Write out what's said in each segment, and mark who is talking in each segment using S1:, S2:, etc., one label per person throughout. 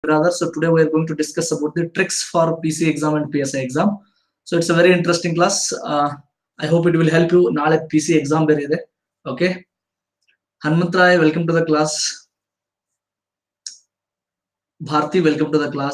S1: brother. So today we are going to discuss about the tricks for PC exam and PSI exam. So it's a very interesting class. Uh, I hope it will help you. ನಾಳೆ PC exam ಬೇರೆ ಇದೆ. Okay. Hanmantraय, welcome to the class. Bharti, welcome to the class.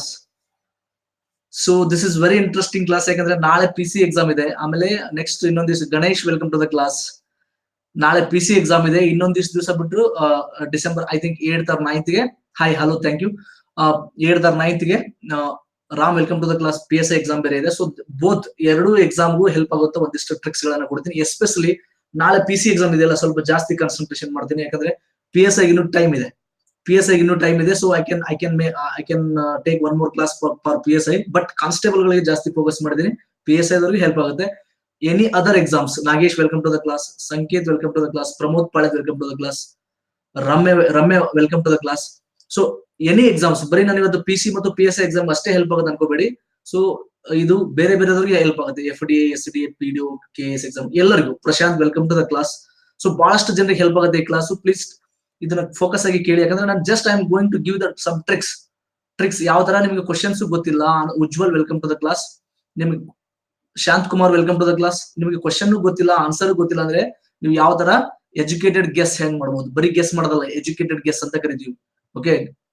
S1: So this is very interesting class ಯಾಕಂದ್ರೆ ನಾಳೆ P C exam ಇದೆ ಆಮೇಲೆ next ಇನ್ನೊಂದ್ ದಿವಸ Ganesh welcome to the class ನಾಳೆ ಪಿ ಸಿ ಎಕ್ಸಾಮ್ ಇದೆ ಇನ್ನೊಂದ್ ದಿವಸ ದಿವಸ ಬಿಟ್ಟು December I think eight or ninth ಗೆ hi hello thank you eight or ninth ಗೆ Ram welcome to the class P S I exam ಬೇರೆ ಇದೆ ಸೊ ಬೋತ್ ಎರಡು ಎಕ್ಸಾಮ್ಗೂ ಹೆಲ್ಪ್ ಆಗುತ್ತೆ ಒಂದಿಷ್ಟು ಟ್ರಿಕ್ಸ್ ಗಳನ್ನ ಕೊಡ್ತೀನಿ ಎಸ್ಪೆಷಲಿ ನಾಳೆ ಪಿ ಸಿ ಎಕ್ಸಾಮ್ ಇದೆಯಲ್ಲ ಸ್ವಲ್ಪ ಜಾಸ್ತಿ ಕಾನ್ಸಂಟ್ರೇಷನ್ ಮಾಡ್ತೀನಿ ಯಾಕಂದ್ರೆ ಪಿ ಎಸ್ ಐ ಇನ್ನೂ ಟೈಮ್ ಇದೆ ಪಿ ಎಸ್ ಐ ಇನ್ನೂ ಟೈಮ್ ಇದೆ so I can I can I can take one more class for P S I but constable ಗಳಿಗೆ ಜಾಸ್ತಿ ಫೋಕಸ್ ಮಾಡಿದೀನಿ ಪಿ ಎಸ್ ಐ ದವರಿಗೆ ಹೆಲ್ಪ್ ಆಗುತ್ತೆ any other exams Nagesh welcome to the class Sanket welcome to the class Pramod Palled welcome to the class Ramya Ramya welcome to the class so any exams ಬರೀ ನಾನು ಇವತ್ತು P C ಮತ್ತು P S I exam ಅಷ್ಟೇ help ಆಗುತ್ತೆ ಅನ್ಕೋಬೇಡಿ so ಇದು ಬೇರೆ ಬೇರೆದವರಿಗೆ ಹೆಲ್ಪ್ ಆಗುತ್ತೆ F D S D P D K S exam ಎಲ್ಲರಿಗೂ Prashanth welcome to the class so ಬಹಳಷ್ಟು ಜನರಿಗೆ ಹೆಲ್ಪ್ ಆಗುತ್ತೆ ಈ ಕ್ಲಾಸ್ ಪ್ಲೀಸ್ ಇದನ್ನ ಫೋಕಸ್ ಆಗಿ ಕೇಳಿ ಯಾಕಂದ್ರೆ ನಾನು just I am going to give that some tricks tricks ಯಾವ ತರ ನಿಮಗೆ ಕ್ವಶನ್ಸ್ ಗೊತ್ತಿಲ್ಲ Ujwal welcome to the class ನಿಮಗೆ Shanth Kumar welcome to the class ನಿಮಗೆ ಕ್ವಶನ್ ಗೊತ್ತಿಲ್ಲ ಆನ್ಸರ್ ಗೊತ್ತಿಲ್ಲ ಅಂದ್ರೆ ನೀವು ಯಾವ ತರ ಎಜುಕೇಟೆಡ್ ಗೆಸ್ ಹೆಂಗ್ ಮಾಡ್ಬೋದು ಬರೀ ಗೆಸ್ ಮಾಡೋದಲ್ಲ ಎಜುಕೇಟೆಡ್ ಗೆಸ್ ಅಂತ ಕರಿತೀವಿ okay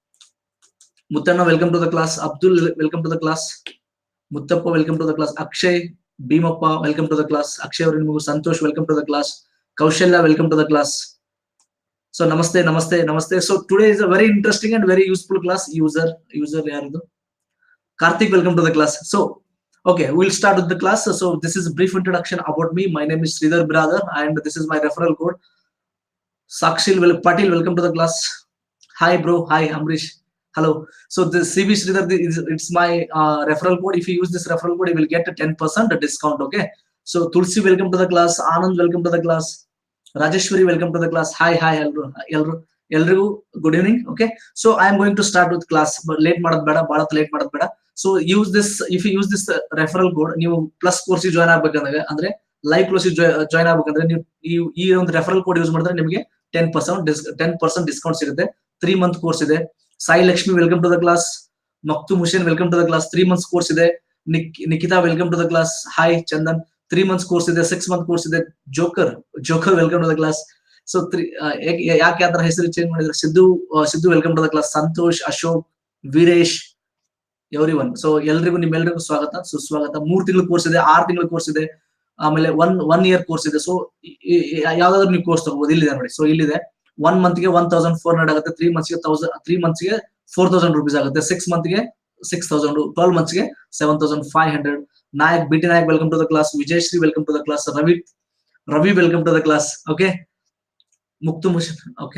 S1: Muttanna welcome to the class Abdul welcome to the class Muttappa welcome to the class Akshay Bheemappa welcome to the class Akshay ಅವರು ನಿಮಗೂ Santosh welcome to the class Kaushalya welcome to the class so ನಮಸ್ತೆ ನಮಸ್ತೆ ನಮಸ್ತೆ so today is a very interesting and very useful class user user ಯಾರಿದು Karthik welcome to the class so okay we'll start with the class so this is a brief introduction about me my name is sridhar brother and this is my referral code sakshil well patil welcome to the class hi bro hi amrish hello so the cb sridhar is it's my uh, referral code if you use this referral code you will get a 10% discount okay so tulsi welcome to the class anand welcome to the class rajeshwari welcome to the class hi hi hello hello ಎಲ್ರಿಗೂ good evening okay so I am going to start with class late ಮಾಡೋದ್ ಬೇಡ ಬಹಳ late ಮಾಡೋದ್ ಬೇಡ so use this if you use this referral code ನೀವು plus course join ಆಗ್ಬೇಕಂದ್ರೆ ಅಂದ್ರೆ live course join ಆಗ್ಬೇಕಂದ್ರೆ ನೀವು ಈ ಒಂದು ರೆಫರಲ್ ಕೋಡ್ ಯೂಸ್ ಮಾಡಿದ್ರೆ ನಿಮಗೆ ten percent ten percent discount ಸಿಗುತ್ತೆ ತ್ರೀ ಮಂತ್ ಕೋರ್ಸ್ ಇದೆ Sai Lakshmi welcome to the class ಮಕ್ತು ಮುಷೇನ್ welcome to the class three months course ಇದೆ Nikhita welcome to the class hi Chandan three months course ಇದೆ ಸಿಕ್ಸ್ ಮಂತ್ ಕೋರ್ಸ್ ಇದೆ joker joker welcome to the class so three ಯಾಕೆ ಆತರ ಹೆಸರು change ಮಾಡಿದ್ರೆ Siddu Siddu welcome to the class Santosh Ashok Veeresh everyone so ಎಲ್ರಿಗೂ ನಿಮ್ಮೆಲ್ಲರಿಗೂ ಸ್ವಾಗತ ಸುಸ್ವಾಗತ ಮೂರ್ ತಿಂಗಳ ಕೋರ್ಸ್ ಇದೆ ಆರ್ ತಿಂಗಳ ಕೋರ್ಸ್ ಇದೆ ಆಮೇಲೆ ಒನ್ ಒನ್ ಇಯರ್ ಕೋರ್ಸ್ ಇದೆ ಸೊ ಯಾವ್ದಾದ್ರು ನೀವು ಕೋರ್ಸ್ ತಗೋಬಹುದು ಇಲ್ಲಿದೆ ನೋಡಿ ಸೊ ಇಲ್ಲಿದೆ ಒನ್ ಮಂತ್ ಗೆ ಒನ್ ತೌಸಂಡ್ ಫೋರ್ ಹಂಡ್ರೆಡ್ ಆಗುತ್ತೆ ತ್ರೀ ಮಂತ್ಸ್ ಗೆ ತೌಸಂಡ್ ತ್ರೀ ಮಂತ್ಸ್ ಗೆ ಫೋರ್ ತೌಸಂಡ್ ರುಪೀಸ್ ಆಗುತ್ತೆ ಸಿಕ್ಸ್ ಮಂತ್ ಗೆ ಸಿಕ್ಸ್ ತೌಸಂಡ್ ಟ್ವೆಲ್ ಮಂತ್ಸ್ ಗೆ seven thousand five hundred Nayak BT Nayak welcome to the class Vijayashree welcome to the class Ravi Ravi welcome to the class okay ಮುಕ್ತು ಮುಷನ್ okay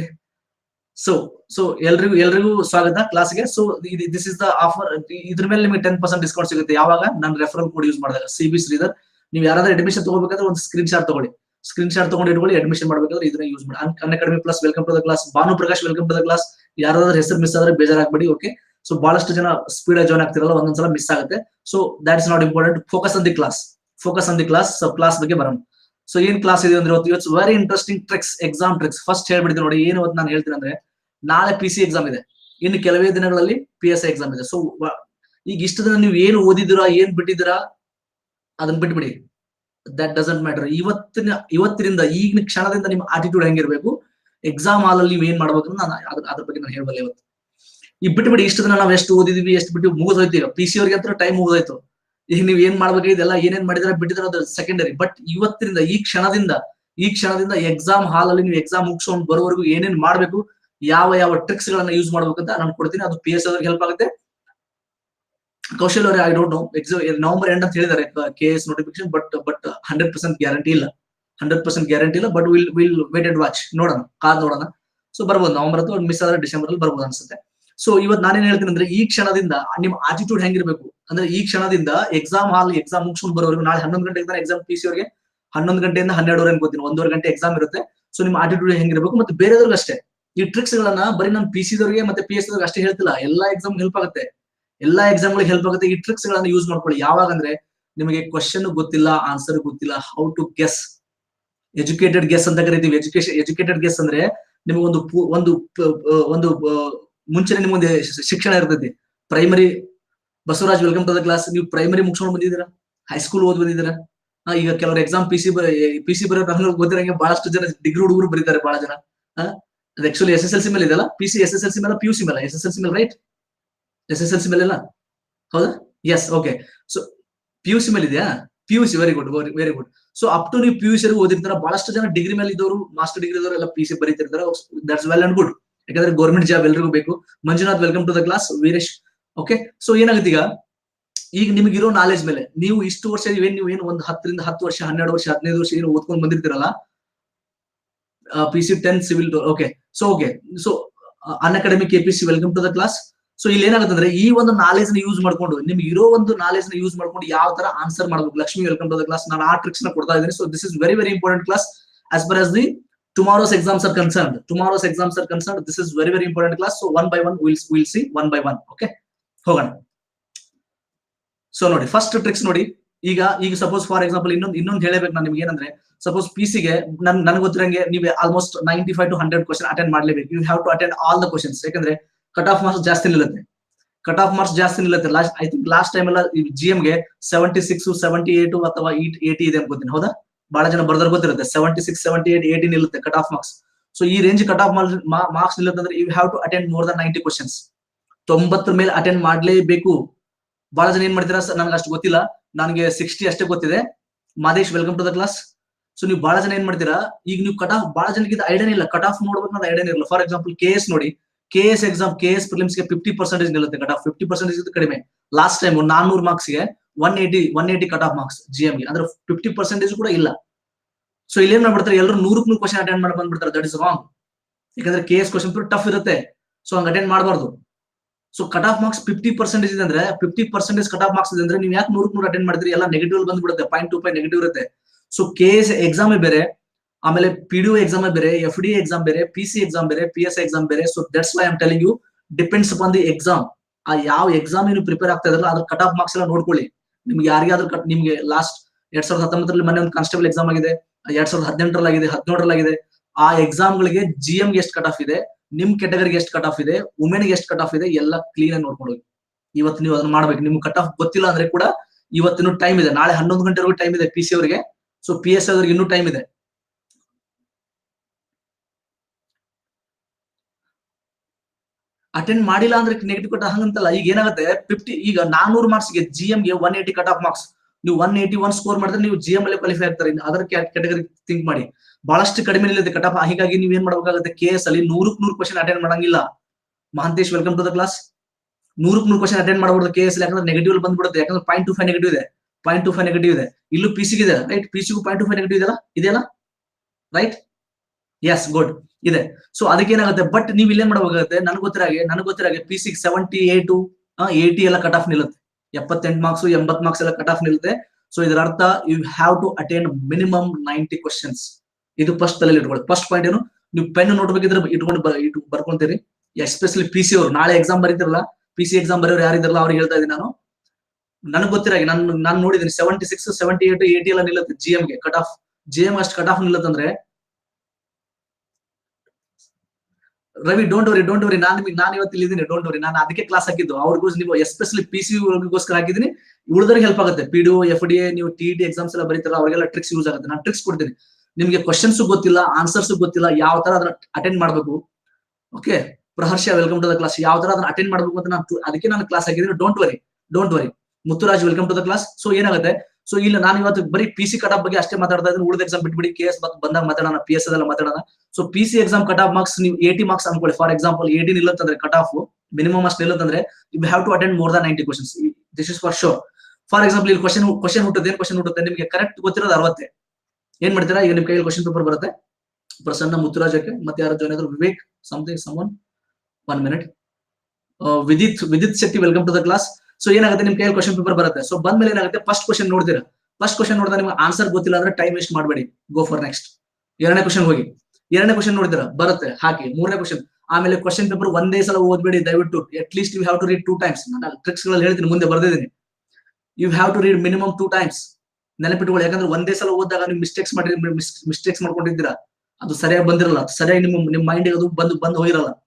S1: so so ಎಲ್ರಿಗೂ ಎಲ್ರಿಗೂ ಸ್ವಾಗತ ಕ್ಲಾಸ್ಗೆ so this is the offer ಇದ್ರ ಮೇಲೆ ನಿಮಗೆ ಟೆನ್ ಪರ್ಸೆಂಟ್ ಡಿಸ್ಕೌಂಟ್ ಸಿಗುತ್ತೆ ಯಾವಾಗ ನಾನು ರೆಫರಲ್ ಕೋಡ್ ಯೂಸ್ ಮಾಡಿದಾಗ ಸಿ ಬಿ ಶ್ರೀಧರ್ ನೀವು ಯಾರಾದ್ರೂ ಅಡ್ಮಿಷನ್ ತಗೋಬೇಕಾದ್ರೆ ಒಂದು ಸ್ಕ್ರೀನ್ ಶಾಟ್ ತಗೊಳ್ಳಿ ಸ್ಕ್ರೀನ್ ಶಾಟ್ ತಗೊಂಡು ಇಟ್ಕೊಳ್ಳಿ ಅಡ್ಮಿಷನ್ ಮಾಡ್ಬೇಕಾದ್ರೆ ಇದನ್ನ ಯೂಸ್ ಮಾಡಿ Unacademy plus welcome to the class Bhanu Prakash welcome to the class ಯಾರಾದ್ರೂ ಹೆಸರು ಮಿಸ್ ಆದ್ರೆ ಬೇಜಾರಾಗ್ಬೇಡಿ ಓಕೆ ಸೊ ಬಹಳಷ್ಟು ಜನ ಸ್ಪೀಡ್ ಜಾಯ್ನ್ ಆಗ್ತಿರಲ್ಲ ಒಂದೊಂದ್ಸಲ ಮಿಸ್ ಆಗುತ್ತೆ so that is not important focus on the class focus on the class so class ಬಗ್ಗೆ ಬರೋಣ so ಏನ್ ಕ್ಲಾಸ್ ಇದೆ ಅಂದ್ರೆ ಇವತ್ತು very interesting tricks exam tricks first ಹೇಳ್ಬಿಡ್ತೀನಿ ನೋಡಿ ಏನು ಇವತ್ತು ನಾನು ಹೇಳ್ತೀನಿ ಅಂದ್ರೆ ನಾಳೆ ಪಿ ಸಿ ಎಕ್ಸಾಮ್ ಇದೆ ಇನ್ನು ಕೆಲವೇ ದಿನಗಳಲ್ಲಿ ಪಿ ಎಸ್ ಐ ಎಕ್ಸಾಮ್ ಇದೆ ಸೊ ಈಗ ಇಷ್ಟ ದಿನ ನೀವು ಏನು ಓದಿದಿರಾ ಏನ್ ಬಿಟ್ಟಿದ್ದೀರಾ ಅದನ್ನ ಬಿಟ್ಬಿಡಿ ದಟ್ ಡಸಂಟ್ ಮ್ಯಾಟರ್ ಇವತ್ತಿನ ಇವತ್ತಿನಿಂದ ಈಗಿನ ಕ್ಷಣದಿಂದ ನಿಮ್ಮ ಆಟಿಟ್ಯೂಡ್ ಹೆಂಗಿರ್ಬೇಕು ಎಕ್ಸಾಮ್ ಹಾಲ್ ಅಲ್ಲಿ ನೀವು ಏನ್ ಮಾಡ್ಬೇಕು ನಾನು ಅದ್ರ ಅದ್ರ ಬಗ್ಗೆ ನಾನು ಹೇಳ್ಬಲ್ಲ ಇವತ್ತು ಈಗ ಬಿಟ್ಬಿಡಿ ಇಷ್ಟ ದಿನ ನಾವು ಎಷ್ಟು ಓದಿದೀವಿ ಎಷ್ಟು ಬಿಟ್ಟು ಮುಗಿದೋಯ್ತು ಈಗ ಪಿ ಸಿ ಅವ್ರಿಗೆ ಅಂತ ಟೈಮ್ ಮುಗಿದೋಯ್ತು ಈಗ ನೀವು ಏನ್ ಮಾಡ್ಬೇಕು ಇದೆಲ್ಲ ಏನೇನ್ ಮಾಡಿದ್ರೆ ಬಿಟ್ಟಿದ್ರೆ ಅದು ಸೆಕೆಂಡರಿ ಬಟ್ ಇವತ್ತಿನಿಂದ ಈ ಕ್ಷಣದಿಂದ ಈ ಕ್ಷಣದಿಂದ ಎಕ್ಸಾಮ್ ಹಾಲ್ ಅಲ್ಲಿ ನೀವು ಎಕ್ಸಾಮ್ ಮುಗಿಸ್ಕೊಂಡು ಬರೋವರೆಗೂ ಏನೇನ್ ಮಾಡ್ಬೇಕು ಯಾವ ಯಾವ ಟ್ರಿಕ್ಸ್ ಗಳನ್ನ ಯೂಸ್ ಮಾಡ್ಬೇಕಂತ ನಾನು ಕೊಡ್ತೀನಿ ಅದು ಪಿ ಎಸ್ ಅವ್ರಿಗೆ ಹೆಲ್ಪ್ ಆಗುತ್ತೆ ಕೌಶಲ್ ಅವರೇ I don't know exam November end ಅಂತ ಹೇಳಿದ್ದಾರೆ K S notification but but hundred percent guarantee ಇಲ್ಲ ಹಂಡ್ರೆಡ್ ಪರ್ಸೆಂಟ್ ಗ್ಯಾರಂಟಿ ಇಲ್ಲ but will will wait and watch ನೋಡೋಣ ಕಾದ್ ನೋಡೋಣ ಸೊ ಬರ್ಬೋದು ನವೆಂಬರ್ ಅಥವಾ ಮಿಸ್ ಆದ್ರೆ ಡಿಸೆಂಬರ್ ಅಲ್ಲಿ ಬರ್ಬೋದು ಅನ್ಸುತ್ತೆ ಸೊ ಇವತ್ತು ನಾನೇನ್ ಹೇಳ್ತೀನಿ ಅಂದ್ರೆ ಈ ಕ್ಷಣದಿಂದ ನಿಮ್ ಆಟಿಟ್ಯೂಡ್ ಹೆಂಗಿರ್ಬೇಕು ಅಂದ್ರೆ ಈ ಕ್ಷಣದಿಂದ ಎಕ್ಸಾಮ್ ಹಾಲ್ ಎಕ್ಸಾಮ್ ಮುಗಿಸ್ಕೊಂಡು ಬರೋವರೆಗೂ ನಾಳೆ ಹನ್ನೊಂದು ಗಂಟೆಗೆ ಎಕ್ಸಾಮ್ ಪಿ ಸಿ ಅವರಿಗೆ ಹನ್ನೊಂದು ಗಂಟೆಯಿಂದ ಹನ್ನೆರಡುವರೆ ಅನ್ಕೋತೀನಿ ಒಂದೂವರೆ ಗಂಟೆ ಎಕ್ಸಾಮ್ ಇರುತ್ತೆ ಸೊ ನಿಮ್ಮ ಆಟಿಟ್ಯೂಡ್ ಹೆಂಗಿರ್ಬೇಕು ಮತ್ತೆ ಬೇರೆದವ್ರಿಗೆ ಅಷ್ಟೇ ಈ ಟ್ರಿಕ್ಸ್ ಗಳನ್ನ ಬರೀ ನಾನು ಪಿ ಸಿದವ್ರಿಗೆ ಮತ್ತೆ ಪಿ ಎಸ್ ಅಷ್ಟೇ ಹೇಳ್ತಿಲ್ಲ ಎಲ್ಲಾ ಎಕ್ಸಾಮ್ ಹೆಲ್ಪ್ ಆಗುತ್ತೆ ಎಲ್ಲಾ ಎಕ್ಸಾಮ್ ಗಳಿಗೆ ಹೆಲ್ಪ್ ಆಗುತ್ತೆ ಈ ಟ್ರಿಕ್ಸ್ ಗಳನ್ನ ಯೂಸ್ ಮಾಡ್ಕೊಳ್ಳಿ ಯಾವಾಗ ಅಂದ್ರೆ ನಿಮಗೆ ಕ್ವಶನ್ ಗೊತ್ತಿಲ್ಲ ಆನ್ಸರ್ ಗೊತ್ತಿಲ್ಲ how to guess educated guess ಅಂತ ಕರಿತೀವಿ ಎಜುಕೇಶನ್ ಎಜುಕೇಟೆಡ್ ಗೆಸ್ ಅಂದ್ರೆ ನಿಮಗೆ ಒಂದು ಒಂದು ಒಂದು ಮುಂಚೆನೆ ನಿಮ್ಗೊಂದು ಶಿಕ್ಷಣ ಇರ್ತೈತಿ primary Basavaraj welcome to the class ನೀವು ಪ್ರೈಮರಿ ಮುಗಿಸ್ಕೊಂಡು ಬಂದಿದ್ದೀರಾ ಹೈಸ್ಕೂಲ್ ಓದ್ ಬಂದಿದ್ದೀರಾ ಆ, ಈಗ ಕೆಲವರು exam P C P C ಬರೋ ನಮ್ಗೆ ಗೊತ್ತಿರಂಗೆ ಬಹಳಷ್ಟು ಜನ ಡಿಗ್ರಿ ಹುಡುಗರು ಬರೀತಾರೆ ಬಹಳ ಜನ ಅದು actually S S L C ಮೇಲೆ ಇದೆಲ್ಲ P C S S L C ಮೇಲೆ ಪಿ ಯು ಸಿ ಮೇಲೆ ಎಸ್ ಎಸ್ ಎಲ್ ಸಿ ಮೇಲೆ right S S L C ಮೇಲೆ ಇಲ್ಲ ಹೌದಾ yes okay so P U C ಮೇಲೆ ಇದೆಯಾ P U C very good very good so up to ನೀವು P U C ಓದಿರ್ತಾರ ಬಹಳಷ್ಟು ಜನ ಡಿಗ್ರಿ ಮೇಲೆ ಇದ್ದವರು ಮಾಸ್ಟರ್ ಡಿಗ್ರಿ ಇದ್ದವರು ಎಲ್ಲ ಪಿ ಸಿ ಬರೀತಿರ್ತಾರೆ ದಟ್ಸ್ ವೆಲ್ ಅಂಡ್ ಗುಡ್ ಯಾಕಂದ್ರೆ ಗೌರ್ಮೆಂಟ್ ಜಾಬ್ ಎಲ್ರಿಗೂ ಬೇಕು Manjunath welcome to the class Veeresh okay so ಏನಾಗುತ್ತೆ ಈಗ ಈಗ ನಿಮ್ಗಿರೋ ನಾಲೆಜ್ ಮೇಲೆ ನೀವು ಇಷ್ಟು ವರ್ಷ ಏನ್ ನೀವು ಏನು ಒಂದು ಹತ್ತರಿಂದ ಹತ್ತು ವರ್ಷ ಹನ್ನೆರಡು ವರ್ಷ ಹದಿನೈದು ವರ್ಷ ಏನು ಓದ್ಕೊಂಡು ಬಂದಿರ್ತೀರಲ್ಲ P C ten civil okay so okay so Unacademy K P C welcome to the class so ಇಲ್ಲಿ ಏನಾಗುತ್ತೆ ಅಂದ್ರೆ ಈ ಒಂದು ನಾಲೆಜ್ ನ ಯೂಸ್ ಮಾಡ್ಕೊಂಡು ನಿಮ್ಗೆ ಇರೋ ಒಂದು ನಾಲೆಜ್ ನ ಯೂಸ್ ಮಾಡ್ಕೊಂಡು ಯಾವ ತರ ಆನ್ಸರ್ ಮಾಡ್ಬೇಕು Lakshmi welcome to the class ನಾನು ಆ ಟ್ರಿಕ್ಸ್ ನ ಕೊಡ್ತಾ ಇದ್ದೀನಿ so this is very very important class as per as the tomorrow's exams are concern tomorrow's exams are concern this is very very important class so one by one will will see one by one okay ಹೋಗೋಣ so ನೋಡಿ first tricks ನೋಡಿ ಈಗ ಈಗ suppose for example ಇನ್ನೊಂದು ಇನ್ನೊಂದು ಹೇಳಬೇಕು ನಾನು ನಿಮ್ಗೆ ಏನಂದ್ರೆ ಸಪೋಸ್ ಪಿ ಸಿಗೆ ನನ್ ನನ್ಗೆ ಗೊತ್ತಿರಂಗೆ ನೀವು almost ninety five to hundred question attend ಮಾಡ್ಲೇಬೇಕು you have to attend all the questions ಯಾಕಂದ್ರೆ ಕಟ್ ಆಫ್ ಮಾರ್ಕ್ಸ್ ಜಾಸ್ತಿ ನಿಲ್ಲುತ್ತೆ ಕಟ್ ಆಫ್ ಮಾರ್ಕ್ಸ್ ಜಾಸ್ತಿ ನಿಲ್ಲುತ್ತೆ last I think last time ಎಲ್ಲ ಜಿ ಗೆ ಸೆವೆಂಟಿ ಸಿಕ್ಸ್ ಸೆವೆಂಟಿ ಏಟು ಅಥವಾ ಏಟಿ ಇದೆ ಅನ್ಕೋತೀನಿ ಹೌದಾ ಬಹಳ ಜನ ಬರ್ದಾರ ಗೊತ್ತಿರುತ್ತೆ seventy six seventy eight eighty ನಿಲ್ಲುತ್ತೆ ಕಟ್ ಆಫ್ ಮಾರ್ಕ್ಸ್ ಸೊ ಈ ರೇಂಜ್ ಕಟ್ ಆಫ್ ಮಾರ್ಕ್ಸ್ ನಿಲ್ಲುತ್ತೆ ಅಂದ್ರೆ you have to attend more than ninety questions ತೊಂಬತ್ತರ ಮೇಲೆ ಅಟೆಂಡ್ ಮಾಡ್ಲೇಬೇಕು ಬಹಳ ಜನ ಏನ್ ಮಾಡ್ತೀರಾ ನನ್ಗೆ ಅಷ್ಟು ಗೊತ್ತಿಲ್ಲ ನನಗೆ ಸಿಕ್ಸ್ಟಿ ಅಷ್ಟೇ ಗೊತ್ತಿದೆ Madesh welcome to the class so ನೀವು ಬಹಳ ಜನ ಏನ್ ಮಾಡ್ತೀರಾ ಈಗ ನೀವು ಕಟ್ ಆಫ್ ಬಹಳ ಜನಕ್ಕೆ ಇದು ಐಡಿಯಾ ಇಲ್ಲ ಕಟ್ ಆಫ್ ನೋಡ್ಬೇಕು ಅನ್ನೋದು ಐಡಿಯಾ ಇರಲ್ಲ ಫಾರ್ ಎಕ್ಸಾಂಪಲ್ ಕೆ ಎಸ್ ನೋಡಿ K S exam K S ಗೆ ಫಿಫ್ಟಿ ಪರ್ಸೆಂಟೇಜ್ ನಿಲ್ಲುತ್ತೆ ಕಟ್ ಆಫ್ ಫಿಫ್ಟಿ ಪರ್ಸೆಂಟೇಜ್ ಕಡಿಮೆ ಲಾಸ್ಟ್ ಟೈಮ್ ನಾನ್ನೂರು ಮಾರ್ಕ್ಸ್ ಗೆ one eighty one eighty cut off marks G M ಗೆ ಅಂದ್ರೆ ಫಿಫ್ಟಿ ಪರ್ಸೆಂಟೇಜ್ ಕೂಡ ಇಲ್ಲ ಸೊ ಇಲ್ಲಿ ಏನ್ ಮಾಡ್ಬಿಡ್ತಾರೆ ಎಲ್ಲರೂ ನೂರಕ್ಕೆ ನೂರು ಕ್ವಶನ್ ಅಟೆಂಡ್ ಮಾಡಿ ಬಂದ್ಬಿಡ್ತಾರೆ ದಟ್ ಇಸ್ ರಾಂಗ್ ಯಾಕಂದ್ರೆ ಕೆ ಎಸ್ ಕ್ವಶನ್ ಟಫ್ ಇರುತ್ತೆ ಸೊ ಹಂಗ ಅಟೆಂಡ್ ಮಾಡಬಾರ್ದು so cut off marks fifty percentage ಇದೆ ಅಂದ್ರೆ fifty percentage cut off marks ಇದೆ ಅಂದ್ರೆ ನೀವು ಯಾಕೆ ನೂರಕ್ಕೆ ನೂರು ಅಟೆಂಡ್ ಮಾಡಿದ್ರಿ ಎಲ್ಲ ನೆಗೆಟಿವ್ ಬಂದ್ಬಿಡುತ್ತೆ ಪಾಯಿಂಟ್ ಟು ಪಾಯಿಂಟ್ ನೆಗೆಟಿವ್ ಇರುತ್ತೆ ಸೊ ಕೆ ಎಸ್ ಎಕ್ಸಾಮ್ ಬೇರೆ ಆಮೇಲೆ ಪಿ ಡಿ ಎಕ್ಸಾಮ್ ಬೇರೆ ಎಫ್ ಡಿ ಎಕ್ಸಾಮ್ ಬೇರೆ ಪಿ ಸಿ ಎಕ್ಸಾಮ್ ಬೇರೆ ಪಿ ಎಸ್ ಎಕ್ಸಾಮ್ ಬೇರೆ so that's why am telling you depends upon the exam ಆ ಯಾವ ಎಕ್ಸಾಮ್ ನೀವು ಪ್ರಿಪೇರ್ ಆಗ್ತಾ ಇದ್ರಲ್ಲ ಅದ್ರ ಕಟ್ ಆಫ್ ಮಾರ್ಕ್ಸ್ ಎಲ್ಲ ನೋಡ್ಕೊಳ್ಳಿ ನಿಮ್ಗೆ ಯಾರಿಗಾದ್ರೂ ಕಟ್ ನಿಮ್ಗೆ ಲಾಸ್ಟ್ ಎರಡ್ ಸಾವಿರದ ಹತ್ತೊಂಬತ್ತರಲ್ಲಿ ಮೊನ್ನೆ ಒಂದು ಕಾನ್ಸ್ಟೇಬಲ್ ಎಕ್ಸಾಮ್ ಆಗಿದೆ ಎರಡ್ ಸಾವಿರದ ಹದಿನೆಂಟರಲ್ಲಿ ಆಗಿದೆ ಹದಿನೇಳರಲ್ಲಿ ಆಗಿದೆ ಆ ಎಕ್ಸಾಮ್ ಗಳಿಗೆ ಜಿ ಗೆ ಎಷ್ಟು ಕಟ್ ಆಫ್ ಇದೆ ನಿಮ್ ಕೆಟಗರಿಗೆ ಎಷ್ಟು ಕಟ್ ಆಫ್ ಇದೆ ವುಮೆನ್ಗೆ ಎಷ್ಟು ಕಟ್ ಆಫ್ ಇದೆ ಎಲ್ಲ ಕ್ಲೀನ್ ಆಗಿ ನೋಡ್ಕೊಂಡು ಹೋಗಿ ಇವತ್ತು ನೀವು ಅದನ್ನ ಮಾಡ್ಬೇಕು ನಿಮ್ಗೆ ಕಟ್ ಆಫ್ ಗೊತ್ತಿಲ್ಲ ಅಂದ್ರೆ ಕೂಡ ಇವತ್ತಿನ ಟೈಮ್ ಇದೆ ನಾಳೆ ಹನ್ನೊಂದು ಗಂಟೆವರೆಗೂ ಟೈಮ್ ಇದೆ ಪಿ ಸಿ ಅವರಿಗೆ ಸೊ ಪಿ ಎಸ್ ಅವ್ರಿಗೆ ಇನ್ನೂ ಟೈಮ್ ಇದೆ ಅಟೆಂಡ್ ಮಾಡಿಲ್ಲ ಅಂದ್ರೆ ನೆಗೆಟಿವ್ ಕಟ್ ಹಂಗಂತಲ್ಲ ಈಗ ಏನಾಗುತ್ತೆ ಫಿಫ್ಟಿ ಈಗ ನಾನೂರು ಮಾರ್ಕ್ಸ್ ಗೆ ಜಿ ಗೆ one eighty cut off marks ನೀವು ಒನ್ ಏಟಿ ಒನ್ ಸ್ಕೋರ್ ಮಾಡಿದ್ರೆ ನೀವು ಜಿ ಎಂ ಅಲ್ಲಿ ಕ್ವಾಲಿಫೈ ಆಗ್ತಾರೆ ಅದರ ಕ್ಯಾಟಗರಿ ಥಿಂಕ್ ಮಾಡಿ ಬಹಳಷ್ಟು ಕಡಿಮೆ ನಿಲ್ಲುತ್ತೆ ಕಟ್ ಆಫ್ ಹೀಗಾಗಿ ನೀವು ಏನ್ ಮಾಡ್ಬೇಕಾಗುತ್ತೆ ಕೆ ಎಸ್ ಅಲ್ಲಿ ನೂರಕ್ಕೆ ನೂರು ಕ್ವಶನ್ ಅಟೆಂಡ್ ಮಾಡಂಗಿಲ್ಲ Mahantesh welcome to the class ನೂರಕ್ಕೆ ನೂರು ಕ್ವಶನ್ ಅಟೆಂಡ್ ಮಾಡಬಹುದು ಕೆ ಎಸ್ ಯಾಕಂದ್ರೆ ನೆಗೆಟಿವ್ ಬಂದ್ಬಿಡುತ್ತೆ ಯಾಕಂದ್ರೆ ಪಾಯಿಂಟ್ ಟು ಫೈವ್ ನೆಗೆಟಿವ್ ಇದೆ ಪಾಯಿಂಟ್ ಟು ಫೈವ್ ನೆಗೆಟಿವ್ ಇದೆ ಇಲ್ಲೂ ಪಿ ಸಿ ಇದೆ ರೈಟ್ ಪಿ ಸಿಗೂ ಪಾಯಿಂಟ್ ಟು ಫೈವ್ ನೆಗೆಟಿವ್ ಇದೆಯಲ್ಲ ಇದೆಯಲ್ಲ ರೈಟ್ ಎಸ್ ಗುಡ್ ಇದೆ ಸೊ ಅದಕ್ಕೆ ಏನಾಗುತ್ತೆ ಬಟ್ ನೀವು ಇಲ್ಲೇ ಮಾಡಬೇಕಾಗುತ್ತೆ ನನ್ಗೆ ಗೊತ್ತಿರಾಗೆ ನನಗೆ ಗೊತ್ತಿರಾಗೆ P six seventy eight eighty ಎಲ್ಲ ಕಟ್ ಆಫ್ ನಿಲ್ಲುತ್ತೆ ಎಪ್ಪತ್ತೆಂಟು ಮಾರ್ಕ್ಸ್ ಎಂಬತ್ ಮಾರ್ಕ್ಸ್ ಎಲ್ಲ ಕಟ್ ಆಫ್ ನಿಲ್ಲುತ್ತೆ ಸೊ ಇದರ ಅರ್ಥ you have to attend minimum ninety questions ಇದು ಫಸ್ಟ್ ತಲೆಯಲ್ಲಿ ಇಟ್ಕೊಳ್ಳಿ ಫಸ್ಟ್ ಪಾಯಿಂಟ್ ಏನು ನೀವು ಪೆನ್ ನೋಡ್ಬೇಕಿದ್ರೆ ಇಟ್ಕೊಂಡು ಬ- ಇಟ್ಟು ಬರ್ಕೊಂತೀರಿ ಎಸ್ಪೆಷಲಿ ಪಿ ಸಿ ಅವರು ನಾಳೆ ಎಕ್ಸಾಮ್ ಬರೀತಿರಲ್ಲ ಪಿ ಸಿ ಎಕ್ಸಾಮ್ ಬರೆಯೋರು ಯಾರಿದಾರಲ್ಲ ಅವ್ರಿಗೆ ಹೇಳ್ತಾ ಇದ್ದೀನಿ ನಾನು ನನಗೆ ಗೊತ್ತಿರಾಗೆ ನಾನು ನಾನು ನೋಡಿದ್ದೀನಿ seventy six seventy eight eighty ಎಲ್ಲ ನಿಲ್ಲುತ್ತೆ ಜಿ ಗೆ ಕಟ್ ಆಫ್ ಜಿ ಎಂ ಅಷ್ಟು ಕಟ್ ಆಫ್ ನಿಲ್ಲತ್ತಂದ್ರೆ Ravi don't worry don't worry ನಾನು ನಿಮಗೆ ನಾನು ಇವತ್ತು ಇಲ್ಲಿದ್ದೀನಿ ಡೋಂಟ್ ವರಿ ನಾನು ಅದಕ್ಕೆ ಕ್ಲಾಸ್ ಹಾಕಿದ್ದು ಅವ್ರಿಗೂ ನೀವು ಎಸ್ಪೆಷಲಿ ಪಿ ಸಿ ಗೋಸ್ಕರ ಹಾಕಿದ್ದೀನಿ ಉಳಿದವ್ರಿಗೆ ಹೆಲ್ಪ್ ಆಗುತ್ತೆ P D F D A ನೀವು ಟಿ ಟಿ ಎಕ್ಸಾಮ್ಸ್ ಎಲ್ಲ ಬರೀತಾರಲ್ಲ ಅವರಿಗೆಲ್ಲ ಟ್ರಿಕ್ಸ್ ಯೂಸ್ ಆಗುತ್ತೆ ನಾನು ಟ್ರಿಕ್ಸ್ ಕೊಡ್ತೀನಿ ನಿಮಗೆ ಕ್ವಶನ್ಸ್ ಗೊತ್ತಿಲ್ಲ ಆನ್ಸರ್ಸ್ ಗೊತ್ತಿಲ್ಲ ಯಾವ ತರ ಅದನ್ನ ಅಟೆಂಡ್ ಮಾಡಬೇಕು okay Praharsha welcome to the class ಯಾವ ತರ ಅದನ್ನ ಅಟೆಂಡ್ ಮಾಡಬೇಕು ಅಂತ ನಾನು ಅದಕ್ಕೆ ನಾನು ಕ್ಲಾಸ್ ಹಾಕಿದ್ದೀನಿ don't worry don't worry Muthuraj welcome to the class so ಏನಾಗುತ್ತೆ ಸೊ ಇಲ್ಲ ನಾನು ಇವತ್ತು ಬರೀ ಪಿ ಸಿ ಕಟ್ ಆಫ್ ಬಗ್ಗೆ ಅಷ್ಟೇ ಮಾತಾಡ್ತಾ ಇದ್ದೀನಿ ಉಳಿದ ಎಕ್ಸಾಮ್ ಬಿಟ್ಬಿಡಿ ಕೆ ಎಸ್ ಬಂದಾಗ ಮಾತಾಡೋಣ ಪಿ ಎಸ್ ಎಲ್ಲ ಮಾತಾಡೋಣ so P C exam cut off marks ನೀವು ಏಟಿ ಮಾರ್ಕ್ಸ್ ಅನ್ಕೊಳ್ಳಿ ಫಾರ್ ಎಕ್ಸಾಂಪಲ್ ಏಟಿ ನಿಲ್ಲತ್ತಂದ್ರೆ ಕಟ್ ಆಫ್ ಮಿನಿಮಮ್ ಅಷ್ಟು ನಿಲ್ಲತ್ತಂದ್ರೆ you have to attend more than ninety questions this is for sure for example ಇಲ್ಲಿ question question ಹುಟ್ಟುತ್ತೆ ಏನ್ question ಹುಟ್ಟುತ್ತೆ ನಿಮಗೆ ಕರೆಕ್ಟ್ ಗೊತ್ತಿರೋದು ಅರವತ್ತೆ ಏನ್ ಮಾಡ್ತೀರಾ ಈಗ ನಿಮ್ ಕೈಯಲ್ಲಿ ಕ್ವಶನ್ ಪೇಪರ್ ಬರುತ್ತೆ ಪ್ರಸನ್ನ ಮುತ್ತುರಾಜಕ್ಕೆ ಮತ್ತೆ ಯಾರು ಜಾಯ್ನ್ ಆದ್ರು ವಿವೇಕ್ ಸಮಥಿಂಗ್ ಸಮನ್ one minute Vidith Vidith Shetty welcome to the class so ಏನಾಗುತ್ತೆ ನಿಮ್ ಕೈಯಲ್ಲಿ ಕ್ವಶನ್ ಪೇಪರ್ ಬರುತ್ತೆ ಸೊ ಬಂದ್ಮೇಲೆ ಏನಾಗುತ್ತೆ ಫಸ್ಟ್ ಕ್ವಶನ್ ನೋಡ್ತೀರಾ ಫಸ್ಟ್ ಕ್ವಶನ್ ನೋಡಿದ್ರೆ ನಿಮ್ಗೆ ಆನ್ಸರ್ ಗೊತ್ತಿಲ್ಲ ಅಂದ್ರೆ ಟೈಮ್ ವೇಸ್ಟ್ ಮಾಡಬೇಡಿ ಗೋ ಫಾರ್ ನೆಕ್ಸ್ಟ್ ಎರಡನೇ ಕ್ವಶನ್ ಹೋಗಿ ಎರಡನೇ ಕ್ವಶನ್ ನೋಡಿದಿರ ಬರುತ್ತೆ ಹಾಕಿ ಮೂರನೇ ಕ್ವಶನ್ ಆಮೇಲೆ ಕ್ವಶನ್ ಪೇಪರ್ ಒಂದೇ ಸಲ ಓದ್ಬೇಡಿ ದಯವಿಟ್ಟು at least you have to read two times ನಾನು ಟ್ರಿಕ್ಸ್ ಗಳಲ್ಲಿ ಹೇಳ್ತೀನಿ ಮುಂದೆ ಬರ್ದಿದ್ದೀನಿ you have to read minimum two times ನೆನಪಿಟ್ಕೊಳ್ಳಿ ಯಾಕಂದ್ರೆ ಒಂದೇ ಸಲ ಓದಿದಾಗ ನೀವು ಮಿಸ್ಟೇಕ್ಸ್ ಮಾಡಿ ಮಿಸ್ಟೇಕ್ಸ್ ಮಾಡ್ಕೊಂಡಿದ್ದೀರಾ ಅದು ಸರಿಯಾಗಿ ಬಂದಿರಲ್ಲ ಸರಿಯಾಗಿ ನಿಮ್ಮ ನಿಮ್ಮ ಮೈಂಡ್ ಅದು ಬಂದು ಬಂದು ಹೋಗಿರಲ್ಲ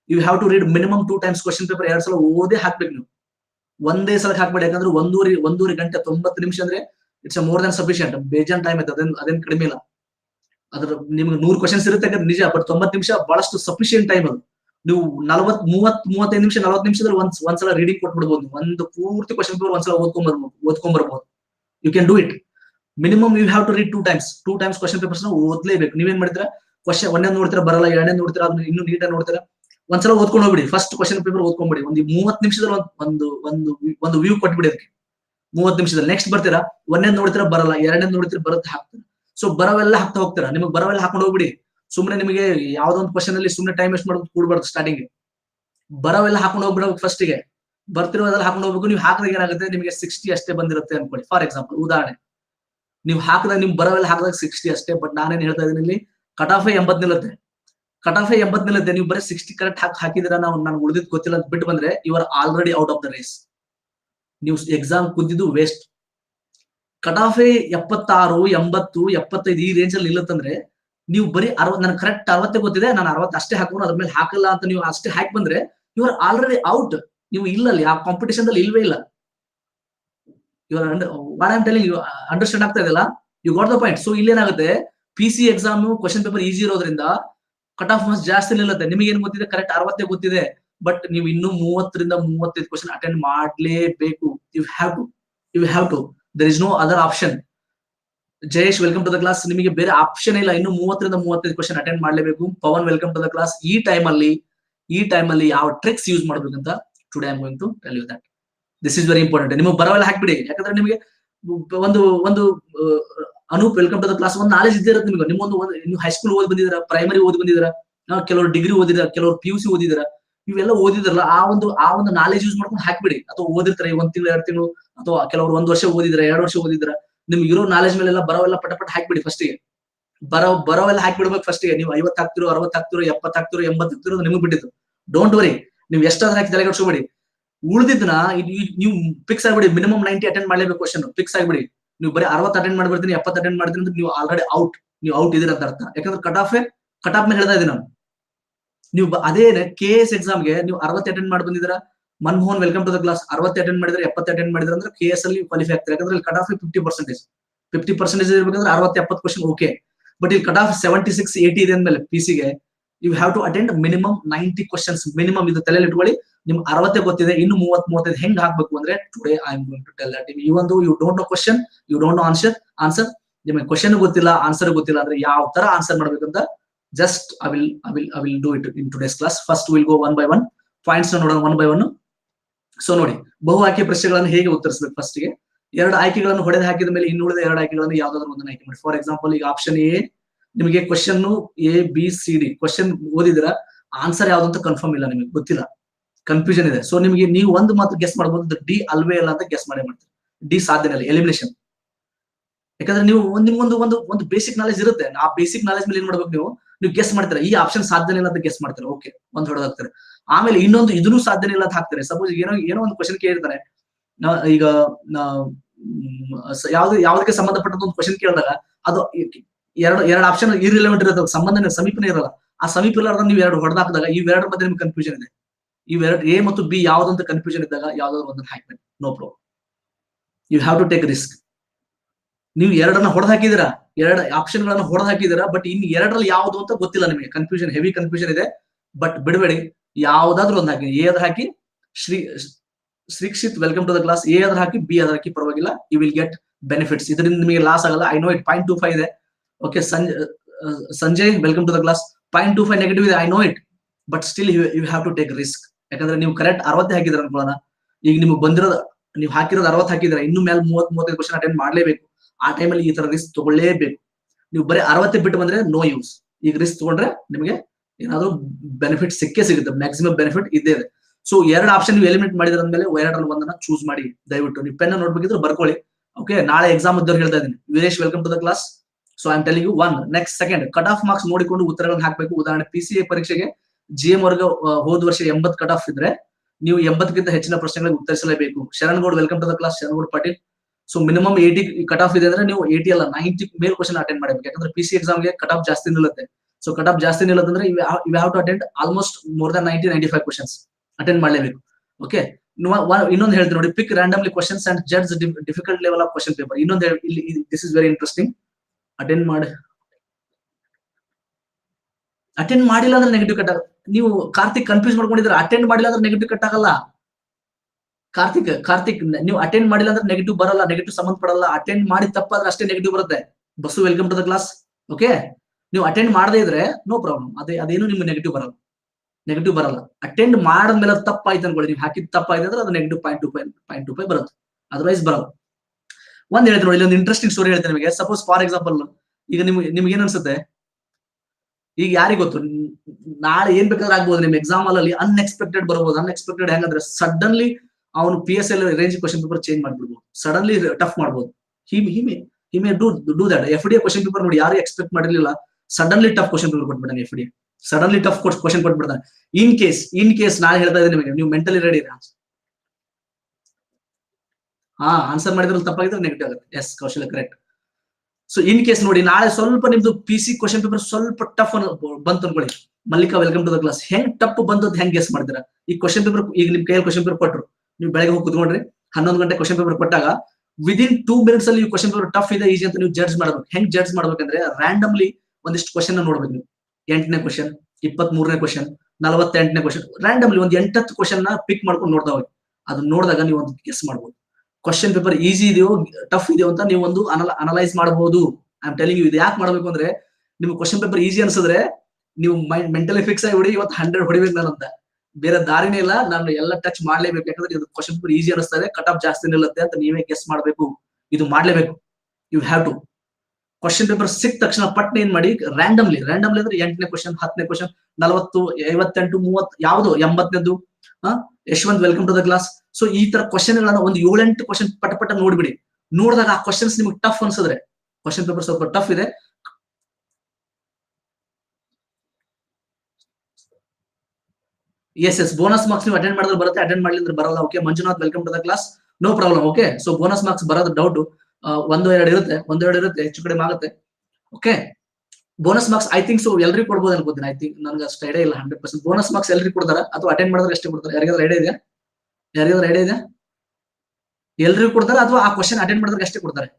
S1: you have to read minimum two times question paper ಎರಡ್ ಸಲ ಓದೇ ಹಾಕ್ಬೇಕು ನೀವು ಒಂದೇ ಸಲ ಹಾಕ್ಬೇಡಿ ಯಾಕಂದ್ರೆ ಒಂದೂವರೆ ಒಂದೂವರೆ ಗಂಟೆ ತೊಂಬತ್ತು ನಿಮಿಷ ಅಂದ್ರೆ ಇಟ್ಸ್ ಮೋರ್ ದನ್ ಸಫಿಶಿಯಂಟ್ ಬೇಜಾನ್ ಟೈಮ್ ಐತೆ ಅದೇನ್ ಅದೇನ್ ಕಡಿಮೆ ಇಲ್ಲ ಅದ್ರ ನಿಮ್ಗೆ ನೂರು ಕ್ವಶನ್ಸ್ ಇರುತ್ತೆ ಯಾಕಂದ್ರೆ ನಿಜ ಬಟ್ ತೊಂಬತ್ತು ನಿಮಿಷ ಬಹಳಷ್ಟು ಸಫಿಶಿಯಂಟ್ ಟೈಮ್ ಅದು ನೀವು ನಲವತ್ ಮೂವತ್ ಮೂವತ್ತೈದು ನಿಮಿಷ ನಲವತ್ತು ನಿಮಿಷದಲ್ಲಿ ಒಂದ್ ಒಂದ್ಸಲ ರೀಡಿಂಗ್ ಕೊಟ್ಬಿಡ್ಬೋದು ಒಂದು ಪೂರ್ತಿ ಕ್ವಶನ್ ಪೇಪರ್ ಒಂದ್ಸಲ ಓದ್ಕೊಂಡ್ ಬರ್ಬೋದು ಓದ್ಕೊಂಡ್ ಬರ್ಬೋದು you can do it minimum you have to read two times two times question papers ಓದ್ಲೇಬೇಕು ನೀವೇನ್ ಮಾಡ್ತೀರಾ ಕ್ವಶನ್ ಒಂದೇ ನೋಡ್ತೀರಾ ಬರಲ್ಲ ಎರಡನೇ ನೋಡ್ತೀರಾ ಅದನ್ನ ಇನ್ನೂ ನೀಟಾಗಿ ನೋಡ್ತೀರಾ ಒಂದ್ಸಲ ಓದ್ಕೊಂಡು ಹೋಗ್ಬಿಡಿ ಫಸ್ಟ್ ಕ್ವಶನ್ ಪೇಪರ್ ಓದ್ಕೊಂಡ್ಬಿಡಿ ಒಂದು ಮೂವತ್ತು ನಿಮಿಷದಲ್ಲಿ ಒಂದು ಒಂದು ಒಂದು ವ್ಯೂ ಕೊಟ್ಬಿಡಿ ಅದಕ್ಕೆ ಮೂವತ್ತು ನಿಮಿಷದಲ್ಲಿ ನೆಕ್ಸ್ಟ್ ಬರ್ತೀರಾ ಒಂದೇ ನೋಡ್ತೀರಾ ಬರಲ್ಲ ಎರಡನೇ ನೋಡ್ತೀರಾ ಬರುತ್ತೆ ಹಾಕ್ತೀರಾ ಸೊ ಬರವೆಲ್ಲ ಹಾಕ್ತಾ ಹೋಗ್ತೀರಾ ನಿಮಗೆ ಬರವೆಲ್ಲ ಹಾಕೊಂಡು ಹೋಗ್ಬಿಡಿ ಸುಮ್ಮನೆ ನಿಮಗೆ ಯಾವ್ದೋ ಒಂದು ಕ್ವಶನ್ ಅಲ್ಲಿ ಸುಮ್ಮನೆ ಟೈಮ್ ವೇಸ್ಟ್ ಮಾಡೋದು ಕೂಡ್ಬಾರ್ದು ಸ್ಟಾರ್ಟಿಂಗ್ ಬರವೆಲ್ಲ ಹಾಕೊಂಡು ಹೋಗ್ಬಿಡ್ಬೇಕು ಫಸ್ಟಿಗೆ ಬರ್ತಿರೋದೆಲ್ಲ ಹಾಕೊಂಡು ಹೋಗ್ಬೇಕು ನೀವು ಹಾಕಿದಾಗ ಏನಾಗುತ್ತೆ ನಿಮಗೆ ಸಿಕ್ಸ್ಟಿ ಅಷ್ಟೇ ಬಂದಿರುತ್ತೆ ಅನ್ಕೊಳ್ಳಿ ಫಾರ್ ಎಕ್ಸಾಂಪಲ್ ಉದಾಹರಣೆ ನೀವು ಹಾಕಿದಾಗ ನಿಮ್ ಬರವೆಲ್ಲ ಹಾಕಿದಾಗ ಸಿಕ್ಸ್ಟಿ ಅಷ್ಟೇ ಬಟ್ ನಾನೇನ್ ಹೇಳ್ತಾ ಇದೀನಿ ಇಲ್ಲಿ ಕಟ್ ಆಫ್ ಎಂಬತ್ ನಿಲ್ಲುತ್ತೆ ಕಟ್ ಆಫ್ ಎಂಬತ್ ನಿಲ್ಲುತ್ತೆ ನೀವು ಬರೀ ಸಿಕ್ಸ್ಟಿ ಕರೆಕ್ಟ್ ಹಾಕಿ ಹಾಕಿದಿರ ನಾವು ನಾನು ಉಳಿದಿದ್ ಗೊತ್ತಿಲ್ಲ ಅಂತ ಬಿಟ್ಟು ಬಂದ್ರೆ you are already out of the race ನೀವು ಎಕ್ಸಾಮ್ ಕುದ್ದಿದ್ದು ವೇಸ್ಟ್ ಕಟ್ ಆಫ್ ಎಪ್ಪತ್ತಾರು ಎಂಬತ್ತು ಎಪ್ಪತ್ತೈದು ಈ ರೇಂಜ್ ಅಲ್ಲಿ ನಿಲ್ಲತ್ತಂದ್ರೆ ನೀವು ಬರೀ ಅರವತ್ ನನ್ ಕರೆಕ್ಟ್ ಅರವತ್ತೇ ಗೊತ್ತಿದೆ ನಾನು ಅರವತ್ತು ಅಷ್ಟೇ ಹಾಕೋಣ ಅದ್ರ ಮೇಲೆ ಹಾಕಲ್ಲ ಅಂತ ನೀವು ಅಷ್ಟೇ ಹಾಕಿ ಬಂದ್ರೆ ಯು ಆರ್ ಆಲ್ರೆಡಿ ಔಟ್ ನೀವು ಇಲ್ಲ ಅಲ್ಲಿ ಆ ಕಾಂಪಿಟೇಷನ್ ದಲ್ಲಿ ಇಲ್ವೇ ಇಲ್ಲ you are what I'm telling you understand ಆಗ್ತಾ ಇದೆಲ್ಲ you got the point so ಇಲ್ಲೇನಾಗುತ್ತೆ P C exam question paper easy ಇರೋದ್ರಿಂದ ಕಟ್ ಆಫ್ ಮಾರ್ಕ್ಸ್ ಜಾಸ್ತಿ ನಿಲ್ಲುತ್ತೆ ನಿಮಗೆ ಏನ್ ಗೊತ್ತಿದೆ ಕರೆಕ್ಟ್ ಅರವತ್ತೇ ಗೊತ್ತಿದೆ ಬಟ್ ನೀವು ಇನ್ನೂ ಮೂವತ್ತರಿಂದ ಮೂವತ್ತೈದು ಕ್ವಶನ್ ಅಟೆಂಡ್ ಮಾಡ್ಲೇಬೇಕು you have to you have to there is no other option Jayesh welcome to the class ನಿಮಗೆ ಬೇರೆ ಆಪ್ಷನ್ ಇಲ್ಲ ಇನ್ನು ಮೂವತ್ತರಿಂದ ಮೂವತ್ತೈದು ಕ್ವಶನ್ ಅಟೆಂಡ್ ಮಾಡ್ಲೇಬೇಕು Pavan welcome to the class ಈ ಟೈಮ್ ಅಲ್ಲಿ ಈ ಟೈಮ್ ಅಲ್ಲಿ ಯಾವ ಟ್ರಿಕ್ಸ್ ಯೂಸ್ ಮಾಡ್ಬೇಕಂತ today I'm going to tell you that this is very important ನಿಮಗೆ ಬರವಲ್ಲ ಹಾಕ್ಬಿಡಿ ಯಾಕಂದ್ರೆ ನಿಮಗೆ ಒಂದು ಒಂದು Anoop welcome to the class ಒಂದು ನಾಲೆಜ್ ಇದ್ದೇ ಇರುತ್ತೆ ನಿಮಗೆ ನಿಮ್ಮೊಂದು ನೀವು ಹೈಸ್ಕೂಲ್ ಓದಿ ಬಂದಿದ್ದೀರಾ ಪ್ರೈಮರಿ ಓದಿ ಬಂದಿದ್ದೀರಾ ಕೆಲವರು ಡಿಗ್ರಿ ಓದಿದ್ರ ಕೆಲವರು ಪಿ ಯು ಸಿ ಓದಿದಾರ ಇವೆಲ್ಲ ಓದಿದ್ರಲ್ಲ ಆ ಒಂದು ಆ ಒಂದು ನಾಲೆಜ್ ಯೂಸ್ ಮಾಡ್ಕೊಂಡು ಹಾಕ್ಬಿಡಿ ಅಥವಾ ಓದಿರ್ತಾರೆ ಒಂದ್ ತಿಂಗಳು ಎರಡು ತಿಂಗಳು ಅಥವಾ ಕೆಲವರು ಒಂದ್ ವರ್ಷ ಓದಿದ್ರ ಎರಡು ವರ್ಷ ಓದಿದ್ರ ನಿಮ್ಗೆ ಇರೋ ನಾಲೆಜ್ ಮೇಲೆಲ್ಲ ಬರೋವೆಲ್ಲ ಪಟ ಪಟ ಹಾಕ್ಬಿಡಿ ಫಸ್ಟಿಗೆ ಬರೋ ಬರೋವೆಲ್ಲ ಹಾಕ್ಬಿಡ್ಬೇಕು ಫಸ್ಟಿಗೆ ನೀವು ಐವತ್ತು ಹಾಕ್ತಿರೋ ಅರವತ್ತು ಹಾಕ್ತಿರೋ ಎಪ್ಪತ್ತು ಹಾಕ್ತಿರೋ ಎಂಬತ್ತು ಹಾಕ್ತಿರೋ ನಿಮಗೆ ಬಿಟ್ಟಿದ್ದು ಡೋಂಟ್ ವರಿ ನೀವು ಎಷ್ಟಾದ್ರೂ ಹಾಕಿ ತಲೆ ಕಟ್ಸ್ಕೊಬೇಡಿ ಉಳಿದಿದ್ನ ನೀವು ಫಿಕ್ಸ್ ಆಗ್ಬಿಡಿ ಮಿನಿಮಮ್ ನೈಂಟಿ ಅಟೆಂಡ್ ಮಾಡ್ಲೇಬೇಕು ಕ್ವಶನ್ ಫಿಕ್ಸ್ ಆಗ್ಬಿಡಿ ನೀವು ಬರೀ ಅರವತ್ತು ಅಟೆಂಡ್ ಮಾಡ್ಬಿಡ್ತೀನಿ ಎಪ್ಪತ್ತು ಅಟೆಂಡ್ ಮಾಡ್ತೀನಿ ಅಂದ್ರೆ ನೀವು ಆಲ್ರೆಡಿ ಔಟ್ ನೀವು ಔಟ್ ಇದೀರ ಅಂತ ಅರ್ಥ ಯಾಕಂದ್ರೆ ಕಟ್ ಆಫ್ ಕಟ್ ಆಫ್ ಮೇಲೆ ಹೇಳ್ತಾ ಇದ್ದೀನಿ ನಾನು ನೀವು ಅದೇನೆ ಕೆ ಎಸ್ ಎಕ್ಸಾಮ್ಗೆ ನೀವು ಅರವತ್ತು ಅಟೆಂಡ್ ಮಾಡಿ ಬಂದಿದ್ದೀರಾ Manmohan welcome to the class ಅರವತ್ತು ಅಟೆಂಡ್ ಮಾಡಿದ್ರೆ ಎಪ್ಪತ್ತು ಅಟೆಂಡ್ ಮಾಡಿದ್ರೆ ಅಂದ್ರೆ ಕೆ ಎಸ್ ಅಲ್ಲಿ ಕ್ವಾಲಿಫೈ ಆಗ್ತಾರೆ ಯಾಕಂದ್ರೆ cut off fifty percentage fifty percentage ಇರ್ಬೇಕಂದ್ರೆ ಅರವತ್ತು ಎಪ್ಪತ್ತು ಕ್ವಶನ್ ಓಕೆ ಬಟ್ ಇಲ್ಲಿ cut off seventy six eighty ಇದೆ ಅಂದ್ಮೇಲೆ ಪಿ ಸಿಗೆ you have to attend minimum ninety questions minimum ಇದು ತಲೆಯಲ್ಲಿ ಇಟ್ಕೊಳ್ಳಿ ನಿಮ್ ಅರವತ್ತೇ ಗೊತ್ತಿದೆ ಇನ್ನು ಮೂವತ್ ಮೂವತ್ತೈದು ಹೆಂಗ್ ಹಾಕ್ಬೇಕು ಅಂದ್ರೆ today I am going to tell that ಈ ಒಂದು you don't know question you don't know answer answer ನಿಮಗೆ ಕ್ವಶನ್ ಗೊತ್ತಿಲ್ಲ ಆನ್ಸರ್ ಗೊತ್ತಿಲ್ಲ ಅಂದ್ರೆ ಯಾವ ತರ ಆನ್ಸರ್ ಮಾಡ್ಬೇಕಂತ just I will I will I will do it in today's class first will go one by one points ನೋಡೋಣ one by one so ನೋಡಿ ಬಹು ಆಯ್ಕೆ ಪ್ರಶ್ನೆಗಳನ್ನು ಹೇಗೆ ಉತ್ತರಿಸಬೇಕು ಫಸ್ಟ್ ಗೆ ಎರಡು ಆಯ್ಕೆಗಳನ್ನು ಹೊಡೆದು ಹಾಕಿದ ಮೇಲೆ ಇನ್ನುಳಿದ ಎರಡು ಆಯ್ಕೆಗಳನ್ನು ಯಾವ್ದಾದ್ರು ಒಂದನ್ನು ಆಯ್ಕೆ ಮಾಡಿ ಫಾರ್ ಎಕ್ಸಾಂಪಲ್ ಈಗ ಆಪ್ಷನ್ ಎ ನಿಮಗೆ question A B C D question ಓದಿದ್ರ ಆನ್ಸರ್ ಯಾವ್ದು ಅಂತ ಕನ್ಫರ್ಮ್ ಇಲ್ಲ ನಿಮಗೆ ಗೊತ್ತಿಲ್ಲ ಕನ್ಫ್ಯೂಷನ್ ಇದೆ ಸೊ ನಿಮಗೆ ನೀವು ಒಂದು ಮಾತ್ರ ಗೆಸ್ ಮಾಡಬಹುದು ಡಿ ಅಲ್ವೇ ಇಲ್ಲ ಅಂತ ಗೆಸ್ ಮಾಡೇ ಮಾಡ್ತೀರಿ ಡಿ ಸಾಧ್ಯನೇ ಇಲ್ಲ ಎಲಿಮಿನೇಷನ್ ಯಾಕಂದ್ರೆ ನೀವು ಒಂದ್ ನಿಮ್ಗೊಂದು ಒಂದು ಒಂದು ಬೇಸಿಕ್ ನಾಲೆಜ್ ಇರುತ್ತೆ ಆ ಬೇಸಿಕ್ ನಾಲೆಜ್ ಮೇಲೆ ಏನ್ ಮಾಡ್ಬೇಕು ನೀವು ನೀವು ಗೆಸ್ ಮಾಡ್ತೀರಾ ಈ ಆಪ್ಷನ್ ಸಾಧ್ಯನೇ ಇಲ್ಲ ಅಂತ ಗೆಸ್ ಮಾಡ್ತೀರಾ ಓಕೆ ಒಂದ್ ಹೊಡೆದಾಗ್ತಾರೆ ಆಮೇಲೆ ಇನ್ನೊಂದು ಇದನ್ನು ಸಾಧ್ಯನೇ ಇಲ್ಲ ಅಂತ ಹಾಕ್ತಾರೆ ಸಪೋಸ್ ಏನೋ ಏನೋ ಒಂದು ಕ್ವಶನ್ ಕೇಳಿರ್ತಾರೆ ಈಗ ಯಾವ್ದು ಯಾವ್ದಕ್ಕೆ ಸಂಬಂಧಪಟ್ಟಂತ ಒಂದು ಕ್ವಶನ್ ಕೇಳಿದಾಗ ಅದು ಎರಡು ಎರಡು ಆಪ್ಷನ್ ಇರಿಲೆವೆಂಟ್ ಇರುತ್ತೆ ಸಂಬಂಧ ಸಮೀಪನೇ ಇರಲ್ಲ ಆ ಸಮೀಪ ಇಲ್ಲಾರ್ದ ನೀವು ಎರಡು ಹೊಡೆದಾಕಿದಾಗ ಇವೆರಡರ ಮಧ್ಯೆ ನಿಮ್ಗೆ ಕನ್ಫ್ಯೂಷನ್ ಇದೆ ಇವೆರಡು ಎ ಮತ್ತು ಬಿ ಯಾವ್ದಂತ ಕನ್ಫ್ಯೂಷನ್ ಇದ್ದಾಗ ಯಾವ್ದಾದ್ರು ಒಂದನ್ನು ಹಾಕ್ಬೇಕು no problem you have to take risk ನೀವು ಎರಡನ್ನ ಹೊಡೆದು ಹಾಕಿದಿರಾ ಎರಡು ಆಪ್ಷನ್ ಗಳನ್ನ ಹೊಡೆದು ಹಾಕಿದಿರಾ ಬಟ್ ಇನ್ ಎರಡರಲ್ಲಿ ಯಾವ್ದು ಅಂತ ಗೊತ್ತಿಲ್ಲ ನಿಮಗೆ ಕನ್ಫ್ಯೂಷನ್ ಹೆವಿ ಕನ್ಫ್ಯೂಷನ್ ಇದೆ ಬಟ್ ಬಿಡಬೇಡಿ ಯಾವ್ದಾದ್ರು ಒಂದು ಹಾಕಿ ಎ ಅದ್ರ ಹಾಕಿ Shri Shrikshith welcome to the class A ಅದ್ರ ಹಾಕಿ ಬಿ ಅದ್ರ ಹಾಕಿ ಪರವಾಗಿಲ್ಲ ಯು ವಿಲ್ ಗೆಟ್ ಬೆನಿಫಿಟ್ಸ್ ಇದರಿಂದ ನಿಮಗೆ ಲಾಸ್ ಆಗಲ್ಲ I know it point two five ಇದೆ okay Sanjay welcome to the class point two five negative ಇದೆ I know it but still you you have to take risk ಯಾಕಂದ್ರೆ ನೀವು correct ಅರವತ್ತೇ ಹಾಕಿದ್ರೆ ಅನ್ಕೊಳ್ಳೋಣ ಈಗ ನಿಮ್ಗೆ ಬಂದಿರೋದು ನೀವು ಹಾಕಿರೋದು ಅರವತ್ತು ಹಾಕಿದ್ರೆ ಇನ್ನು ಮೇಲೆ ಮೂವತ್ ಮೂವತ್ತೈದು ಕ್ವಶನ್ ಅಟೆಂಡ್ ಮಾಡ್ಲೇಬೇಕು ಆ ಟೈಮಲ್ಲಿ ಈ ತರ ರಿಸ್ಕ್ ತಗೊಳ್ಳೇಬೇಕು ನೀವು ಬರೀ ಅರವತ್ತೇ ಬಿಟ್ಟು ಬಂದ್ರೆ ನೋ ಯೂಸ್ ಈಗ ರಿಸ್ಕ್ ತಗೊಂಡ್ರೆ ನಿಮಗೆ ಏನಾದ್ರು ಬೆನಿಫಿಟ್ ಸಿಕ್ಕೇ ಸಿಗುತ್ತೆ ಮ್ಯಾಕ್ಸಿಮಮ್ ಬೆನಿಫಿಟ್ ಇದ್ದೇ ಇದೆ ಸೊ ಎರಡು ಆಪ್ಷನ್ ನೀವು ಎಲಿಮಿನೇಟ್ ಮಾಡಿದ್ರ ಮೇಲೆ ಎರಡರಲ್ಲಿ ಒಂದನ್ನ ಚೂಸ್ ಮಾಡಿ ದಯವಿಟ್ಟು ನೀವು ಪೆನ್ ನೋಡ್ಬೇಕಿದ್ರೆ ಬರ್ಕೊಳ್ಳಿ ಓಕೆ ನಾಳೆ ಎಕ್ಸಾಮ್ ಇದ್ದವ್ರು ಹೇಳ್ತಾ ಇದ್ದೀನಿ Veeresh welcome to the class so I'm telling you one next second cut off marks ನೋಡಿಕೊಂಡು ಉತ್ತರಗಳನ್ನು ಹಾಕಬೇಕು ಉದಾಹರಣೆ ಪಿ ಸಿ ಎ ಪರೀಕ್ಷೆಗೆ ಜಿ ಎಂ ವರ್ಗ ಹೋದ ವರ್ಷ ಎಂಬತ್ ಕಟ್ ಆಫ್ ಇದ್ರೆ ನೀವು ಎಂಬತ್ತಕ್ಕಿಂತ ಹೆಚ್ಚಿನ ಪ್ರಶ್ನೆಗಳಿಗೆ ಉತ್ತರಿಸಲೇಬೇಕು Sharan Goud welcome to the class Sharan Goud Patil so minimum eighty cut off ಇದೆ ಅಂದ್ರೆ ನೀವು ಏಟಿ ಅಲ್ಲ ನೈಂಟಿ ಮೇಲ್ ಕ್ವಶನ್ ಅಟೆಂಡ್ ಮಾಡಬೇಕು ಯಾಕಂದ್ರೆ ಪಿ ಸಿ ಎಕ್ಸಾಮ್ಗೆ ಕಟ್ ಆಫ್ ಜಾಸ್ತಿ ನಿಲ್ಲುತ್ತೆ ಸೊ ಕಟ್ ಆಫ್ ಜಾಸ್ತಿ ನಿಲ್ಲದಂದ್ರೆ you have to attend almost more than ninety ninety five questions attend ಮಾಡಲೇಬೇಕು ಓಕೆ ಇನ್ನೊಂದು ಹೇಳ್ತೀನಿ ನೋಡಿ pick randomly questions and judge difficult level of question paper ಇನ್ನೊಂದು ಇಲ್ಲಿ this is very interesting attend ಮಾಡಿ attend ಮಾಡಿಲ್ಲ ಅಂದ್ರೆ ನೆಗೆಟಿವ್ ಕಟ್ ನೀವು ಕಾರ್ತಿಕ್ ಕನ್ಫ್ಯೂಸ್ ಮಾಡ್ಕೊಂಡಿದ್ರೆ ಅಟೆಂಡ್ ಮಾಡಿಲ್ಲ ಅಂದ್ರೆ ನೆಗೆಟಿವ್ ಕಟ್ ಆಗಲ್ಲ ಕಾರ್ತಿಕ್ ಕಾರ್ತಿಕ್ ನೀವು ಅಟೆಂಡ್ ಮಾಡಿಲ್ಲ ಅಂದ್ರೆ ನೆಗೆಟಿವ್ ಬರಲ್ಲ ನೆಗೆಟಿವ್ ಸಂಬಂಧ ಪಡಲ್ಲ ಅಟೆಂಡ್ ಮಾಡಿ ತಪ್ಪಾದ್ರೆ ಅಷ್ಟೇ ನೆಗೆಟಿವ್ ಬರುತ್ತೆ ಬಸ್ಸು welcome to the class okay ನೀವು ಅಟೆಂಡ್ ಮಾಡದೇ ಇದ್ರೆ ನೋ ಪ್ರಾಬ್ಲಮ್ ಅದೇ ಅದೇನು ನಿಮ್ಗೆ ನೆಗೆಟಿವ್ ಬರಲ್ಲ ನೆಗೆಟಿವ್ ಬರಲ್ಲ ಅಟೆಂಡ್ ಮಾಡಿದ್ಮೇಲೆ ತಪ್ಪಾಯ್ತು ಅನ್ಕೊಳ್ಳಿ ನೀವು ಹಾಕಿದ್ ತಪ್ಪಾಯ್ತು ಅಂದ್ರೆ ಅದು negative point two point point two five ಬರುತ್ತೆ ಅದರ್ವೈಸ್ ಬರಲ್ಲ ಒಂದ್ ಹೇಳ್ತೀನಿ ನೋಡಿ ಇಲ್ಲಿ ಒಂದು ಇಂಟ್ರೆಸ್ಟಿಂಗ್ ಸ್ಟೋರಿ ಹೇಳ್ತೀನಿ ನಿಮಗೆ ಸಪೋಸ್ ಫಾರ್ ಎಕ್ಸಾಂಪಲ್ ಈಗ ನಿಮ್ಗೆ ನಿಮ್ಗೆ ಏನ್ ಅನ್ಸುತ್ತೆ ಈಗ ಯಾರಿಗ್ ಗೊತ್ತು ನಾಳೆ ಏನ್ ಬೇಕಾದ್ರೆ ಆಗ್ಬೋದು ನಿಮ್ ಎಕ್ಸಾಮ್ ಅಲ್ಲಿ ಅನ್ಎಕ್ಸ್ಪೆಕ್ಟೆಡ್ ಬರ್ಬೋದು ಅನ್ಎಕ್ಸ್ಪೆಕ್ಟೆಡ್ ಹೆಂಗಂದ್ರೆ ಸಡನ್ಲಿ ಅವನು P S L range question paper change ಮಾಡ್ಬಿಡ್ಬೋದು ಸಡನ್ಲಿ ಟಫ್ ಮಾಡ್ಬೋದು ಹಿಮೆ ಹಿಮೆ ಹಿಮೆ do do that F D question paper ನೋಡಿ ಯಾರು ಎಕ್ಸ್ಪೆಕ್ಟ್ ಮಾಡಿರ್ಲಿಲ್ಲ ಸಡನ್ಲಿ ಟಫ್ ಕ್ವಶನ್ ಪೇಪರ್ ಕೊಟ್ಬಿಡ್ತಾನೆ F D suddenly tough question ಕೊಟ್ಬಿಡ್ತಾನೆ ಇನ್ ಕೇಸ್ ಇನ್ ಕೇಸ್ ನಾಳೆ ಹೇಳ್ತಾ ಇದ್ದೀನಿ ನಿಮಗೆ ನೀವು ಮೆಂಟಲಿ ರೆಡಿ ಹಾ ಆನ್ಸರ್ ಮಾಡಿದ್ರೆ ತಪ್ಪಾಗಿದ್ರೆ ನೆಗೆಟಿವ್ ಆಗುತ್ತೆ yes Kaushalya correct so in case ನೋಡಿ ನಾಳೆ ಸ್ವಲ್ಪ ನಿಮ್ದು ಪಿ ಸಿ ಕ್ವಶನ್ ಪೇಪರ್ ಸ್ವಲ್ಪ ಟಫ್ ಬಂತು ಅನ್ಕೊಳ್ಳಿ Mallika welcome to the class ಹೆಂಗ್ ಟಫ್ ಬಂದದ್ ಹೆಂಗ್ ಗೆಸ್ ಮಾಡಿದಿರಾ ಈ ಕ್ವಶನ್ ಪೇಪರ್ ಈಗ ನಿಮ್ ಕೈಯಲ್ಲಿ ಕ್ವಶನ್ ಪೇಪರ್ ಕೊಟ್ಟರು ನೀವು ಬೆಳಗ್ಗೆ ಹೋಗಿ ಕುತ್ಕೊಂಡ್ರಿ ಹನ್ನೊಂದು ಗಂಟೆ ಕ್ವಶನ್ ಪೇಪರ್ ಕೊಟ್ಟಾಗ ವಿದಿನ್ ಟೂ ಮಿನಿಟ್ಸ್ ಅಲ್ಲಿ ಕ್ವಶನ್ ಪೇಪರ್ ಟಫ್ ಇದೆ ಈಜಿ ಅಂತ ನೀವು ಜಡ್ಜ್ ಮಾಡ್ಬೇಕು ಹೆಂಗ್ ಜಡ್ಜ್ ಮಾಡ್ಬೇಕಂದ್ರೆ ರ್ಯಾಂಡಮ್ಲಿ ಒಂದಿಷ್ಟು ಕ್ವಶನ್ ನೋಡ್ಬೇಕು ನೀವು ಎಂಟನೇ ಕ್ವಶನ್ ಇಪ್ಪತ್ತ್ ಮೂರನೇ ಕ್ವಶನ್ ನಲವತ್ತೆಂಟನೇ ಕ್ವಶನ್ ರ್ಯಾಂಡಮ್ಲಿ ಒಂದು ಎಂಟತ್ತು ಕ್ವಶನ್ ನ ಪಿಕ್ ಮಾಡ್ಕೊಂಡು ನೋಡ್ತಾ ಹೋಗಿ ಅದನ್ನ ನೋಡಿದಾಗ ನೀವು ಒಂದು ಗೆಸ್ ಮಾಡ್ಬೋದು ಕ್ವಶನ್ ಪೇಪರ್ ಈಸಿ ಇದೆಯೋ ಟಫ್ ಇದೆಯೋ ಅಂತ ನೀವು ಒಂದು ಅನಲೈಸ್ ಮಾಡಬಹುದು ಐ ಆಮ್ ಟೆಲಿಂಗ್ ಯು ಇದು ಯಾಕೆ ಮಾಡ್ಬೇಕು ಅಂದ್ರೆ ನಿಮ್ಗೆ ಕ್ವಶನ್ ಪೇಪರ್ ಈಸಿ ಅನ್ಸಿದ್ರೆ ನೀವು ಮೈಂಡ್ ಮೆಂಟಲಿ ಫಿಕ್ಸ್ ಆಗಿ ಹೊಡಿ ಇವತ್ತು ಹಂಡ್ರೆಡ್ ಹೊಡಿಬೇಕು ನಾನು ಅಂತ ಬೇರೆ ದಾರಿನೇ ಇಲ್ಲ ನಾನು ಎಲ್ಲ ಟಚ್ ಮಾಡ್ಲೇಬೇಕು ಯಾಕಂದ್ರೆ ಇದು ಕ್ವಶನ್ ಪೇಪರ್ ಈಸಿ ಅನಿಸ್ತಾ ಇದೆ ಕಟ್ ಆಫ್ ಜಾಸ್ತಿ ನಿಲ್ಲುತ್ತೆ ಅಂತ ನೀವೇ ಗೆಸ್ ಮಾಡ್ಬೇಕು ಇದು ಮಾಡ್ಲೇಬೇಕು you have to question paper ಸಿಕ್ಕ ತಕ್ಷಣ ಪಟ್ನೆ ಏನ್ ಮಾಡಿ ರ್ಯಾಂಡಮ್ಲಿ ರ್ಯಾಂಡಮ್ಲಿ ಅಂದ್ರೆ ಎಂಟನೇ ಕ್ವಶನ್ ಹತ್ತನೇ ಕ್ವಶನ್ ನಲವತ್ತು ಐವತ್ತೆಂಟು ಮೂವತ್ ಯಾವ್ದು ಎಂಬತ್ತನೇದು Yashwant welcome to the class so ಈ ತರ ಕ್ವಶನ್ ಗಳನ್ನ ಒಂದು ಏಳೆಂಟು ಕ್ವಶನ್ ಪಟ ಪಟ ನೋಡ್ಬಿಡಿ ನೋಡಿದಾಗ ಆ ಕ್ವಶನ್ಸ್ ನಿಮ್ಗೆ ಟಫ್ ಅನ್ಸಿದ್ರೆ ಕ್ವಶನ್ ಪೇಪರ್ ಸ್ವಲ್ಪ ಟಫ್ ಇದೆ ಎಸ್ ಎಸ್ ಬೋನಸ್ ಮಾರ್ಕ್ಸ್ ನೀವು ಅಟೆಂಡ್ ಮಾಡಿದ್ರೆ ಬರುತ್ತೆ ಅಟೆಂಡ್ ಮಾಡ್ಲಿಂದ್ರೆ ಬರಲ್ಲ okay Manjunath welcome to the class no problem okay so bonus marks ಬರೋದು ಡೌಟ್ ಒಂದು ಎರಡು ಇರುತ್ತೆ ಒಂದು ಎರಡು ಇರುತ್ತೆ ಹೆಚ್ಚು ಕಡಿಮೆ ಆಗುತ್ತೆ okay bonus marks I think so ಎಲ್ರಿಗೂ ಕೊಡ್ಬೋದು ಅನ್ಕೋತೀನಿ ಐ ಥಿಂಕ್ ನನಗೆ ಅಷ್ಟು ಐಡಿಯಾ ಇಲ್ಲ ಹಂಡ್ರೆಡ್ ಪರ್ಸೆಂಟ್ ಬೋನಸ್ ಮಾರ್ಕ್ಸ್ ಎಲ್ರಿಗೂ ಕೊಡ್ತಾರ ಅಥವಾ ಅಟೆಂಡ್ ಮಾಡಿದ್ರೆ ಎಷ್ಟೇ ಕೊಡ್ತಾರೆ ಯಾರಿಗಾದ್ರೂ ಐಡಿಯಾ ಇದೆಯಾ ಯಾರಿಗಾದ್ರೂ ಐಡಿಯಾ ಇದೆಯಾ ಎಲ್ರಿಗೂ ಕೊಡ್ತಾರೆ ಅಥವಾ ಆ ಕ್ವಶನ್ ಅಟೆಂಡ್ ಮಾಡಿದ್ರೆ ಅಷ್ಟೇ ಕೊಡ್ತಾರೆ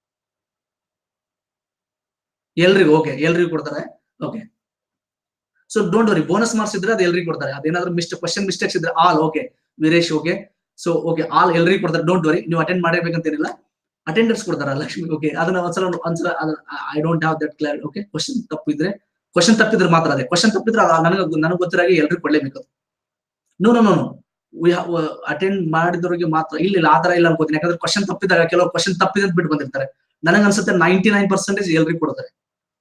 S1: ಎಲ್ರಿಗೂ ಓಕೆ ಎಲ್ರಿಗೂ ಕೊಡ್ತಾರೆ okay so don't worry bonus marks ಇದ್ರೆ ಅದು ಎಲ್ರಿಗೂ ಕೊಡ್ತಾರೆ ಅದೇನಾದ್ರೂ ಮಿಸ್ಟ್ ಕ್ವಶನ್ ಮಿಸ್ಟೇಕ್ಸ್ ಇದ್ರೆ all okay Veeresh okay so okay all ಎಲ್ರಿಗೂ ಕೊಡ್ತಾರೆ ಡೋಂಟ್ ವರಿ ನೀವು ಅಟೆಂಡ್ ಮಾಡಬೇಕಂತೇನಿಲ್ಲ ಅಟೆಂಡರ್ಸ್ ಕೊಡ್ತಾರ ಲಕ್ಷ್ಮಿ ಓಕೆ ಅದನ್ನ ಒಂದ್ಸಲ ಒಂದ್ಸಲ I don't have that clear okay question ತಪ್ಪಿದ್ರೆ ಕ್ವಶನ್ ತಪ್ಪಿದ್ರೆ ಮಾತ್ರ ಅದೇ ಕ್ವಶನ್ ತಪ್ಪಿದ್ರೆ ನನಗೆ ನನಗೆ ಗೊತ್ತಿರಾಗಿ ಎಲ್ರಿಗೂ ಕೊಡ್ಲೇಬೇಕು no no no no we attend ಮಾಡಿದವರಿಗೆ ಮಾತ್ರ ಇಲ್ಲ ಇಲ್ಲ ಆತರ ಇಲ್ಲ ಅನ್ಕೋತೀನಿ ಯಾಕಂದ್ರೆ ಕ್ವಶನ್ ತಪ್ಪಿದಾಗ ಕೆಲವರು ಕ್ವಶನ್ ತಪ್ಪಿದೆ ಅಂತ ಬಿಟ್ಟು ಬಂದಿರ್ತಾರೆ ನನಗೆ ಅನ್ಸುತ್ತೆ ನೈಂಟಿ ನೈನ್ ಪರ್ಸೆಂಟೇಜ್ ಎಲ್ರಿಗೂ ಕೊಡ್ತಾರೆ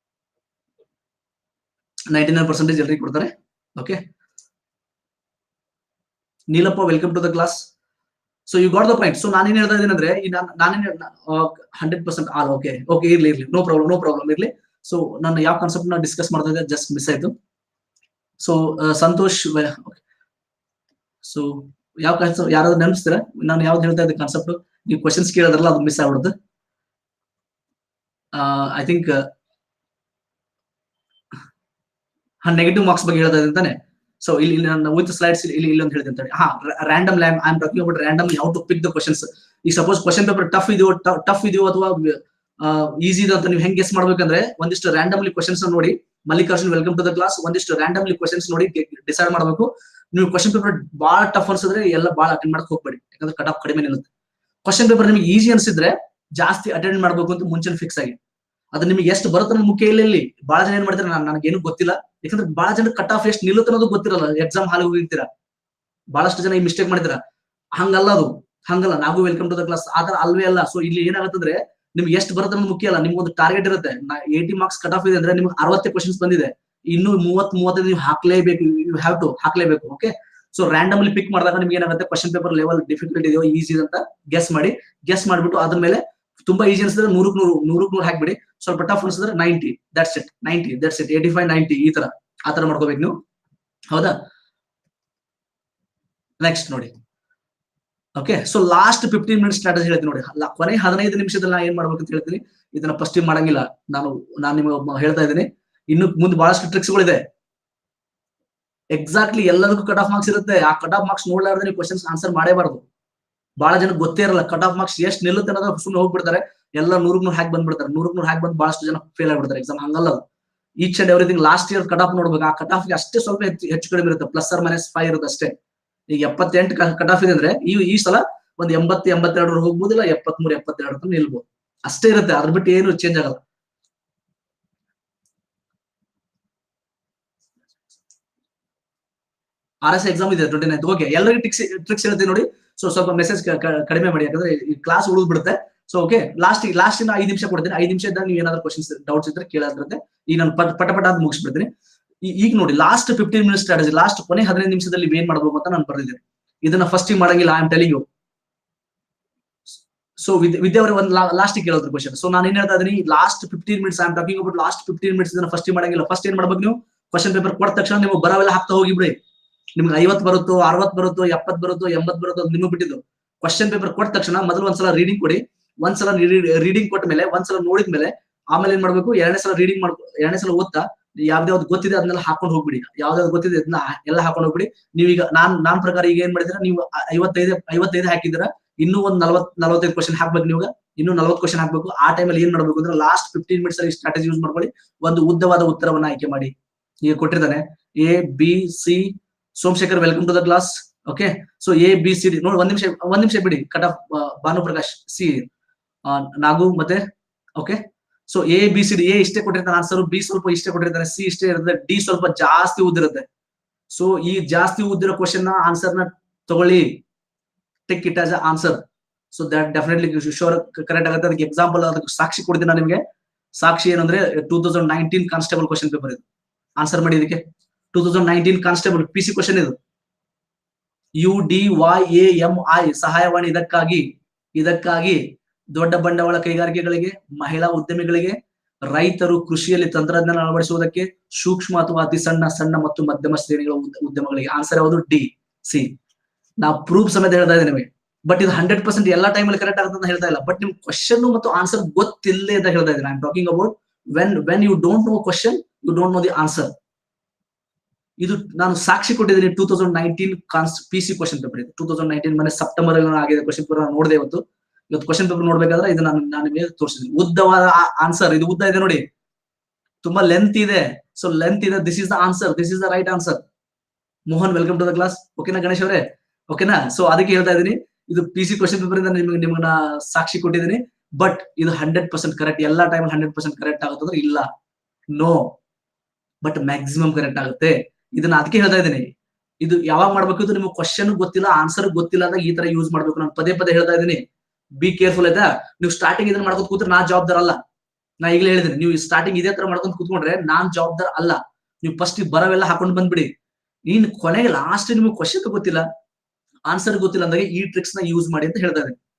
S1: ನೈಂಟಿ ನೈನ್ ಪರ್ಸೆಂಟೇಜ್ ಎಲ್ರಿಗೂ ಕೊಡ್ತಾರೆ okay Neelappa welcome to the class so you got the point so ನಾನೇನ್ ಹೇಳ್ತಾ ಇದ್ದೀನಿ ಅಂದ್ರೆ ಈ ನಾನೇನ್ hundred percent all okay okay ಇರ್ಲಿ ಇರ್ಲಿ ನೋ ಪ್ರಾಬ್ಲಮ್ ನೋ ಪ್ರಾಬ್ಲಮ್ ಇರ್ಲಿ ಸೊ ನಾನು ಯಾವ ಕಾನ್ಸೆಪ್ಟ್ ನ ಡಿಸ್ಕಸ್ ಮಾಡ್ತಾ ಇದ್ದೆ ಜಸ್ಟ್ ಮಿಸ್ ಆಯ್ತು ಸೊ ಸಂತೋಷ್ ಸೊ ಯಾವ ಕಾನ್ಸೆಪ್ಟ್ ಯಾರಾದ್ರೂ ನೆನಪಿಸ್ತೀರಾ ನಾನು ಯಾವ್ದು ಹೇಳ್ತಾ ಇದ್ದೆ ಕಾನ್ಸೆಪ್ಟ್ ನೀವು ಕ್ವಶನ್ಸ್ ಕೇಳೋದ್ರಲ್ಲ ಅದು ಮಿಸ್ ಆಗ್ಬಿಡುತ್ತೆ ಐ ಥಿಂಕ್ ನೆಗೆಟಿವ್ ಮಾರ್ಕ್ಸ್ ಬಗ್ಗೆ ಹೇಳ್ತಾ ಇದ್ದೀನಿ ತಾನೆ ಸೊ ಇಲ್ಲಿ ಇಲ್ಲಿ ನಾನು ವಿತ್ ಸ್ಲೈಡ್ಸ್ ಇಲ್ಲಿ ಇಲ್ಲಿ ಅಂತ ಹೇಳ್ತೀನಿ ಹಾ random Lam I am talking about random how to pick the questions ಈಗ ಸಪೋಸ್ ಕ್ವಶನ್ ಪೇಪರ್ ಟಫ್ ಇದೆಯೋ ಟಫ್ ಇದೆಯೋ ಅಥವಾ ಈಸಿ ಇದೆ ಅಂತ ನೀವು ಹೆಂಗ್ ಗೆಸ್ ಮಾಡ್ಬೇಕಂದ್ರೆ ಒಂದಿಷ್ಟು ರ್ಯಾಂಡಮ್ಲಿ ಕ್ವಶನ್ಸ್ ನೋಡಿ Mallikarjun welcome to the class ಒಂದಿಷ್ಟು ರ್ಯಾಂಡಮ್ಲಿ ಕ್ವಶನ್ಸ್ ನೋಡಿ ಡಿಸೈಡ್ ಮಾಡಬೇಕು ನೀವು ಕ್ವಶನ್ ಪೇಪರ್ ಬಹಳ ಟಫ್ ಅನ್ಸಿದ್ರೆ ಎಲ್ಲ ಬಹಳ ಅಟೆಂಡ್ ಮಾಡಕ್ ಹೋಗ್ಬೇಡಿ ಯಾಕಂದ್ರೆ ಕಟ್ ಆಫ್ ಕಡಿಮೆ ನಿಲ್ಲುತ್ತೆ ಕ್ವಶನ್ ಪೇಪರ್ ನಿಮಗೆ ಈಸಿ ಅನ್ಸಿದ್ರೆ ಜಾಸ್ತಿ ಅಟೆಂಡ್ ಮಾಡ್ಬೇಕು ಅಂತ ಮುಂಚೆ ಫಿಕ್ಸ್ ಆಗಿ ಅದು ನಿಮಗೆ ಎಷ್ಟು ಬರುತ್ತೆ ಅನ್ನೋದು ಮುಖ್ಯ ಇಲ್ಲ ಇಲ್ಲಿ ಬಹಳ ಜನ ಏನ್ ಮಾಡ್ತಾರೆ ನಾನು ನನಗೇನು ಗೊತ್ತಿಲ್ಲ ಯಾಕಂದ್ರೆ ಬಹಳ ಜನ ಕಟ್ ಆಫ್ ಎಷ್ಟು ನಿಲ್ಲುತ್ತೆ ಅನ್ನೋದು ಗೊತ್ತಿರಲ್ಲ ಎಕ್ಸಾಮ್ ಹಾಲ್ ಹೋಗಿರ್ತೀರಾ ಬಹಳಷ್ಟು ಜನ ಈ ಮಿಸ್ಟೇಕ್ ಮಾಡಿದಿರ ಹಂಗಲ್ಲ ಅದು ಹಂಗಲ್ಲ ನಾವು ವೆಲ್ಕಮ್ ಟು ದ ಕ್ಲಾಸ್ ಆತರ ಅಲ್ವೇ ಅಲ್ಲ ಸೊ ಇಲ್ಲಿ ಏನಾಗುತ್ತಂದ್ರೆ ನಿಮ್ಗೆ ಎಷ್ಟು ಬರುತ್ತೆ ಅನ್ನೋದು ಮುಖ್ಯ ಅಲ್ಲ ನಿಮ್ಗೆ ಒಂದು ಟಾರ್ಗೆಟ್ ಇರುತ್ತೆ ಏಟಿ ಮಾರ್ಕ್ಸ್ ಕಟ್ ಆಫ್ ಇದೆ ಅಂದ್ರೆ ನಿಮ್ಗೆ ಅರವತ್ತೇ ಕ್ವಶನ್ಸ್ ಬಂದಿದೆ ಇನ್ನು ಮೂವತ್ ಮೂವತ್ತೈದು ನೀವು ಹಾಕ್ಲೇಬೇಕು ಯು ಹ್ಯಾವ್ ಟು ಹಾಕ್ಲೇಬೇಕು ಓಕೆ ಸೊ ರ್ಯಾಂಡಮ್ಲಿ ಪಿಕ್ ಮಾಡಿದಾಗ ನಿಮ್ಗೆ ಏನಾಗುತ್ತೆ ಕ್ವಶನ್ ಪೇಪರ್ ಲೆವೆಲ್ ಡಿಫಿಕಲ್ಟ್ ಇದೆಯೋ ಈಸಿ ಅಂತ ಗೆಸ್ ಮಾಡಿ ಗೆಸ್ ಮಾಡ್ಬಿಟ್ಟು ಅದ್ರ ಮೇಲೆ ತುಂಬಾ ಈಸಿ ಅನ್ಸಿದ್ರೆ ನೂರಕ್ ನೂರು ನೂರಕ್ ನೂರು ಹಾಕ್ಬಿಡಿ ಸ್ವಲ್ಪ ಟಫ್ ಅನ್ಸಿದ್ರೆ ninety that's it ninety that's it eighty five ninety ಈ ತರ ಆ ತರ ಮಾಡ್ಕೋಬೇಕು ನೀವು ಹೌದಾ ನೆಕ್ಸ್ಟ್ ನೋಡಿ okay so last fifteen minute strategy ಹೇಳ್ತೀನಿ ನೋಡಿ ಕೊನೆ ಹದಿನೈದು ನಿಮಿಷದಲ್ಲಿ ನಾ ಏನ್ ಮಾಡ್ಬೇಕು ಅಂತ ಹೇಳ್ತೀನಿ ಇದನ್ನ ಫಸ್ಟ್ ಮಾಡಂಗಿಲ್ಲ ನಾನು ನಾನು ನಿಮಗೆ ಹೇಳ್ತಾ ಇದ್ದೀನಿ ಇನ್ನು ಮುಂದೆ ಬಹಳಷ್ಟು ಟ್ರಿಕ್ಸ್ ಗಳಿದೆ ಎಕ್ಸಾಕ್ಟ್ಲಿ ಎಲ್ಲದಕ್ಕೂ ಕಟ್ ಆಫ್ ಮಾರ್ಕ್ಸ್ ಇರುತ್ತೆ ಆ ಕಟ್ ಆಫ್ ಮಾರ್ಕ್ಸ್ ನೋಡ್ಲಾರ್ದೆ ನೀವು ಕ್ವಶನ್ಸ್ ಆನ್ಸರ್ ಮಾಡೇಬಾರ್ದು ಬಹಳ ಜನ ಗೊತ್ತೇ ಇರಲ್ಲ ಕಟ್ ಆಫ್ ಮಾರ್ಕ್ಸ್ ಎಷ್ಟು ನಿಲ್ಲುತ್ತೆ ಅನ್ನೋದು ಸುಮ್ಮನೆ ಹೋಗ್ಬಿಡ್ತಾರೆ ಎಲ್ಲ ನೂರಕ್ ನೂರು ಹ್ಯಾಕ್ ಬಂದ್ಬಿಡ್ತಾರೆ ನೂರಕ್ ನೂರು ಹ್ಯಾಕ್ ಬಂದು ಬಹಳಷ್ಟು ಜನ ಫೇಲ್ ಆಗ್ಬಿಡ್ತಾರೆ ಎಕ್ಸಾಮ್ ಹಂಗಲ್ಲ each and everything last year cut off ನೋಡ್ಬೇಕು ಆ ಕಟ್ ಆಫ್ಗೆ ಅಷ್ಟೇ ಸ್ವಲ್ಪ ಹೆಚ್ಚು ಹೆಚ್ಚು ಕಡಿಮೆ ಇರುತ್ತೆ ಪ್ಲಸ್ ಆರ್ ಮೈನಸ್ ಫೈವ್ ಇರುತ್ತೆ ಅಷ್ಟೇ ಈಗ ಎಪ್ಪತ್ತೆಂಟು ಕಟ್ ಆಫ್ ಇದೆ ಅಂದ್ರೆ ಈ ಈ ಸಲ ಒಂದ್ ಎಂಬತ್ತು ಎಂಬತ್ತೆರಡರ ಹೋಗ್ಬೋದಿಲ್ಲ ಎಪ್ಪತ್ಮೂರು ಎಪ್ಪತ್ತೆರಡು ತನಕ ನಿಲ್ಬೋದು ಅಷ್ಟೇ ಇರುತ್ತೆ ಅದ್ರ ಬಿಟ್ಟು ಏನು ಚೇಂಜ್ ಆಗಲ್ಲ ಆರ್ ಎಸ್ ಎಕ್ಸಾಮ್ ಇದೆ ಟ್ವೆಂಟಿ ನೈನ್ ಓಕೆ ಎಲ್ಲರಿಗೂ ಟ್ರಿಕ್ಸ್ ಟ್ರಿಕ್ಸ್ ಹೇಳ್ತೀನಿ ನೋಡಿ ಸೊ ಸ್ವಲ್ಪ ಮೆಸೇಜ್ ಕಡಿಮೆ ಮಾಡಿ ಯಾಕಂದ್ರೆ ಈ ಕ್ಲಾಸ್ ಉಳಿದ್ ಬಿಡುತ್ತೆ ಸೊ ಓಕೆ ಲಾಸ್ಟ್ ಲಾಸ್ಟ್ ಇನ್ನ ಐದು ನಿಮಿಷ ಕೊಡ್ತೀನಿ ಐದು ನಿಮಿಷ ಇದ್ದಾಗ ನೀವು ಏನಾದ್ರು ಕ್ವಶನ್ಸ್ ಡೌಟ್ಸ್ ಇದ್ರೆ ಕೇಳಾದಿರುತ್ತೆ ಈಗ ನಾನು ಪಟ ಪಟ ಪಟ ಅಂತ ಮುಗಿಸ್ಬಿಡ್ತೀನಿ ಈ- ಈಗ ನೋಡಿ last fifteen minute strategy last ಕೊನೆ ಹದಿನೈದು ನಿಮಿಷದಲ್ಲಿ ಏನ್ ಮಾಡ್ಬೇಕು ಅಂತ ನಾನು ಬರ್ದಿದ್ದೀನಿ ಇದನ್ನ ಫಸ್ಟ್ ಮಾಡಂಗಿಲ್ಲ I am telling you so Vidya ಅವರೇ ಒಂದು ಲಾಸ್ಟ್ ಕೇಳೋದ್ರ ಕ್ವಶನ್ ಸೊ ನಾನು ಏನ್ ಹೇಳ್ತಾ ಇದೀನಿ last fifteen minutes I am talking about last fifteen minutes ಇದನ್ನ ಫಸ್ಟ್ ಮಾಡಂಗಿಲ್ಲ ಫಸ್ಟ್ ಏನ್ ಮಾಡ್ಬೇಕು ನೀವು ಕ್ವಶನ್ ಪೇಪರ್ ಕೊಟ್ಟ ತಕ್ಷಣ ನೀವು ಬರವೆಲ್ಲ ಹಾಕ್ತಾ ಹೋಗಿಬಿಡಿ ನಿಮ್ಗೆ ಐವತ್ ಬರುತ್ತೋ ಅರವತ್ ಬರುತ್ತೋ ಎಪ್ಪತ್ ಬರುತ್ತೋ ಎಂಬತ್ ಬರುತ್ತೋ ಅದು ನಿಮಗೆ ಬಿಟ್ಟಿದ್ದು ಕ್ವಶನ್ ಪೇಪರ್ ಕೊಟ್ಟ ತಕ್ಷಣ ಮೊದಲು ಒಂದ್ಸಲ ರೀಡಿಂಗ್ ಕೊಡಿ ಒಂದ್ಸಲ ರೀಡಿಂಗ್ ಕೊಟ್ಟ ಮೇಲೆ ಒಂದ್ಸಲ ನೋಡಿದ ಮೇಲೆ ಆಮೇಲೆ ಏನ್ ಮಾಡ್ಬೇಕು ಎರಡನೇ ಸಲ ರೀಡಿಂಗ್ ಮಾಡ್ಕೊ ಎರಡನೇ ಸಲ ಓದ್ತಾ ಯಾವ್ದಾವ್ದು ಗೊತ್ತಿದೆ ಅದನ್ನೆಲ್ಲ ಹಾಕೊಂಡು ಹೋಗ್ಬಿಡಿ ಯಾವ್ದಾವ್ದು ಗೊತ್ತಿದೆ ಅದನ್ನ ಎಲ್ಲ ಹಾಕೊಂಡು ಹೋಗ್ಬಿಡಿ ನೀವೀಗ ನಾನ್ ನಾನ್ ಪ್ರಕಾರ ಈಗ ಏನ್ ಮಾಡಿದ್ರೆ ನೀವು ಐವತ್ತೈದು ಐವತ್ತೈದು ಹಾಕಿದ್ರ ಇನ್ನೂ ಒಂದ್ ನಲ್ವತ್ ನಲ್ವತ್ತೈದು ಕ್ವಶನ್ ಹಾಕ್ಬೇಕು ನೀವು ಇನ್ನೂ ನಲ್ವತ್ ಕ್ವಶನ್ ಹಾಕ್ಬೇಕು ಆ ಟೈಮಲ್ಲಿ ಏನ್ ಮಾಡ್ಬೇಕು ಅಂದ್ರೆ ಲಾಸ್ಟ್ ಫಿಫ್ಟೀನ್ ಮಿನಿಟ್ಸ್ ಅಲ್ಲಿ ಸ್ಟ್ರಾಟಜಿ ಯೂಸ್ ಮಾಡ್ಕೊಳ್ಳಿ ಒಂದು ಉದ್ದವಾದ ಉತ್ತರವನ್ನ ಆಯ್ಕೆ ಮಾಡಿ ಈಗ ಕೊಟ್ಟಿರ್ತಾನೆ A B C Somashekar welcome to the class okay so A B C D ನೋಡಿ ಒಂದ್ ನಿಮಿಷ ಒಂದ್ ನಿಮಿಷ ಬಿಡಿ cut off Bhanu Prakash C Nagu ಮತ್ತೆ okay so A B C D A ಇಷ್ಟೇ ಕೊಟ್ಟಿರ್ತಾನೆ ಆನ್ಸರ್ ಬಿ ಸ್ವಲ್ಪ ಇಷ್ಟೇ ಕೊಟ್ಟಿರ್ತಾನೆ ಸಿ ಇಷ್ಟೇ ಇರುತ್ತೆ ಡಿ ಸ್ವಲ್ಪ ಜಾಸ್ತಿ ಉದ್ದಿರುತ್ತೆ ಸೊ ಈ ಜಾಸ್ತಿ ಉದ್ದಿರೋ ಕ್ವಶನ್ ನ ಆನ್ಸರ್ ನ ತಗೊಳ್ಳಿ take it as answer so that definitely sure correct ಆಗುತ್ತೆ ಅದಕ್ಕೆ ಎಕ್ಸಾಂಪಲ್ ಅದಕ್ಕೆ ಸಾಕ್ಷಿ ಕೊಡ್ತೀನಿ ನಾನು ನಿಮಗೆ ಸಾಕ್ಷಿ ಏನಂದ್ರೆ two thousand nineteen constable question paper ಇದು ಆನ್ಸರ್ ಮಾಡಿ ಇದಕ್ಕೆ two thousand nineteen constable P C question ಇದು U D Y A M I ಸಹಾಯವಾಣಿ ಇದಕ್ಕಾಗಿ ಇದಕ್ಕಾಗಿ ದೊಡ್ಡ ಬಂಡವಾಳ ಕೈಗಾರಿಕೆಗಳಿಗೆ ಮಹಿಳಾ ಉದ್ಯಮಿಗಳಿಗೆ ರೈತರು ಕೃಷಿಯಲ್ಲಿ ತಂತ್ರಜ್ಞಾನ ಅಳವಡಿಸುವುದಕ್ಕೆ ಸೂಕ್ಷ್ಮ ಅಥವಾ ಅತಿ ಸಣ್ಣ ಸಣ್ಣ ಮತ್ತು ಮಧ್ಯಮ ಶ್ರೇಣಿಗಳ ಉದ್- ಉದ್ಯಮಗಳಿಗೆ ಆನ್ಸರ್ ಯಾವುದು ಡಿ ಸಿ ನಾ ಪ್ರೂಫ್ ಸಮೇತ ಹೇಳ್ತಾ ಇದ್ದೀನಿ ನಿಮಗೆ ಬಟ್ ಇದು ಹಂಡ್ರೆಡ್ ಪರ್ಸೆಂಟ್ ಎಲ್ಲಾ ಟೈಮಲ್ಲಿ ಕರೆಕ್ಟ್ ಆಗುತ್ತೆ ಅಂತ ಹೇಳ್ತಾ ಇಲ್ಲ ಬಟ್ ನಿಮ್ ಕ್ವಶನ್ ಮತ್ತು ಆನ್ಸರ್ ಗೊತ್ತಿಲ್ಲದೆ ಅಂತ ಹೇಳ್ತಾ ಇದ್ದೀನಿ I am talking about when when you don't know question you don't know the answer ಇದು ನಾನು ಸಾಕ್ಷಿ ಕೊಟ್ಟಿದ್ದೀನಿ ಟೂ ತೌಸಂಡ್ ನೈನ್ಟೀನ್ ಕಾನ್ಸ್ ಪಿ ಸಿ ಕ್ವಶನ್ ಪೇಪರ್ ಇದು ಟೂ ತೌಸಂಡ್ ನೈನ್ಟೀನ್ ಮನೆ ಸೆಪ್ಟೆಂಬರ್ ಅಲ್ಲಿ ಆಗಿದೆ ಕ್ವಶನ್ ಪೇಪರ್ ನಾನು ನೋಡಿದೆ ಇವತ್ತು ಇವತ್ತು ಕ್ವಶನ್ ಪೇಪರ್ ನೋಡ್ಬೇಕಾದ್ರೆ ಇದು ನಾನು ನಾನು ನಿಮಗೆ ತೋರಿಸಿದ್ದೀನಿ ಉದ್ದವಾದ ಆನ್ಸರ್ ಇದು ಉದ್ದ ಇದೆ ನೋಡಿ ತುಂಬಾ ಲೆಂತ್ ಇದೆ ಸೊ ಲೆಂತ್ ಇದೆ this is the answer this is the right answer Mohan welcome to the class ಓಕೆನಾ ಗಣೇಶ್ ಅವರೇ ಓಕೆನಾ ಸೊ ಅದಕ್ಕೆ ಹೇಳ್ತಾ ಇದ್ದೀನಿ ಇದು ಪಿ ಸಿ ಕ್ವಶನ್ ಪೇಪರ್ ಇಂದ ನಿಮ್ಗೆ ನಿಮ್ಗೆ ಸಾಕ್ಷಿ ಕೊಟ್ಟಿದ್ದೀನಿ ಬಟ್ ಇದು ಹಂಡ್ರೆಡ್ ಪರ್ಸೆಂಟ್ ಕರೆಕ್ಟ್ ಎಲ್ಲಾ ಟೈಮ್ ಹಂಡ್ರೆಡ್ ಪರ್ಸೆಂಟ್ ಕರೆಕ್ಟ್ ಆಗುತ್ತೆ ಅಂದ್ರೆ ಇಲ್ಲ ನೋ ಬಟ್ ಮ್ಯಾಕ್ಸಿಮಮ್ ಕರೆಕ್ಟ್ ಆಗುತ್ತೆ ಇದನ್ನ ಅದಕ್ಕೆ ಹೇಳ್ತಾ ಇದ್ದೀನಿ ಇದು ಯಾವಾಗ ಮಾಡ್ಬೇಕು ಇದು ನಿಮ್ಗೆ ಕ್ವಶನ್ ಗೊತ್ತಿಲ್ಲ ಆನ್ಸರ್ ಗೊತ್ತಿಲ್ಲ ಅಂದಾಗ ಈ ತರ ಯೂಸ್ ಮಾಡ್ಬೇಕು ನಾನು ಪದೇ ಪದೇ ಹೇಳ್ತಾ ಇದ್ದೀನಿ ಬಿ ಕೇರ್ಫುಲ್ ಆಯ್ತಾ ನೀವು ಸ್ಟಾರ್ಟಿಂಗ್ ಇದನ್ನ ಮಾಡ್ಕೊಂಡು ಕೂತ್ರೆ ನಾ ಜವಾಬ್ದಾರ ಅಲ್ಲ ನಾ ಈಗಲೇ ಹೇಳಿದ್ದೀನಿ ನೀವು ಸ್ಟಾರ್ಟಿಂಗ್ ಇದೇ ತರ ಮಾಡ್ಕೊಂಡು ಕೂತ್ಕೊಂಡ್ರೆ ನಾನ್ ಜವಾಬ್ದಾರ ಅಲ್ಲ ನೀವು ಫಸ್ಟ್ ಬರವೆಲ್ಲ ಹಾಕೊಂಡು ಬಂದ್ಬಿಡಿ ಇನ್ ಕೊನೆಗೆ ಲಾಸ್ಟ್ ನಿಮ್ಗೆ ಕ್ವಶನ್ ಗೊತ್ತಿಲ್ಲ ಆನ್ಸರ್ ಗೊತ್ತಿಲ್ಲ ಅಂದಾಗ ಈ ಟ್ರಿಕ್ಸ್ ನ ಯೂಸ್ ಮಾಡಿ ಅಂತ ಹೇಳ್ತಾ ಇದ್ದೀನಿ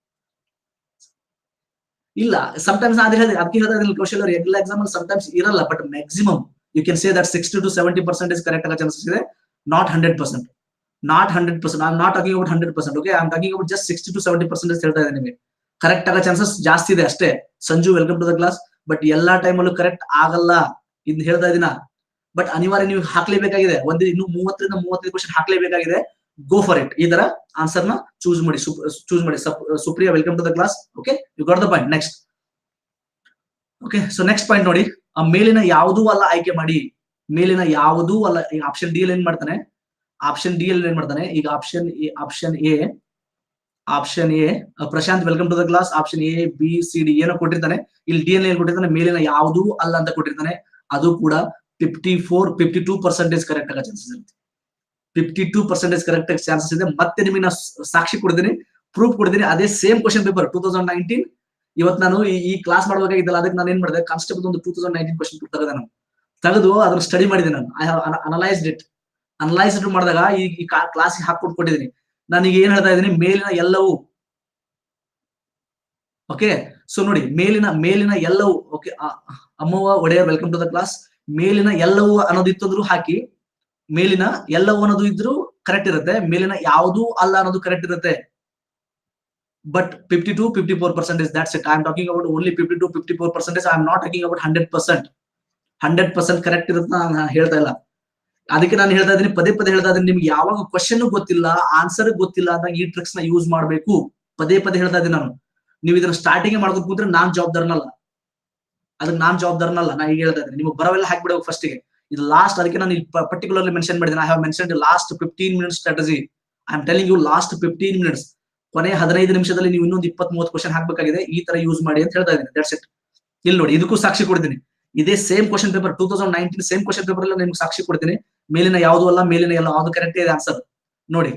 S1: ಇಲ್ಲ ಸಮಟೈಮ್ಸ್ ಅದೇ ಹೇಳಿದೆ ಅದಕ್ಕೆ ಹೇಳ್ತಾ ಇದ್ದೀನಿ ಕ್ವಶನ್ ಎಲ್ಲ ಎಕ್ಸಾಮ್ ಸಮಟೈಮ್ಸ್ ಇರಲ್ಲ but maximum you can say that sixty to seventy percentage correct ಆಗೋ ಚಾನ್ಸಸ್ ಇದೆ not hundred percent not hundred percent I not talking about hundred percent okay I am talking about just sixty to seventy percentage ಹೇಳ್ತಾ ಇದ್ದೀನಿ ನಿಮಗೆ correct ಆಗೋ chances ಜಾಸ್ತಿ ಇದೆ ಅಷ್ಟೇ Sanju welcome to the class but ಎಲ್ಲಾ ಟೈಮಲ್ಲೂ ಕರೆಕ್ಟ್ ಆಗಲ್ಲ ಇದ್ ಹೇಳ್ತಾ ಇದೀನ ಬಟ್ ಅನಿವಾರ್ಯ ನೀವು ಹಾಕ್ಲೇಬೇಕಾಗಿದೆ ಒಂದು ಇನ್ನು ಮೂವತ್ತರಿಂದ ಮೂವತ್ತೈದು ಕ್ವಶನ್ ಹಾಕ್ಲೇಬೇಕಾಗಿದೆ ಗೋ ಫಾರ್ ಇಟ್ ಈ ತರ ಆನ್ಸರ್ ನ ಚೂಸ್ ಮಾಡಿ ಚೂಸ್ ಮಾಡಿ Supriya welcome to the class okay you got the point next okay so next point ನೋಡಿ ಆ ಮೇಲಿನ ಯಾವುದೂ ಅಲ್ಲ ಆಯ್ಕೆ ಮಾಡಿ ಮೇಲಿನ ಯಾವುದೂ ಅಲ್ಲ ಈಗ ಆಪ್ಷನ್ ಡಿ ಅಲ್ಲಿ ಏನ್ ಮಾಡ್ತಾನೆ ಆಪ್ಷನ್ ಡಿ ಅಲ್ಲಿ ಏನ್ ಮಾಡ್ತಾನೆ ಈಗ option A option A option A Prashant welcome to the class option A B C D ಏನೋ ಕೊಟ್ಟಿರ್ತಾನೆ ಇಲ್ಲಿ ಡಿ ಅಲ್ಲಿ ಏನ್ ಕೊಟ್ಟಿರ್ತಾನೆ ಮೇಲಿನ ಯಾವುದೂ ಅಲ್ಲ ಅಂತ ಕೊಟ್ಟಿರ್ತಾನೆ ಅದು ಕೂಡ fifty four fifty two percentage correct ಆಗೋ ಚಾನ್ಸಸ್ ಇರುತ್ತೆ fifty two percentage correct chances ಇದೆ ಮತ್ತೆ ನಿಮಗೆ ನಾ ಸಾಕ್ಷಿ ಕೊಡ್ತೀನಿ ಪ್ರೂಫ್ ಕೊಡ್ತೀನಿ ಅದೇ same question paper two thousand nineteen ಇವತ್ತು ನಾನು ಈ- ಈ ಕ್ಲಾಸ್ ಮಾಡಬೇಕಾಗಿದ್ದಲ್ಲ ಅದಕ್ಕೆ ನಾನು ಏನ್ ಮಾಡಿದೆ ಕಾನ್ಸ್ಟೇಬಲ್ ಒಂದು two thousand nineteen question paper ತೆಗೆದೆ ನಾನು ತೆಗೆದು ಅದ್ರ ಸ್ಟಡಿ ಮಾಡಿದೆ ನಾನು I have analysed it analysed ಮಾಡಿದಾಗ ಈ ಈ ಕ್ಲಾಸ್ ಹಾಕೊಟ್ಟು ಕೊಟ್ಟಿದ್ದೀನಿ ನಾನೀಗ ಏನ್ ಹೇಳ್ತಾ ಇದ್ದೀನಿ ಮೇಲಿನ ಎಲ್ಲವೂ ಓಕೆ ಸೊ ನೋಡಿ ಮೇಲಿನ ಮೇಲಿನ ಎಲ್ಲವೂ okay Ammavva Odeyar welcome to the class ಮೇಲಿನ ಎಲ್ಲವೂ ಅನ್ನೋದಿತ್ತಂದ್ರು ಹಾಕಿ ಮೇಲಿನ ಎಲ್ಲವೂ ಅನ್ನೋದು ಇದ್ರು ಕರೆಕ್ಟ್ ಇರುತ್ತೆ ಮೇಲಿನ ಯಾವುದೂ ಅಲ್ಲ ಅನ್ನೋದು ಕರೆಕ್ಟ್ ಇರುತ್ತೆ but fifty to fifty four percentage that's it I am talking about only fifty to fifty four percentage I am not talking about hundred percent hundred percent correct ಇರುತ್ತೆ ನಾನು ಹೇಳ್ತಾ ಇಲ್ಲ ಅದಕ್ಕೆ ನಾನು ಹೇಳ್ತಾ ಇದ್ದೀನಿ ಪದೇ ಪದೇ ಹೇಳ್ತಾ ಇದ್ದೀನಿ ನಿಮ್ಗೆ ಯಾವಾಗ ಕ್ವಶನ್ ಗೊತ್ತಿಲ್ಲ ಆನ್ಸರ್ ಗೊತ್ತಿಲ್ಲ ಅಂದಾಗ ಈ ಟ್ರಿಕ್ಸ್ ನ ಯೂಸ್ ಮಾಡಬೇಕು ಪದೇ ಪದೇ ಹೇಳ್ತಾ ಇದ್ದೀನಿ ನಾನು ನೀವು ಇದನ್ನ ಸ್ಟಾರ್ಟಿಂಗ್ ಮಾಡ್ಕೊಂಡು ಕೂತ್ರೆ ನಾನ್ ಜವಾಬ್ದಾರನಲ್ಲ ಅದಕ್ಕೆ ನಾನ್ ಜವಾಬ್ದಾರನಲ್ಲ ನಾ ಈಗ ಹೇಳ್ತಾ ಇದ್ದೀನಿ ನಿಮಗೆ ಬರವೆಲ್ಲ ಹಾಕ್ಬಿಡಬೇಕು ಫಸ್ಟಿಗೆ ಇದು ಲಾಸ್ಟ್ ಅದಕ್ಕೆ ನಾನು ಪರ್ಟಿಕ್ಯುಲರ್ಲಿ ಮೆನ್ಷನ್ ಮಾಡಿದ್ದೀನಿ I have mention last fifteen minutes strategy I am telling you last fifteen minutes ಕೊನೆ ಹದಿನೈದು ನಿಮಿಷದಲ್ಲಿ ನೀವು ಇನ್ನೊಂದು ಇಪ್ಪತ್ತ್ ಮೂವತ್ತು ಕ್ವಶನ್ ಹಾಕ್ಬೇಕಾಗಿದೆ ಈ ತರ ಯೂಸ್ ಮಾಡಿ ಅಂತ ಹೇಳ್ತಾ ಇದ್ದೀನಿ ದಟ್ಸ್ ಇಟ್ ಇಲ್ಲಿ ನೋಡಿ ಇದಕ್ಕೂ ಸಾಕ್ಷಿ ಕೊಡ್ತೀನಿ ಇದೇ same question paper two thousand nineteen same question paper ಎಲ್ಲ ನಿಮ್ಗೆ ಸಾಕ್ಷಿ ಕೊಡ್ತೀನಿ ಮೇಲಿನ ಯಾವುದು ಅಲ್ಲ ಮೇಲಿನ ಎಲ್ಲ ಯಾವುದು ಕರೆಕ್ಟ್ ಇದೆ ಆನ್ಸರ್ ನೋಡಿ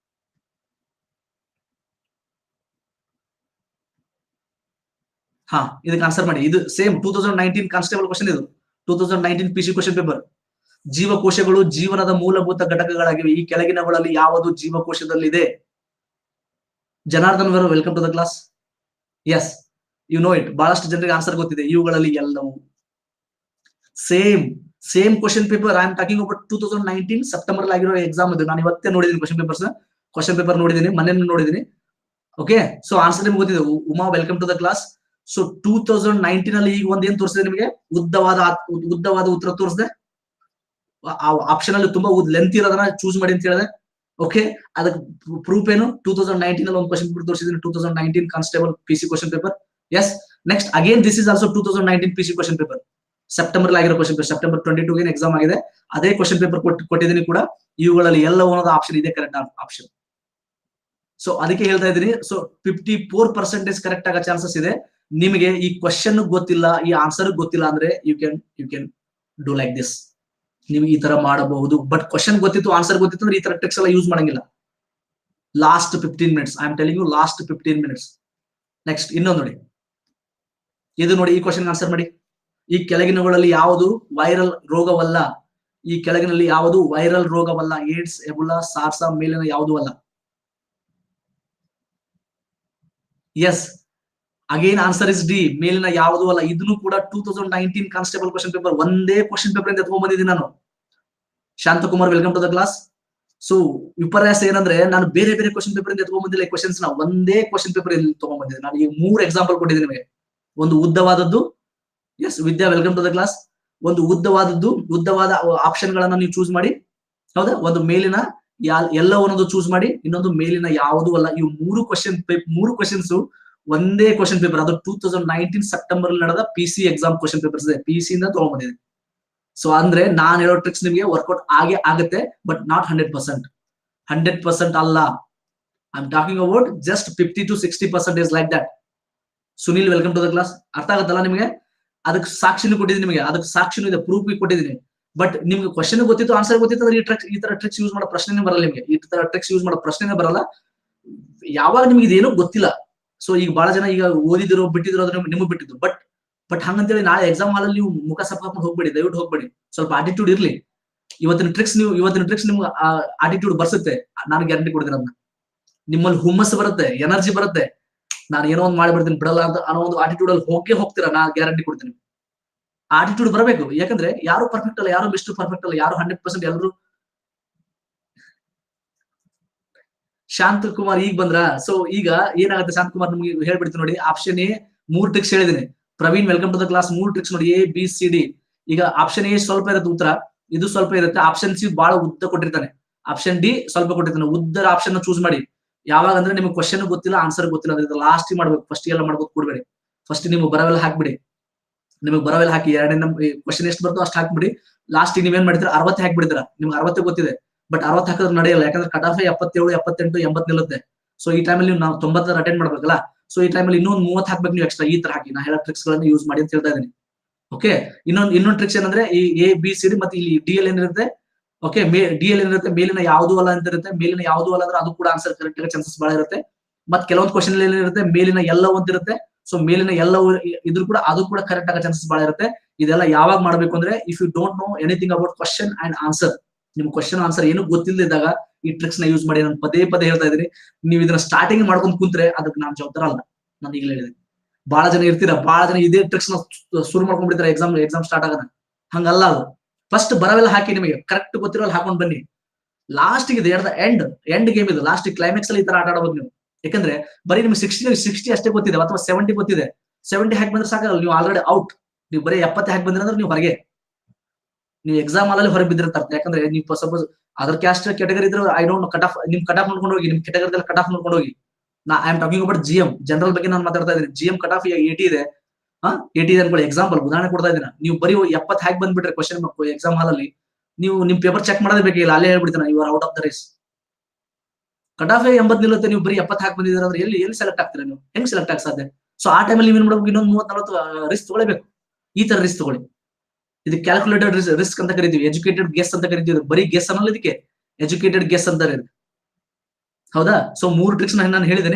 S1: ಹಾ ಇದಕ್ಕೆ ಆನ್ಸರ್ ಮಾಡಿ ಇದು same two thousand nineteen constable question ಇದು two thousand nineteen P C question paper ಜೀವಕೋಶಗಳು ಜೀವನದ ಮೂಲಭೂತ ಘಟಕಗಳಾಗಿವೆ ಈ ಕೆಳಗಿನವುಗಳಲ್ಲಿ ಯಾವುದು ಜೀವಕೋಶದಲ್ಲಿದೆ ಜನಾರ್ದನ್ ವರು welcome to the class yes you know it ಬಹಳಷ್ಟು ಜನರಿಗೆ ಆನ್ಸರ್ ಗೊತ್ತಿದೆ ಇವುಗಳಲ್ಲಿ ಎಲ್ಲವೂ same same question paper I am talking about two thousand nineteen September ಆಗಿರೋ ಎಕ್ಸಾಮ್ ಇದು ನಾನು ಇವತ್ತೇ ನೋಡಿದ್ದೀನಿ ಕ್ವಶನ್ ಪೇಪರ್ಸ್ ಕ್ವಶನ್ ಪೇಪರ್ ನೋಡಿದ್ದೀನಿ ಮೊನ್ನೆ ನೋಡಿದ್ದೀನಿ ಓಕೆ ಸೊ ಆನ್ಸರ್ ನಿಮ್ಗೆ ಗೊತ್ತಿದೆ ಉ- Uma welcome to the class so two thousand nineteen ಅಲ್ಲಿ ಈಗ ಒಂದ್ ಏನ್ ತೋರಿಸಿದೆ ನಿಮಗೆ ಉದ್ದವಾದ ಆತ್- ಉದ್- ಉದ್ದವಾದ ಉತ್ತರ ತೋರಿಸಿದೆ ಆ ಆಪ್ಷನ್ ಅಲ್ಲಿ ತುಂಬಾ ಲೆಂತ್ ಇರೋದನ್ನ ಚೂಸ್ ಮಾಡಿ ಅಂತ ಹೇಳಿದೆ ಓಕೆ ಅದಕ್ಕೆ ಪ್ರೂಫ್ ಏನು ಟೂ ತೌಸಂಡ್ ನೈನ್ಟೀನ್ ಅಲ್ಲಿ ಒಂದು ಕ್ವಶನ್ ಪೇಪರ್ ತೋರಿಸಿದ್ದೀನಿ two thousand nineteen constable P C question paper yes next again this is also two thousand nineteen P C question paper September ಆಗಿರೋ question paper September twenty two exam ಆಗಿದೆ ಅದೇ question paper ಕೊಟ್ಟಿದ್ದೀನಿ ಕೂಡ ಇವುಗಳಲ್ಲಿ ಎಲ್ಲ ಅನ್ನೋದು option ಇದೆ correct option so ಅದಕ್ಕೆ ಹೇಳ್ತಾ ಇದ್ದೀನಿ so fifty four percentage correct ಆಗೋ ಚಾನ್ಸಸ್ ಇದೆ ನಿಮಗೆ ಈ ಕ್ವಶನ್ ಗೊತ್ತಿಲ್ಲ ಈ ಆನ್ಸರ್ ಗೊತ್ತಿಲ್ಲ ಅಂದ್ರೆ you can you can do like this ನೀವು ಈ ತರ ಮಾಡಬಹುದು ಬಟ್ ಕ್ವಶನ್ ಗೊತ್ತಿತ್ತು ಆನ್ಸರ್ ಗೊತ್ತಿತ್ತು ಅಂದ್ರೆ ಈ ತರ ಟ್ರಿಕ್ಸ್ ಎಲ್ಲ ಯೂಸ್ ಮಾಡಂಗಿಲ್ಲ last fifteen minutes I am telling you last fifteen minutes next ಇನ್ನೊಂದು ನೋಡಿ ಇದು ನೋಡಿ ಈ ಕ್ವಶನ್ ಆನ್ಸರ್ ಮಾಡಿ ಈ ಕೆಳಗಿನವುಗಳಲ್ಲಿ ಯಾವುದು ವೈರಲ್ ರೋಗವಲ್ಲ ಈ ಕೆಳಗಿನಲ್ಲಿ ಯಾವುದು ವೈರಲ್ ರೋಗವಲ್ಲ ಏಡ್ಸ್ ಎಬುಲಾ ಸಾರ್ಸಾ ಮೇಲಿನ ಯಾವುದೂ ಅಲ್ಲ yes again answer is D ಮೇಲಿನ ಯಾವುದೂ ಅಲ್ಲ ಇದನ್ನು ಕೂಡ two thousand nineteen constable question paper ಒಂದೇ ಕ್ವಶನ್ ಪೇಪರ್ ಇಂದ ಎತ್ಕೊಂಡ್ ಬಂದಿದ್ದೀನಿ ನಾನು Shantakumar welcome to the class so ವಿಪರ್ಯಾಸ ಏನಂದ್ರೆ ನಾನು ಬೇರೆ ಬೇರೆ ಕ್ವಶನ್ ಪೇಪರ್ ಇಂದ ಎತ್ಕೊಂಡ್ ಬಂದಿಲ್ಲ ಕ್ವಶನ್ಸ್ ನ ಒಂದೇ ಕ್ವಶನ್ ಪೇಪರ್ ಇಲ್ಲಿ ತಗೊಂಡ್ ಬಂದಿದ್ದೀನಿ ನಾನು ಈಗ ಮೂರು ಎಕ್ಸಾಂಪಲ್ ಕೊಟ್ಟಿದ್ದೀನಿ ನಿಮಗೆ ಒಂದು ಉದ್ದವಾದದ್ದು yes Vidya welcome to the class ಒಂದು ಉದ್ದವಾದದ್ದು ಉದ್ದವಾದ ಆಪ್ಷನ್ ಗಳನ್ನ ನೀವು ಚೂಸ್ ಮಾಡಿ ಹೌದಾ ಒಂದು ಮೇಲಿನ ಯಾ- ಎಲ್ಲ ಒಂದೊಂದು ಚೂಸ್ ಮಾಡಿ ಇನ್ನೊಂದು ಮೇಲಿನ ಯಾವುದೂ ಅಲ್ಲ ಇವು ಮೂರು ಕ್ವಶನ್ ಮೂರು ಕ್ವಶನ್ಸ್ ಒಂದೇ ಕ್ವಶನ್ ಪೇಪರ್ ಅದು ಟೂ ತೌಸಂಡ್ ನೈನ್ಟೀನ್ ಸೆಪ್ಟೆಂಬರ್ ಅಲ್ಲಿ ನಡೆದ P C exam question papers ಇದೆ ಪಿ ಸಿ ಇಂದ ತಗೊಂಡ್ಬಂದಿದೆ ಸೊ ಅಂದ್ರೆ ನಾನ್ ಹೇಳೋ ಟ್ರಿಕ್ಸ್ ನಿಮಗೆ ವರ್ಕೌಟ್ ಆಗೇ ಆಗುತ್ತೆ but not hundred percent hundred percent ಅಲ್ಲ I am talking about just fifty to sixty percentage like that Sunil welcome to the class ಅರ್ಥ ಆಗುತ್ತಲ್ಲ ನಿಮಗೆ ಅದಕ್ಕೆ ಸಾಕ್ಷಿನೂ ಕೊಟ್ಟಿದ್ದೀನಿ ನಿಮಗೆ ಅದಕ್ಕೆ ಸಾಕ್ಷಿನೂ ಇದೆ ಪ್ರೂಫ್ ಕೊಟ್ಟಿದ್ದೀನಿ ಬಟ್ ನಿಮ್ಗೆ ಕ್ವಶನ್ ಗೊತ್ತಿತ್ತು ಆನ್ಸರ್ ಗೊತ್ತಿತ್ತು ಅಂದ್ರೆ ಈ ಟ್ರಿಕ್ಸ್ ಈ ತರ ಟ್ರಿಕ್ಸ್ ಯೂಸ್ ಮಾಡೋ ಪ್ರಶ್ನೆನೇ ಬರಲ್ಲ ನಿಮಗೆ ಈ ತರ ಟ್ರಿಕ್ಸ್ ಯೂಸ್ ಮಾಡೋ ಪ್ರಶ್ನೆನೇ ಬರಲ್ಲ ಯಾವಾಗ ನಿಮ್ಗೆ ಇದೇನೋ ಗೊತ್ತಿಲ್ಲ ಸೊ ಈಗ ಬಹಳ ಜನ ಈಗ ಓದಿದಿರೋ ಬಿಟ್ಟಿದ್ರು ಅದ್ರ ನಿಮಗೆ ಬಿಟ್ಟಿದ್ದು ಬಟ್ ಬಟ್ ಹಂಗಂತೇಳಿ ನಾಳೆ ಎಕ್ಸಾಮ್ ಹಾಲಲ್ಲಿ ನೀವು ಮುಖ ಸಪ್ಪಾಕೊಂಡು ಹೋಗ್ಬೇಡಿ ದಯವಿಟ್ಟು ಹೋಗ್ಬೇಡಿ ಸ್ವಲ್ಪ ಆಟಿಟ್ಯೂಡ್ ಇರ್ಲಿ ಇವತ್ತಿನ ಟ್ರಿಕ್ಸ್ ನೀವು ಇವತ್ತಿನ ಟ್ರಿಕ್ಸ್ ನಿಮ್ಗೆ ಆಟಿಟ್ಯೂಡ್ ಬರ್ಸುತ್ತೆ ನಾನು ಗ್ಯಾರಂಟಿ ಕೊಡ್ತೀನಿ ಅದನ್ನ ನಿಮ್ಮಲ್ಲಿ ಹುಮ್ಮಸ್ ಬರುತ್ತೆ ಎನರ್ಜಿ ಬರುತ್ತೆ ನಾನು ಏನೋ ಒಂದು ಮಾಡಿಬಿಡ್ತೀನಿ ಬಿಡಲ್ಲ ಅಂತ ಅನ್ನೋ ಒಂದು ಆಟಿಟ್ಯೂಡ್ ಅಲ್ಲಿ ಹೋಗೇ ಹೋಗ್ತೀರಾ ನಾನು ಗ್ಯಾರಂಟಿ ಕೊಡ್ತೀನಿ ಆಟಿಟ್ಯೂಡ್ ಬರಬೇಕು ಯಾಕಂದ್ರೆ ಯಾರು ಪರ್ಫೆಕ್ಟ್ ಅಲ್ಲ ಯಾರು ಮಿಸ್ಟರ್ ಪರ್ಫೆಕ್ಟ್ ಅಲ್ಲ ಯಾರು ಹಂಡ್ರೆಡ್ ಪರ್ಸೆಂಟ್ ಎಲ್ಲರೂ ಶಾಂತ ಕುಮಾರ್ ಈಗ ಬಂದ್ರ ಸೊ ಈಗ ಏನಾಗುತ್ತೆ ಶಾಂತ ಕುಮಾರ್ ನಿಮ್ಗೆ ಹೇಳ್ಬಿಡ್ತೀನಿ ನೋಡಿ ಆಪ್ಷನ್ ಎ ಮೂರ್ ಟ್ರಿಕ್ಸ್ ಹೇಳಿದೀನಿ Praveen welcome to the class ಮೂರ್ ಟ್ರಿಕ್ಸ್ ನೋಡಿ ಎ ಬಿ ಸಿ ಡಿ ಈಗ ಆಪ್ಷನ್ ಎ ಸ್ವಲ್ಪ ಇರುತ್ತೆ ಉತ್ತರ ಇದು ಸ್ವಲ್ಪ ಇರುತ್ತೆ ಆಪ್ಷನ್ ಸಿ ಬಹಳ ಉದ್ದ ಕೊಟ್ಟಿರ್ತಾನೆ ಆಪ್ಷನ್ ಡಿ ಸ್ವಲ್ಪ ಕೊಟ್ಟಿರ್ತಾನೆ ಉದ್ದರ ಆಪ್ಷನ್ ಚೂಸ್ ಮಾಡಿ ಯಾವಾಗ ಅಂದ್ರೆ ನಿಮ್ಗೆ ಕ್ವಶನ್ ಗೊತ್ತಿಲ್ಲ ಆನ್ಸರ್ ಗೊತ್ತಿಲ್ಲ ಅದ್ರ ಲಾಸ್ಟ್ ಮಾಡ್ಬೇಕು ಫಸ್ಟ್ ಎಲ್ಲ ಮಾಡ್ಬೇಕು ಕೊಡ್ಬೇಡಿ ಫಸ್ಟ್ ನಿಮ್ಗೆ ಬರವೆಲ್ಲ ಹಾಕ್ಬಿಡಿ ನಿಮಗೆ ಬರವೆಲ್ಲ ಹಾಕಿ ಎರಡನೇ ನಮ್ ಕ್ವಶನ್ ಎಷ್ಟು ಬರ್ತೋ ಅಷ್ಟು ಹಾಕ್ಬಿಡಿ ಲಾಸ್ಟ್ ನೀವೇನ್ ಮಾಡ್ತೀರಾ ಅರವತ್ತು ಹಾಕ್ಬಿಡ್ತೀರಾ ನಿಮ್ಗೆ ಅರವತ್ತೇ ಗೊತ್ತಿದೆ ಬಟ್ ಅರವತ್ತು ಹಾಕಿದ್ರೆ ನಡೆಯಲ್ಲ ಯಾಕಂದ್ರೆ ಕಟ್ ಆಫ್ ಎಪ್ಪತ್ತೇಳು ಎಪ್ಪತ್ತೆಂಟು ಎಂಬತ್ ನಿಲ್ಲುತ್ತೆ ಸೊ ಈ ಟೈಮಲ್ಲಿ ನೀವು ನಾವು ತೊಂಬತ್ತರ ಅಟೆಂಡ್ ಮಾಡ್ಬೇಕಲ್ಲ ಸೊ ಈ ಟೈಮಲ್ಲಿ ಇನ್ನೊಂದು ಮೂವತ್ತು ಹಾಕ್ಬೇಕು ನೀವು ಎಕ್ಸ್ಟ್ರಾ ಈ ತರ ಹಾಕಿ ನಾ ಹೇಳೋ ಟ್ರಿಕ್ಸ್ ಗಳನ್ನ ಯೂಸ್ ಮಾಡಿ ಅಂತ ಹೇಳ್ತಾ ಇದ್ದೀನಿ ಓಕೆ ಇನ್ನೊಂದು ಇನ್ನೊಂದು ಟ್ರಿಕ್ಸ್ ಏನಂದ್ರೆ ಈ ಎ ಬಿ ಸಿ ಡಿ ಮತ್ತೆ ಇಲ್ಲಿ ಡಿ ಎಲ್ ಏನಿರುತ್ತೆ ಓಕೆ ಮೇ ಡಿ ಎಲ್ ಏನಿರುತ್ತೆ ಮೇಲಿನ ಯಾವುದು ಅಲ್ಲ ಅಂತ ಇರುತ್ತೆ ಮೇಲಿನ ಯಾವುದು ಅಲ್ಲ ಅಂದ್ರೆ ಅದು ಕೂಡ ಆನ್ಸರ್ ಕರೆಕ್ಟ್ ಆಗೋ ಚಾನ್ಸಸ್ ಬಹಳ ಇರುತ್ತೆ ಮತ್ತೆ ಕೆಲವೊಂದು ಕ್ವಶನ್ ಏನಿರುತ್ತೆ ಮೇಲಿನ ಎಲ್ಲವೂ ಅಂತ ಇರುತ್ತೆ ಸೊ ಮೇಲಿನ ಎಲ್ಲವೂ ಇದ್ರು ಕೂಡ ಅದು ಕೂಡ ಕರೆಕ್ಟ್ ಆಗೋ ಚಾನ್ಸಸ್ ಬಹಳ ಇರುತ್ತೆ ಇದೆಲ್ಲ ಯಾವಾಗ ಮಾಡ್ಬೇಕು ಅಂದ್ರೆ if you don't know anything about question and answer ನಿಮ್ ಕ್ವಶನ್ ಆನ್ಸರ್ ಏನು ಗೊತ್ತಿಲ್ಲದಿದ್ದಾಗ ಈ ಟ್ರಿಕ್ಸ್ ನ ಯೂಸ್ ಮಾಡಿ ನಾನು ಪದೇ ಪದೇ ಹೇಳ್ತಾ ಇದ್ದೀನಿ ನೀವು ಇದನ್ನ ಸ್ಟಾರ್ಟಿಂಗ್ ಮಾಡ್ಕೊಂಡು ಕುಂತ್ರೆ ಅದಕ್ಕೆ ನಾನು ಜವಾಬ್ದಾರ ಅಲ್ಲ ನಾನು ಈಗಲೇ ಹೇಳಿದೆ ಬಹಳ ಜನ ಇರ್ತೀರಾ ಬಹಳ ಜನ ಇದೇ ಟ್ರಿಕ್ಸ್ ನ ಶುರು ಮಾಡ್ಕೊಂಡ್ಬಿಡ್ತಾರೆ ಎಕ್ಸಾಮ್ ಎಕ್ಸಾಮ್ ಸ್ಟಾರ್ಟ್ ಆಗೋಣ ಹಂಗಲ್ಲ ಅದು ಫಸ್ಟ್ ಬರವೆಲ್ಲ ಹಾಕಿ ನಿಮಗೆ ಕರೆಕ್ಟ್ ಗೊತ್ತಿರೋ ಹಾಕೊಂಡ್ ಬನ್ನಿ ಲಾಸ್ಟ್ ಇದೆ at the end end game ಇದು ಲಾಸ್ಟ್ ಕ್ಲೈಮ್ಯಾಕ್ಸ್ ಅಲ್ಲಿ ಈ ತರ ಆಟ ಆಡಬಹುದು ನೀವು ಯಾಕಂದ್ರೆ ಬರೀ ನಿಮ್ಗೆ ಸಿಕ್ಸ್ಟಿ ಸಿಕ್ಸ್ಟಿ ಅಷ್ಟೇ ಗೊತ್ತಿದೆ ಅಥವಾ ಸೆವೆಂಟಿ ಗೊತ್ತಿದೆ ಸೆವೆಂಟಿ ಹಾಕಿ ಬಂದ್ರೆ ಸಾಕಲ್ಲ ನೀವು ಆಲ್ರೆಡಿ ಔಟ್ ನೀವು ಬರೀ ಎಪ್ಪತ್ತೆ ಹಾಕಿ ಬಂದ್ರೆ ಅಂದ್ರೆ ನೀವು ಹೊರಗೆ ನೀವು ಎಕ್ಸಾಮ್ ಅಲ್ಲಿ ಹೊರಗೆ ಬಿದ್ದಿರ್ತಾರೆ ಯಾಕಂದ್ರೆ ನೀವು ಸಪೋಸ್ ಅದರ್ ಕ್ಯಾಸ್ಟ್ ಕ್ಯಾಟಗರಿ ಇದ್ರೆ ಐ ಡೋಂಟ್ ಕಟ್ ಆಫ್ ನಿಮ್ ಕಟ್ ಆಫ್ ನೋಡ್ಕೊಂಡು ಹೋಗಿ ನಿಮ್ ಕ್ಯಾಟಗರಿದಲ್ಲಿ ಕಟ್ ಆಫ್ ನೋಡ್ಕೊಂಡು ಹೋಗಿ ನಾ I am talking about G M general ಬಗ್ಗೆ ನಾನು ಮಾತಾಡ್ತಾ ಇದ್ದೀನಿ G M cut off eighty ಇದೆ ಹಾ ಏಟಿ ಇದೆ ಅನ್ಕೊಳ್ಳಿ ಎಕ್ಸಾಂಪಲ್ ಉದಾಹರಣೆ ಕೊಡ್ತಾ ಇದ್ದೀನಿ ನೀವು ಬರೀ ಎಪ್ಪತ್ ಹ್ಯಾಕ್ ಬಂದ್ಬಿಟ್ರೆ ಕ್ವಶನ್ ಎಕ್ಸಾಮ್ ಹಾಲ್ ಅಲ್ಲಿ ನೀವು ನಿಮ್ ಪೇಪರ್ ಚೆಕ್ ಮಾಡೋದೇ ಬೇಕಿಲ್ಲ ಅಲ್ಲೇ ಹೇಳ್ಬಿಡ್ತೀನಿ you are out of the race cut off ಎಂಬತ್ ನಿಲ್ಲುತ್ತೆ ನೀವು ಬರೀ ಎಪ್ಪತ್ ಹಾಕಿ ಬಂದಿದ್ದೀರ ಅಂದ್ರೆ ಎಲ್ಲಿ ಎಲ್ಲಿ ಸೆಲೆಕ್ಟ್ ಆಗ್ತೀರಾ ನೀವು ಹೆಂಗ್ ಸೆಲೆಕ್ಟ್ ಆಗ ಸಾಧ್ಯ ಸೊ ಆ ಟೈಮಲ್ಲಿ ನೀವು ಏನ್ ಮಾಡ್ಬೇಕು ಇನ್ನೊಂದು ಮೂವತ್ ನಲವತ್ತು ರಿಸ್ಕ್ ತಗೊಳ್ಬೇಕು ಈ ತರ ರಿಸ್ಕ್ ತಗೊಳ್ಳಿ ಇದು ಕ್ಯಾಲ್ಕುಲೇಟೆಡ್ ರಿಸ್ಕ್ ಅಂತ ಕರಿತೀವಿ ಎಜುಕೇಟೆಡ್ ಗೆಸ್ ಅಂತ ಕರಿತೀವಿ ಬರೀ ಗೆಸ್ ಅನ್ನಲ್ಲ ಇದಕ್ಕೆ ಎಜುಕೇಟೆಡ್ ಗೆಸ್ ಅಂತಾರೆ ಇದಕ್ಕೆ. ಹೌದಾ ಸೊ ಮೂರು ಟ್ರಿಕ್ಸ್ ನಾನು ಹೇಳಿದ್ದೇನೆ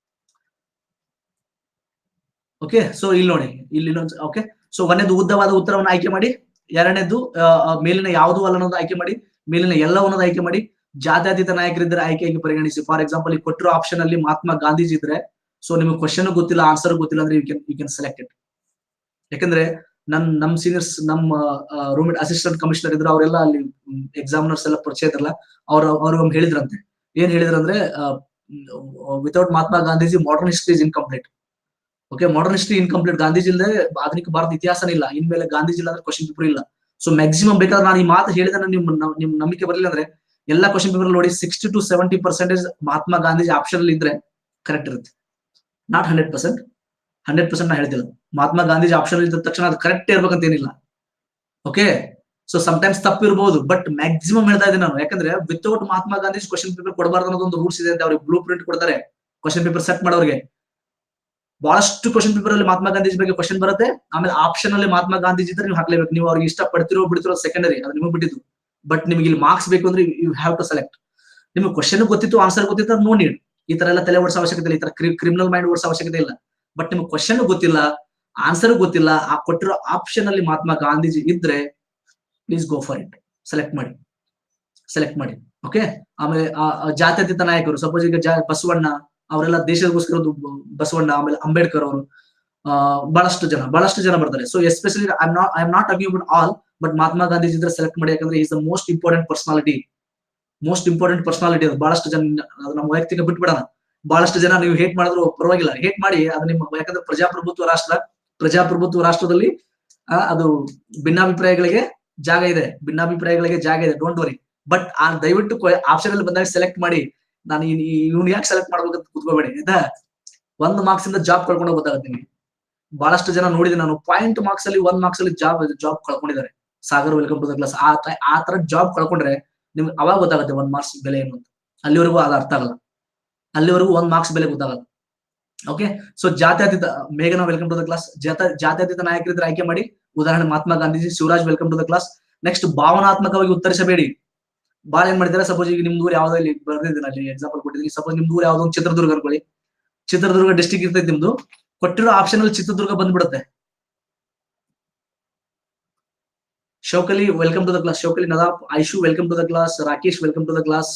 S1: ಓಕೆ ಸೊ ಇಲ್ಲಿ ನೋಡಿ ಇಲ್ಲಿ ಓಕೆ ಸೊ ಒಂದೇದು ಉದ್ದವಾದ ಉತ್ತರವನ್ನು ಆಯ್ಕೆ ಮಾಡಿ ಎರಡನೇದು ಆ, ಆ, ಮೇಲಿನ ಯಾವುದು ಅಲ್ಲ ಅನ್ನೋದು ಆಯ್ಕೆ ಮಾಡಿ ಮೇಲಿನ ಎಲ್ಲವನ್ನೋದು ಆಯ್ಕೆ ಮಾಡಿ ಜಾತ್ಯತೀತ ನಾಯಕರಿದ್ದರೆ ಆಯ್ಕೆಯಾಗಿ ಪರಿಗಣಿಸಿ ಫಾರ್ ಎಕ್ಸಾಂಪಲ್ ಈ ಕೊಟ್ಟಿರೋ ಆಪ್ಷನ್ ಅಲ್ಲಿ ಮಹಾತ್ಮ ಗಾಂಧೀಜಿ ಇದ್ರೆ ಸೊ ನಿಮಗೆ ಕ್ವಶನ್ ಗೊತ್ತಿಲ್ಲ ಆನ್ಸರ್ ಗೊತ್ತಿಲ್ಲ ಅಂದ್ರೆ you can you can select it ಯಾಕಂದ್ರೆ ನನ್ ನಮ್ ಸೀನಿಯರ್ಸ್ ನಮ್ಮ ರೂಮ್ ಅಸಿಸ್ಟೆಂಟ್ ಕಮಿಷನರ್ ಇದ್ರು ಅವರೆಲ್ಲ ಅಲ್ಲಿ ಎಕ್ಸಾಮಿನರ್ಸ್ ಎಲ್ಲ ಪರಿಚಯ ಇದ್ರಲ್ಲ ಅವ್ರ ಅವ್ರಿಗೆ ಒಮ್ಮೆ ಹೇಳಿದ್ರಂತೆ ಏನ್ ಹೇಳಿದ್ರಂದ್ರೆ without Mahatma Gandhiji modern history is incomplete okay modern history incomplete Gandhiji ಇಲ್ಲದೆ ಆಧುನಿಕ ಭಾರತ ಇತಿಹಾಸನೇ ಇಲ್ಲ ಇನ್ಮೇಲೆ ಗಾಂಧೀಜಿ ಇಲ್ಲ ಅಂದ್ರೆ ಕ್ವಶನ್ ಪೇಪರ್ ಇಲ್ಲ ಸೊ ಮ್ಯಾಕ್ಸಿಮಮ್ ಬೇಕಾದ್ರೆ ನಾನು ಈ ಮಾತು ಹೇಳಿದ್ರೆ ನಿಮ್ ನಿಮ್ ನಂಬಿಕೆ ಬರಲಿಲ್ಲ ಅಂದ್ರೆ ಎಲ್ಲ ಕ್ವಶನ್ ಪೇಪರ್ ನೋಡಿ sixty to seventy percentage Mahatma Gandhiji option ಅಲ್ಲಿ ಇದ್ರೆ ಕರೆಕ್ಟ್ ಇರುತ್ತೆ not hundred percent hundred percent ನಾ ಹೇಳ್ತಿಲ್ಲ ಮಹಾತ್ಮ ಗಾಂಧೀಜಿ ಆಪ್ಷನ್ ಇದ್ದ ತಕ್ಷಣ ಅದು ಕರೆಕ್ಟ್ ಇರ್ಬೇಕಂತ ಏನಿಲ್ಲ ಓಕೆ ಸೊ ಟೈಮ್ಸ್ ತಪ್ಪು ಇರ್ಬೋದು ಬಟ್ ಮ್ಯಾಕ್ಸಿಮಮ್ ಹೇಳ್ತಾ ಇದ್ದೀನಿ ನಾನು ಯಾಕಂದ್ರೆ without Mahatma Gandhiji question paper ಕೊಡಬಾರ್ದು ಅನ್ನೋದೊಂದು ರೂಲ್ಸ್ ಇದೆ ಅಂತ ಅವ್ರಿಗೆ ಬ್ಲೂ ಪ್ರಿಂಟ್ ಕೊಡ್ತಾರೆ ಕ್ವಶನ್ ಪೇಪರ್ ಸೆಟ್ ಮಾಡೋರಿಗೆ ಬಹಳಷ್ಟು ಕ್ವಶನ್ ಪೇಪರ್ ಅಲ್ಲಿ ಮಹಾತ್ಮ ಗಾಂಧೀಜಿ ಬಗ್ಗೆ ಕ್ವಶನ್ ಬರುತ್ತೆ ಆಮೇಲೆ ಆಪ್ಷನ್ ಅಲ್ಲಿ ಮಹಾತ್ಮ ಗಾಂಧೀಜಿ ಇದ್ರೆ ನೀವು ಹಾಕ್ಲೇಬೇಕು ನೀವು ಅವ್ರಿಗೆ ಇಷ್ಟ ಪಡ್ತಿರೋ ಬಿಡ್ತಿರೋ ಸೆಕೆಂಡರಿ ಅದು ನಿಮಗೆ ಬಿಟ್ಟಿದ್ದು ಬಟ್ ನಿಮಗೆ ಇಲ್ಲಿ ಮಾರ್ಕ್ಸ್ ಬೇಕು ಅಂದ್ರೆ ಯು ಹ್ಯಾವ್ ಟು ಸೆಲೆಕ್ಟ್ ನಿಮಗೆ ಕ್ವಶನ್ ಗೊತ್ತಿತ್ತು ಆನ್ಸರ್ ಗೊತ್ತಿತ್ತು ನೋ ನೀಡ್ ಈ ತರ ಎಲ್ಲ ತಲೆ ಓಡಿಸೋ ಅವಶ್ಯಕತೆ ಇಲ್ಲ ಈ ತರ ಕ್ರಿಮಿನಲ್ ಮೈಂಡ್ ಓಡಿಸೋ ಅವಶ್ಯಕತೆ ಇಲ್ಲ ಬಟ್ ನಿಮ್ಗೆ ಕ್ವಶನ್ ಗೊತ್ತಿಲ್ಲ ಆನ್ಸರ್ ಗೊತ್ತಿಲ್ಲ ಆ ಕೊಟ್ಟಿರೋ ಆಪ್ಷನ್ ಅಲ್ಲಿ ಮಹಾತ್ಮ ಗಾಂಧೀಜಿ ಇದ್ರೆ please go for it select ಮಾಡಿ ಸೆಲೆಕ್ಟ್ ಮಾಡಿ ಓಕೆ ಆಮೇಲೆ ಆ ಆ ಜಾತ್ಯತೀತ ನಾಯಕರು ಸಪೋಸ್ ಈಗ ಜಾ ಬಸವಣ್ಣ ಅವರೆಲ್ಲ ದೇಶದಗೋಸ್ಕರ ದು- ಬಸವಣ್ಣ ಆಮೇಲೆ ಅಂಬೇಡ್ಕರ್ ಅವರು ಆ ಬಹಳಷ್ಟು ಜನ ಬಹಳಷ್ಟು ಜನ ಬರ್ತಾರೆ so especially I not I am not talking about all but Mahatma Gandhiji ಇದ್ರೆ ಸೆಲೆಕ್ಟ್ ಮಾಡಿ ಯಾಕಂದ್ರೆ is the most important personality most important personality ಅದು ಬಹಳಷ್ಟು ಜನ ಅದು ನಮ್ಮ ವೈಯಕ್ತಿಕ ಬಿಟ್ಬಿಡೋಣ ಬಹಳಷ್ಟು ಜನ ನೀವು ಹೇಟ್ ಮಾಡಿದ್ರು ಪರವಾಗಿಲ್ಲ ಹೇಟ್ ಮಾಡಿ ಅದು ನಿಮ್ಮ ಯಾಕಂದ್ರೆ ಪ್ರಜಾಪ್ರಭುತ್ವ ರಾಷ್ಟ್ರ ಪ್ರಜಾಪ್ರಭುತ್ವ ರಾಷ್ಟ್ರದಲ್ಲಿ ಆ, ಅದು ಭಿನ್ನಾಭಿಪ್ರಾಯಗಳಿಗೆ ಜಾಗ ಇದೆ ಭಿನ್ನಾಭಿಪ್ರಾಯಗಳಿಗೆ ಜಾಗ ಇದೆ ಡೋಂಟ್ ವರಿ ಬಟ್ ಆ ದಯವಿಟ್ಟು ಆಪ್ಷನ್ ಅಲ್ಲಿ ಬಂದಾಗ ಸೆಲೆಕ್ಟ್ ಮಾಡಿ ನಾನು ಇವ್ನು ಯಾಕೆ ಸೆಲೆಕ್ಟ್ ಮಾಡ್ಬೇಕಂತ ಕೂತ್ಕೋಬೇಡಿ ಆಯ್ತಾ ಒಂದು ಮಾರ್ಕ್ಸ್ ಇಂದ ಜಾಬ್ ಕಳ್ಕೊಂಡು ಗೊತ್ತಾಗುತ್ತೆ ನಿಮಗೆ ಬಹಳಷ್ಟು ಜನ ನೋಡಿದೆ ನಾನು ಪಾಯಿಂಟ್ ಮಾರ್ಕ್ಸ್ ಅಲ್ಲಿ ಒಂದ್ ಮಾರ್ಕ್ಸ್ ಅಲ್ಲಿ ಜಾಬ್ ಜಾಬ್ ಕಳ್ಕೊಂಡಿದ್ದಾರೆ Sagar welcome to the class ಆ ತ- ಆ ತರ ಜಾಬ್ ಕಳ್ಕೊಂಡ್ರೆ ನಿಮ್ಗೆ ಅವಾಗ ಗೊತ್ತಾಗುತ್ತೆ ಒಂದ್ ಮಾರ್ಕ್ಸ್ ಬೆಲೆ ಏನು ಅಂತ ಅಲ್ಲಿವರೆಗೂ ಅದು ಅರ್ಥ ಆಗಲ್ಲ ಅಲ್ಲಿವರೆಗೂ ಒಂದ್ ಮಾರ್ಕ್ಸ್ ಬೆಲೆ ಗೊತ್ತಾಗಲ್ಲ ಓಕೆ ಸೊ ಜಾತ್ಯತೀತ ಮೇಘನಾ ವೆಲ್ಕಮ್ ಟು ದ ಕ್ಲಾಸ್ ಜಾತ ಜಾತ್ಯತೀತ ನಾಯಕರಿದ್ರೆ ಆಯ್ಕೆ ಮಾಡಿ ಉದಾಹರಣೆ Mahatma Gandhiji Shivaraj welcome to the class next ಭಾವನಾತ್ಮಕವಾಗಿ ಉತ್ತರಿಸಬೇಡಿ ಬಾಳ ಏನ್ ಮಾಡಿದ್ದಾರೆ ಸಪೋಸ್ ಈಗ ನಿಮ್ ದೂರ ಯಾವ್ದೋ ಇಲ್ಲಿ ಬರ್ದಿದ್ದೀನಿ ಅಲ್ಲಿ ಎಕ್ಸಾಂಪಲ್ ಕೊಟ್ಟಿದ್ದೀನಿ ಸಪೋಸ್ ನಿಮ್ ದೂರ ಯಾವ್ದೋ ಒಂದು ಚಿತ್ರದುರ್ಗ ಅನ್ಕೊಳ್ಳಿ ಚಿತ್ರದುರ್ಗ ಡಿಸ್ಟಿಕ್ ಇರ್ತೈತಿ ನಿಮ್ದು ಕೊಟ್ಟಿರೋ ಆಪ್ಷನ್ ಅಲ್ಲಿ ಚಿತ್ರದುರ್ಗ ಬಂದ್ಬಿಡುತ್ತೆ Shaukali welcome to the class Shaukali Nadaf Aishu welcome to the class Rakesh welcome to the class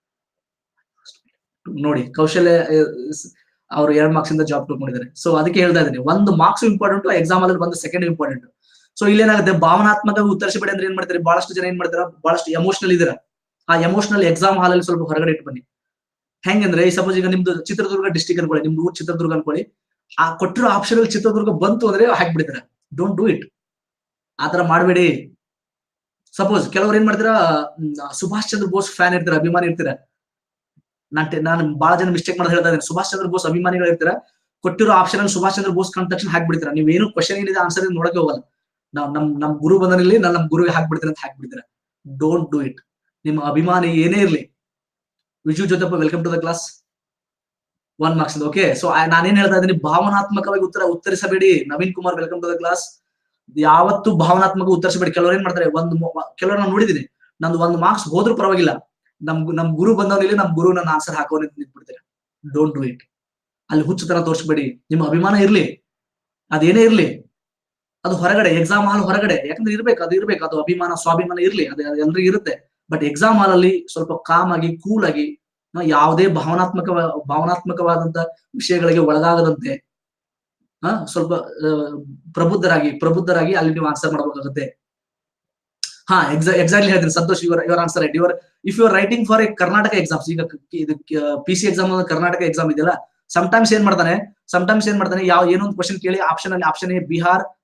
S1: ನೋಡಿ ಕೌಶಲ್ಯ ಅವರು ಎರಡ್ ಮಾರ್ಕ್ಸ್ ಇಂದ ಜಾಬ್ ತಗೊಂಡಿದ್ದಾರೆ ಸೊ ಅದಕ್ಕೆ ಹೇಳ್ತಾ ಇದ್ದೀನಿ ಒಂದು ಮಾರ್ಕ್ಸ್ ಇಂಪಾರ್ಟೆಂಟ್ ಎಕ್ಸಾಮ್ ಅಲ್ಲಿ ಒಂದು ಸೆಕೆಂಡ್ ಇಂಪಾರ್ಟೆಂಟ್ ಸೊ ಇಲ್ಲೇನಾಗುತ್ತೆ ಭಾವನಾತ್ಮಕ ಉತ್ತರಿಸಬೇಡಿ ಅಂದ್ರೆ ಏನ್ ಮಾಡ್ತಾರೆ ಬಹಳಷ್ಟು ಜನ ಏನ್ ಮಾಡ್ತಾರೆ ಬಹಳಷ್ಟು ಎಮೋಷನಲ್ ಇದ್ದೀರಾ ಆ ಎಮೋಷನಲ್ ಎಕ್ಸಾಮ್ ಹಾಲ್ ಅಲ್ಲಿ ಸ್ವಲ್ಪ ಹೊರಗಡೆ ಇಟ್ಟು ಬನ್ನಿ ಹೆಂಗಂದ್ರೆ ಈ ಸಪೋಸ್ ಈಗ ನಿಮ್ದು ಚಿತ್ರದುರ್ಗ ಡಿಸ್ಟಿಕ್ ಅನ್ಕೊಳ್ಳಿ ನಿಮ್ದು ಊರ್ ಚಿತ್ರದುರ್ಗ ಅನ್ಕೊಳ್ಳಿ ಆ ಕೊಟ್ಟಿರೋ ಆಪ್ಷನ್ ಅಲ್ಲಿ ಚಿತ್ರದುರ್ಗ ಬಂತು ಅಂದ್ರೆ ಹಾಕ್ಬಿಡ್ತೀರಾ ಡೋಂಟ್ ಡೂ ಇಟ್ ಆತರ ಮಾಡಬೇಡಿ ಸಪೋಸ್ ಕೆಲವ್ರು ಏನ್ ಮಾಡ್ತೀರಾ ಮ್, ಸುಭಾಷ್ ಚಂದ್ರ ಬೋಸ್ ಫ್ಯಾನ್ ಇರ್ತೀರಾ ಅಭಿಮಾನಿ ಇರ್ತೀರಾ ನಾನ್ ಟೆ- ನಾನು ಬಹಳ ಜನ ಮಿಸ್ಟೇಕ್ ಮಾಡಿ ಹೇಳ್ತಾ ಇದ್ದೀನಿ ಸುಭಾಷ್ ಚಂದ್ರ ಬೋಸ್ ಅಭಿಮಾನಿಗಳು ಇರ್ತೀರಾ ಕೊಟ್ಟಿರೋ ಆಪ್ಷನ್ ಅಲ್ಲಿ ಸುಭಾಷ್ ಚಂದ್ರ ಬೋಸ್ ಕಂಡ ತಕ್ಷಣ ಹಾಕ್ಬಿಡ್ತೀರಾ ನೀವು ಏನು ಕ್ವಶನ್ ಏನಿದೆ ಆನ್ಸರ್ ನೋಡಕ್ಕೆ ಹೋಗಲ್ಲ ನಾವ್ ನಮ್ ನಮ್ ಗುರು ಬಂದನಿಲ್ಲಿ ನಾನು ನಮ್ ಗುರುಗೆ ಹಾಕ್ಬಿಡ್ತೀನಿ ಅಂತ ಹಾಕ್ಬಿಡ್ತೀರಾ ಡೋಂಟ್ ಡೂ ಇಟ್ ನಿಮ್ಮ ಅಭಿಮಾನಿ ಏನೇ ಇರ್ಲಿ Viju Jotheppa welcome to the class one marks okay so ನಾನೇನ್ ಹೇಳ್ತಾ ಇದ್ದೀನಿ ಭಾವನಾತ್ಮಕವಾಗಿ ಉತ್ತರ ಉತ್ತರಿಸಬೇಡಿ Naveen Kumar welcome to the class ಯಾವತ್ತು ಭಾವನಾತ್ಮಕ ಉತ್ತರಿಸಬೇಡಿ ಕೆಲವರು ಏನ್ ಮಾಡ್ತಾರೆ ಒಂದು ಕೆಲವರು ನಾನು ನೋಡಿದೀನಿ ನಂದು ಒಂದು ಮಾರ್ಕ್ಸ್ ಹೋದ್ರೂ ಪರವಾಗಿಲ್ಲ ನಮ್ ನಮ್ ಗುರು ಬಂದವನಿಲ್ಲಿ ನಮ್ ಗುರು ನನ್ನ ಆನ್ಸರ್ ಹಾಕೋ ನಿಂತ್ಬಿಡ್ತಾರೆ ಡೋಂಟ್ ಡೂ ಇಟ್ ಅಲ್ಲಿ ಹುಚ್ಚುತನ ತೋರಿಸ್ಬೇಡಿ ನಿಮ್ಮ ಅಭಿಮಾನ ಇರ್ಲಿ ಅದೇನೇ ಇರ್ಲಿ ಅದು ಹೊರಗಡೆ ಎಕ್ಸಾಮ್ ಹಾಲ್ ಹೊರಗಡೆ ಯಾಕಂದ್ರೆ ಇರ್ಬೇಕು ಅದು ಇರ್ಬೇಕು ಅದು ಅಭಿಮಾನ ಸ್ವಾಭಿಮಾನ ಇರ್ಲಿ ಅದು ಎಲ್ರಿಗೂ ಇರುತ್ತೆ ಬಟ್ ಎಕ್ಸಾಮ್ ಹಾಲ್ ಅಲ್ಲಿ ಸ್ವಲ್ಪ ಕಾಮ್ ಆಗಿ ಕೂಲ್ ಆಗಿ ಆ, ಯಾವುದೇ ಭಾವನಾತ್ಮಕ ಭಾವನಾತ್ಮಕವಾದಂತ ವಿಷಯಗಳಿಗೆ ಒಳಗಾಗದಂತೆ ಆ ಸ್ವಲ್ಪ ಆ, ಪ್ರಬುದ್ಧರಾಗಿ ಪ್ರಬುದ್ಧರಾಗಿ ಅಲ್ಲಿ ನೀವು ಆನ್ಸರ್ ಮಾಡ್ಬೇಕಾಗುತ್ತೆ ಹಾ ಎಕ್ಸಾ ಎಕ್ಸಾಕ್ಟ್ಲಿ ಹೇಳ್ತೀನಿ Santosh your your answer right your if you are writing for a Karnataka exams ಈಗ ಕ- ಇದು P C exam Karnataka exam ಇದೆಯಲ್ಲ ಟೈಮ್ಸ್ ಏನ್ ಮಾಡ್ತಾನೆ ಟೈಮ್ಸ್ ಏನ್ ಮಾಡ್ತಾನೆ ಯಾವ ಏನೋ ಒಂದು ಕ್ವಶನ್ ಕೇಳಿ ಆಪ್ಷನ್ ಅಲ್ಲಿ option A Bihar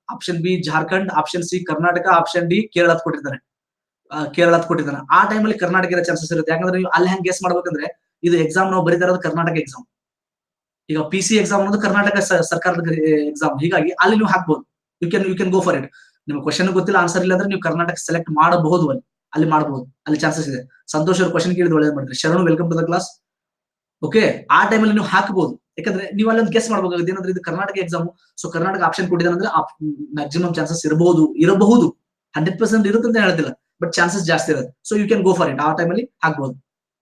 S1: option B Jharkhand option C Karnataka option D Kerala ಅಂತ ಕೊಟ್ಟಿರ್ತಾನೆ ಆ, ಕೇರಳ ಅಂತ ಕೊಟ್ಟಿದ್ದಾನೆ ಆ ಟೈಮಲ್ಲಿ ಕರ್ನಾಟಕ ಇರೋ ಚಾನ್ಸಸ್ ಇರುತ್ತೆ ಯಾಕಂದ್ರೆ ನೀವು ಅಲ್ಲಿ ಹೆಂಗ್ ಗೆಸ್ ಮಾಡ್ಬೇಕಂದ್ರೆ ಇದು ಎಕ್ಸಾಮ್ ನಾವು ಬರೀತಾ ಇರೋದು ಕರ್ನಾಟಕ ಎಕ್ಸಾಮ್ ಈಗ ಪಿ ಸಿ ಎಕ್ಸಾಮ್ ಅನ್ನೋದು ಕರ್ನಾಟಕ ಸ- ಸರ್ಕಾರದ ಎಕ್ಸಾಮ್ ಹೀಗಾಗಿ ಅಲ್ಲಿ ನೀವು ಹಾಕ್ಬೋದು you can you can go for it ನಿಮ್ಗೆ ಕ್ವಶನ್ ಗೊತ್ತಿಲ್ಲ ಆನ್ಸರ್ ಇಲ್ಲ ಅಂದ್ರೆ ನೀವು ಕರ್ನಾಟಕ ಸೆಲೆಕ್ಟ್ ಮಾಡಬಹುದು ಅಲ್ಲಿ ಅಲ್ಲಿ ಮಾಡಬಹುದು ಅಲ್ಲಿ ಚಾನ್ಸಸ್ ಇದೆ ಸಂತೋಷ್ ಅವ್ರ ಕ್ವಶನ್ ಕೇಳಿದ್ ಒಳ್ಳೇದು ಮಾಡಿದ್ರೆ Sharanu welcome to the class okay ಆ ಟೈಮಲ್ಲಿ ನೀವು ಹಾಕಬಹುದು ಯಾಕಂದ್ರೆ ನೀವು ಅಲ್ಲೊಂದು ಗೆಸ್ ಮಾಡ್ಬೇಕಾಗುತ್ತೆ ಏನಂದ್ರೆ ಇದು Karnataka exam so Karnataka option ಕೊಟ್ಟಿದ್ದಾನೆ ಅಂದ್ರೆ ಮ್ಯಾಕ್ಸಿಮಮ್ ಚಾನ್ಸಸ್ ಇರಬಹುದು ಇರಬಹುದು ಹಂಡ್ರೆಡ್ ಪರ್ಸೆಂಟ್ ಇರುತ್ತೆ ಅಂತ ಹೇಳೋದಿಲ್ಲ ಬಟ್ ಚಾನ್ಸಸ್ ಜಾಸ್ತಿ ಇರುತ್ತೆ so you can go for it ಆ ಟೈಮಲ್ಲಿ ಹಾಕ್ಬಹುದು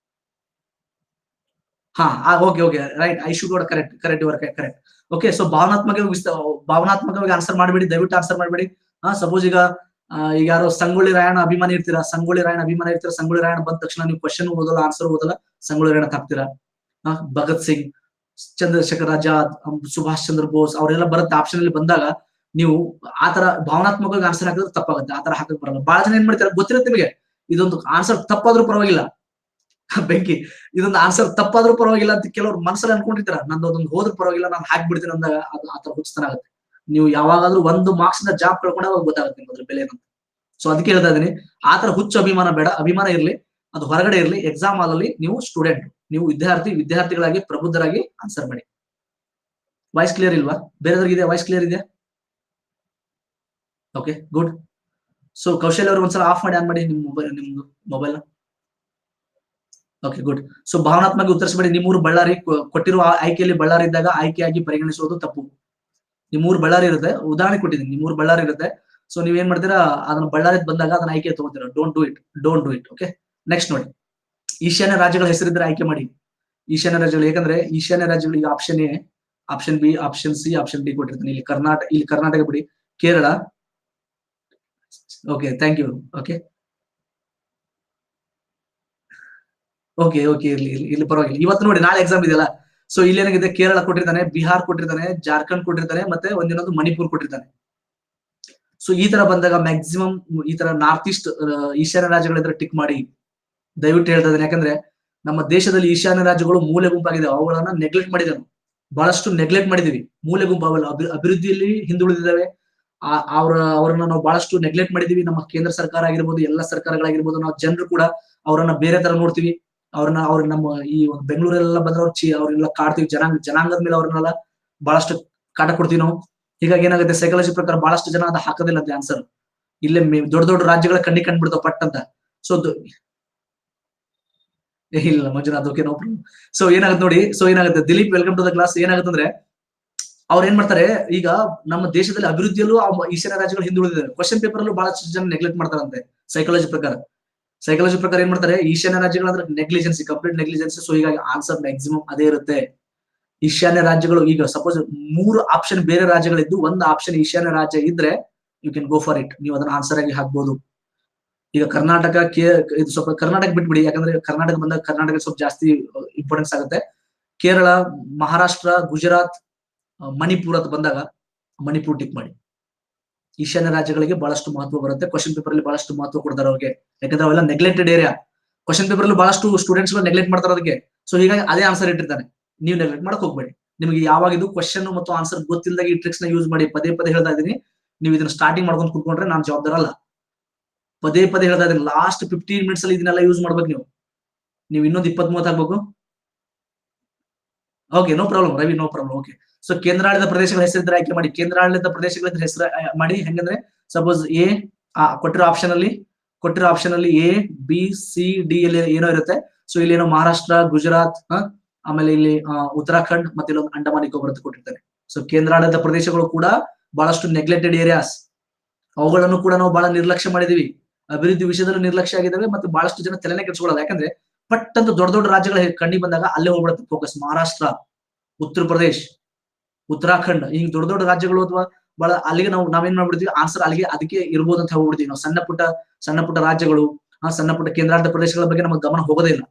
S1: ಹಾ okay okay right I should go correct correct ಇವರ್ ಕರೆಕ್ಟ್ ಓಕೆ ಸೊ ಭಾವನಾತ್ಮಕ ಭಾವನಾತ್ಮಕವಾಗಿ ಆನ್ಸರ್ ಮಾಡಬೇಡಿ ದಯವಿಟ್ಟು ಆನ್ಸರ್ ಮಾಡಬೇಡಿ ಹಾ ಸಪೋಸ್ ಈಗ ಆ, ಈಗ ಯಾರೋ ಸಂಗೊಳ್ಳಿ ರಾಯಣ್ಣ ಅಭಿಮಾನಿ ಇರ್ತೀರಾ ಸಂಗೊಳ್ಳಿ ರಾಯಣ್ಣ ಅಭಿಮಾನಿ ಇರ್ತೀರಾ ಸಂಗೊಳ್ಳಿ ರಾಯಣ್ಣ ಬಂದ ತಕ್ಷಣ ನೀವು ಕ್ವಶನ್ ಓದಲ್ಲ ಆನ್ಸರ್ ಓದಲ್ಲ ಸಂಗೊಳ್ಳಿ ರಾಯಣ್ಣ ಹಾಕ್ತೀರಾ ಹಾ ಭಗತ್ ಸಿಂಗ್ ಚಂದ್ರಶೇಖರ್ ಆಜಾದ್ ಅಮ್, ಸುಭಾಷ್ ಚಂದ್ರ ಬೋಸ್ ಅವರೆಲ್ಲ ಬರುತ್ತೆ ಆಪ್ಷನ್ ಅಲ್ಲಿ ಬಂದಾಗ ನೀವು ಆತರ ಭಾವನಾತ್ಮಕವಾಗಿ ಆನ್ಸರ್ ಹಾಕಿದ್ರೆ ತಪ್ಪಾಗುತ್ತೆ ಆತರ ಹಾಕಕ್ ಬರಲ್ಲ ಬಹಳ ಜನ ಏನ್ ಮಾಡ್ತಾರೆ ಗೊತ್ತಿರುತ್ತೆ ನಿಮಗೆ ಇದೊಂದು ಆನ್ಸರ್ ತಪ್ಪಾದ್ರೂ ಪರವಾಗಿಲ್ಲ ಬೆಂಕಿ ಇದೊಂದು ಆನ್ಸರ್ ತಪ್ಪಾದ್ರೂ ಪರವಾಗಿಲ್ಲ ಅಂತ ಕೆಲವ್ರು ಮನಸ್ಸಲ್ಲಿ ಅನ್ಕೊಂಡಿರ್ತಾರ ನಂದು ಅದೊಂದು ಹೋದ್ರೂ ಪರವಾಗಿಲ್ಲ ನಾನು ಹಾಕ್ಬಿಡ್ತೀನಿ ಅಂದಾಗ ಅದು ಆತರ ಹುಚ್ಚತನ ಆಗುತ್ತೆ ನೀವು ಯಾವಾಗಾದ್ರೂ ಒಂದು ಮಾರ್ಕ್ಸ್ ನ ಜಾಬ್ ಕಳ್ಕೊಂಡಾಗ ಅವಾಗ ಗೊತ್ತಾಗುತ್ತೆ ನಿಮ್ಗೆ ಅದ್ರ ಬೆಲೆ ಏನಂತ ಸೊ ಅದಕ್ಕೆ ಹೇಳ್ತಾ ಇದೀನಿ ಆತರ ಹುಚ್ಚು ಅಭಿಮಾನ ಬೇಡ ಅಭಿಮಾನ ಇರ್ಲಿ ಅದು ಹೊರಗಡೆ ಇರ್ಲಿ ಎಕ್ಸಾಮ್ ಅಲ್ಲಿ ನೀವು ಸ್ಟೂಡೆಂಟ್ ನೀವು ವಿದ್ಯಾರ್ಥಿ ವಿದ್ಯಾರ್ಥಿಗಳಾಗಿ ಪ್ರಬುದ್ಧರಾಗಿ ಆನ್ಸರ್ ಮಾಡಿ ವಾಯ್ಸ್ ಕ್ಲಿಯರ್ ಇಲ್ವಾ ಬೇರೆದವ್ರಿಗೆ ವಾಯ್ಸ್ ಕ್ಲಿಯರ್ ಇದೆಯಾ ಓಕೆ ಗುಡ್ ಸೊ ಕೌಶಲ್ಯ ಅವರು ಒಂದ್ಸಲ ಆಫ್ ಮಾಡಿ ಆನ್ ಮಾಡಿ ನಿಮ್ ಮೊಬೈಲ್ ನಿಮ್ದು ಮೊಬೈಲ್ ಓಕೆ ಗುಡ್ ಸೊ ಭಾವನಾತ್ಮಕ ಉತ್ತರಿಸಬೇಡಿ ನಿಮ್ಮೂರು ಬಳ್ಳಾರಿ ಕೊ- ಕೊಟ್ಟಿರುವ ಆ- ಆಯ್ಕೆಯಲ್ಲಿ ಬಳ್ಳಾರಿ ಇದ್ದಾಗ ಆಯ್ಕೆಯಾಗಿ ಪರಿಗಣಿಸುವುದು ತಪ್ಪು ನಿಮ್ಮೂರು ಬಳ್ಳಾರಿ ಇರುತ್ತೆ ಉದಾಹರಣೆ ಕೊಟ್ಟಿದ್ದೀನಿ ನಿಮ್ಮೂರು ಬಳ್ಳಾರಿ ಇರುತ್ತೆ ಸೊ ನೀವೇನ್ ಮಾಡ್ತೀರಾ ಅದನ್ನ ಬಳ್ಳಾರಿ ಬಂದಾಗ ಅದನ್ನ ಆಯ್ಕೆ ತಗೋತೀರಾ don't do it don't do it okay next ನೋಡಿ ಈಶಾನ್ಯ ರಾಜ್ಯಗಳ ಹೆಸರಿದ್ರೆ ಆಯ್ಕೆ ಮಾಡಿ ಈಶಾನ್ಯ ರಾಜ್ಯಗಳು ಯಾಕಂದ್ರೆ ಈಶಾನ್ಯ ರಾಜ್ಯಗಳು ಈಗ option A option B option C option D ಕೊಟ್ಟಿರ್ತಾನೆ ಇಲ್ಲಿ ಕರ್ನಾಟಕ ಇಲ್ಲಿ ಕರ್ನಾಟಕ ಬಿಡಿ Kerala okay thank you okay okay okay ಇರ್ಲಿ ಇರ್ಲಿ ಇಲ್ಲಿ ಪರವಾಗಿಲ್ಲ ಇವತ್ತು ನೋಡಿ ನಾಳೆ ಎಕ್ಸಾಮ್ ಇದೆಯಲ್ಲ ಸೊ ಇಲ್ಲಿ ಏನಾಗಿದೆ ಕೇರಳ ಕೊಟ್ಟಿರ್ತಾನೆ ಬಿಹಾರ್ ಕೊಟ್ಟಿರ್ತಾನೆ ಜಾರ್ಖಂಡ್ ಕೊಟ್ಟಿರ್ತಾನೆ ಮತ್ತೆ ಒಂದಿನೊಂದು ಮಣಿಪುರ್ ಕೊಟ್ಟಿರ್ತಾನೆ ಸೊ ಈ ತರ ಬಂದಾಗ ಮ್ಯಾಕ್ಸಿಮಮ್ ಈ ತರ ನಾರ್ತ್ ಈಸ್ಟ್ ಈಶಾನ್ಯ ರಾಜ್ಯಗಳಿದ್ರೆ ಟಿಕ್ ಮಾಡಿ ದಯವಿಟ್ಟು ಹೇಳ್ತಾ ಇದ್ದೇನೆ ಯಾಕಂದ್ರೆ ನಮ್ಮ ದೇಶದಲ್ಲಿ ಈಶಾನ್ಯ ರಾಜ್ಯಗಳು ಮೂಲೆ ಗುಂಪಾಗಿದೆ ಅವುಗಳನ್ನ ನೆಗ್ಲೆಕ್ಟ್ ಮಾಡಿದೆವು ಬಹಳಷ್ಟು ನೆಗ್ಲೆಕ್ಟ್ ಮಾಡಿದೀವಿ ಮೂಲೆ ಗುಂಪು ಅವೆಲ್ಲ ಅಭಿ ಅಭಿವೃದ್ಧಿಯಲ್ಲಿ ಹಿಂದುಳಿದಿದ್ದಾವೆ ಆ- ಅವ್ರ ಅವ್ರನ್ನ ನಾವು ಬಹಳಷ್ಟು ನೆಗ್ಲೆಕ್ಟ್ ಮಾಡಿದೀವಿ ನಮ್ಮ ಕೇಂದ್ರ ಸರ್ಕಾರ ಆಗಿರ್ಬೋದು ಎಲ್ಲ ಸರ್ಕಾರಗಳಾಗಿರ್ಬೋದು ನಾವು ಜನರು ಕೂಡ ಅವರನ್ನ ಬೇರೆ ತರ ನೋಡ್ತೀವಿ ಅವ್ರನ್ನ ಅವ್ರ ನಮ್ಮ ಈ ಒಂದು ಬೆಂಗಳೂರೆಲ್ಲ ಬಂದ್ರೆ ಅವ್ರ ಚಿ ಅವ್ರೆಲ್ಲ ಕಾಡ್ತೀವಿ ಜನಾಂಗ ಜನಾಂಗದ ಮೇಲೆ ಅವ್ರನ್ನೆಲ್ಲ ಬಹಳಷ್ಟು ಕಾಟ ಕೊಡ್ತೀವಿ ನಾವು ಹೀಗಾಗಿ ಏನಾಗುತ್ತೆ ಸೈಕಾಲಜಿ ಪ್ರಕಾರ ಬಹಳಷ್ಟು ಜನ ಅದು ಹಾಕೋದಿಲ್ಲ ಅಂತ ಆನ್ಸರ್ ಇಲ್ಲೇ ಮೇ- ದೊಡ್ಡ ದೊಡ್ಡ ರಾಜ್ಯಗಳ ಕಣ್ಣಿಗೆ ಕಂಡ್ಬಿಡ್ತಾವ ಪಟ್ ಅಂತ ಸೊ ಇಲ್ಲ Manjunath okay no problem so ಏನಾಗುತ್ತೆ ನೋಡಿ ಸೊ ಏನಾಗುತ್ತೆ Dilip welcome to the class ಏನಾಗುತ್ತೆ ಅಂದ್ರೆ ಅವ್ರು ಏನ್ ಮಾಡ್ತಾರೆ ಈಗ ನಮ್ಮ ದೇಶದಲ್ಲಿ ಅಭಿವೃದ್ಧಿಯಲ್ಲೂ ಆ ಈಶಾನ್ಯ ರಾಜ್ಯಗಳು ಹಿಂದುಳಿದಿದ್ದಾರೆ ಕ್ವಶನ್ ಪೇಪರ್ ಅಲ್ಲೂ ಬಹಳಷ್ಟು ಜನ ನೆಗ್ಲೆಕ್ಟ್ ಮಾಡ್ತಾರಂತೆ ಸೈಕಾಲಜಿ ಪ್ರಕಾರ ಸೈಕಾಲಜಿ ಪ್ರಕಾರ ಏನ್ ಮಾಡ್ತಾರೆ ಈಶಾನ್ಯ ರಾಜ್ಯಗಳಂದ್ರೆ ನೆಗ್ಲಿಜೆನ್ಸಿ ಕಂಪ್ಲೀಟ್ ನೆಗ್ಲಿಜೆನ್ಸಿ ಸೊ ಹೀಗಾಗಿ ಆನ್ಸರ್ ಮ್ಯಾಕ್ಸಿಮಮ್ ಅದೇ ಇರುತ್ತೆ ಈಶಾನ್ಯ ರಾಜ್ಯಗಳು ಈಗ ಸಪೋಸ್ ಮೂರು ಆಪ್ಷನ್ ಬೇರೆ ರಾಜ್ಯಗಳಿದ್ದು ಒಂದು ಆಪ್ಷನ್ ಈಶಾನ್ಯ ರಾಜ್ಯ ಇದ್ರೆ you can go for it ನೀವು ಅದನ್ನ ಆನ್ಸರ್ ಆಗಿ ಹಾಕ್ಬೋದು ಈಗ ಕರ್ನಾಟಕ ಕೆ ಇದು ಸ್ವಲ್ಪ ಕರ್ನಾಟಕ ಬಿಟ್ಬಿಡಿ ಯಾಕಂದ್ರೆ ಕರ್ನಾಟಕ ಬಂದಾಗ ಕರ್ನಾಟಕ ಸ್ವಲ್ಪ ಜಾಸ್ತಿ ಇಂಪಾರ್ಟೆನ್ಸ್ ಆಗುತ್ತೆ ಕೇರಳ ಮಹಾರಾಷ್ಟ್ರ ಗುಜರಾತ್ ಆ, ಮಣಿಪುರ್ ಅಂತ ಬಂದಾಗ ಮಣಿಪುರ್ ಟಿಕ್ ಮಾಡಿ ಈಶಾನ್ಯ ರಾಜ್ಯಗಳಿಗೆ ಬಹಳಷ್ಟು ಮಹತ್ವ ಬರುತ್ತೆ ಕ್ವಶನ್ ಪೇಪರ್ ಅಲ್ಲಿ ಬಹಳಷ್ಟು ಮಹತ್ವ ಕೊಡ್ತಾರೆ ಅವ್ರಿಗೆ ಯಾಕಂದ್ರೆ ಅವೆಲ್ಲ ನೆಗ್ಲೆಕ್ಟೆಡ್ ಏರಿಯಾ ಕ್ವಶನ್ ಪೇಪರ್ ಅಲ್ಲಿ ಬಹಳಷ್ಟು ಸ್ಟೂಡೆಂಟ್ಸ್ ಗಳು ನೆಗ್ಲೆಕ್ಟ್ ಮಾಡ್ತಾರೆ ಅದಕ್ಕೆ ಸೊ ಹೀಗಾಗಿ ಅದೇ ಆನ್ಸರ್ ಇಟ್ಟಿರ್ತಾನೆ ನೀವು ನೆಗ್ಲೆಕ್ಟ್ ಮಾಡಕ್ ಹೋಗ್ಬೇಡಿ ನಿಮಗೆ ಯಾವಾಗ ಇದು ಕ್ವಶನ್ ಮತ್ತು ಆನ್ಸರ್ ಗೊತ್ತಿಲ್ಲದಾಗ ಈ ಟ್ರಿಕ್ಸ್ ನ ಯೂಸ್ ಮಾಡಿ ಪದೇ ಪದೇ ಹೇಳ್ತಾ ಇದೀನಿ ನೀವು ಇದನ್ನ ಸ್ಟಾರ್ಟಿಂಗ್ ಮಾಡ್ಕೊಂಡು ಕುತ್ಕೊಂಡ್ರೆ ನಾನು ಜವಾಬ್ದಾರ ಅಲ್ಲ ಪದೇ ಪದೇ ಹೇಳ್ತಾ ಇದೀನಿ ಲಾಸ್ಟ್ ಫಿಫ್ಟೀನ್ ಮಿನಿಟ್ಸ್ ಅಲ್ಲಿ ಇದನ್ನೆಲ್ಲ ಯೂಸ್ ಮಾಡ್ಬೇಕು ನೀವು ನೀವು ಇನ್ನೊಂದು ಇಪ್ಪತ್ತ್ ಮೂವತ್ತು ಆಗ್ಬೇಕು okay no problem Ravi no problem okay so ಕೇಂದ್ರಾಡಳಿತ ಪ್ರದೇಶಗಳ ಹೆಸರಿದ್ರೆ ಆಯ್ಕೆ ಮಾಡಿ ಕೇಂದ್ರಾಡಳಿತ ಪ್ರದೇಶಗಳ ಹೆಸರು ಮಾಡಿ ಹೆಂಗಂದ್ರೆ ಸಪೋಸ್ ಎ ಕೊಟ್ಟಿರೋ ಆಪ್ಷನ್ ಅಲ್ಲಿ ಕೊಟ್ಟಿರೋ ಆಪ್ಷನ್ ಅಲ್ಲಿ ಎ ಬಿ ಸಿ ಡಿ ಅಲ್ಲಿ ಏನೋ ಇರುತ್ತೆ ಸೊ ಇಲ್ಲಿ ಏನೋ ಮಹಾರಾಷ್ಟ್ರ ಗುಜರಾತ್ ಆ, ಆಮೇಲೆ ಇಲ್ಲಿ ಆ, ಉತ್ತರಾಖಂಡ್ ಮತ್ತೆ ಇಲ್ಲೊಂದು ಅಂಡಮಾನ್ ನಿಕೋಬಾರ್ ಅಂತ ಕೊಟ್ಟಿರ್ತಾರೆ ಸೊ ಕೇಂದ್ರಾಡಳಿತ ಪ್ರದೇಶಗಳು ಕೂಡ ಬಹಳಷ್ಟು ನೆಗ್ಲೆಕ್ಟೆಡ್ ಏರಿಯಾಸ್ ಅವುಗಳನ್ನು ಕೂಡ ನಾವು ಬಹಳ ನಿರ್ಲಕ್ಷ್ಯ ಮಾಡಿದೀವಿ ಅಭಿವೃದ್ಧಿ ವಿಷಯದಲ್ಲಿ ನಿರ್ಲಕ್ಷ್ಯ ಆಗಿದ್ದಾವೆ ಮತ್ತೆ ಬಹಳಷ್ಟು ಜನ ತಲೆನೇ ಕೆಡಿಸ್ಕೊಳ್ಳಲ್ಲ ಯಾಕಂದ್ರೆ ಪಟ್ ಅಂತ ದೊಡ್ಡ ದೊಡ್ಡ ರಾಜ್ಯಗಳ ಕಣ್ಣಿ ಬಂದಾಗ ಅಲ್ಲೇ ಹೋಗ್ಬಿಡುತ್ತೆ ಫೋಕಸ್ ಮಹಾರಾಷ್ಟ್ರ ಉತ್ತರ ಪ್ರದೇಶ್ ಉತ್ತರಾಖಂಡ್ ಹಿಂಗ್ ದೊಡ್ಡ ದೊಡ್ಡ ರಾಜ್ಯಗಳು ಅಥವಾ ಬಹಳ ಅಲ್ಲಿಗೆ ನಾವು ನಾವೇನ್ ಮಾಡ್ಬಿಡ್ತೀವಿ ಆನ್ಸರ್ ಅಲ್ಲಿಗೆ ಅದಕ್ಕೆ ಇರ್ಬೋದು ಅಂತ ಹೋಗ್ಬಿಡ್ತೀವಿ ನಾವು ಸಣ್ಣ ಪುಟ್ಟ ಸಣ್ಣ ಪುಟ್ಟ ರಾಜ್ಯಗಳು ಆ ಸಣ್ಣ ಪುಟ್ಟ ಕೇಂದ್ರಾಡಳಿತ ಪ್ರದೇಶಗಳ ಬಗ್ಗೆ ನಮಗೆ ಗಮನ ಹೋಗೋದೇ ಇಲ್ಲ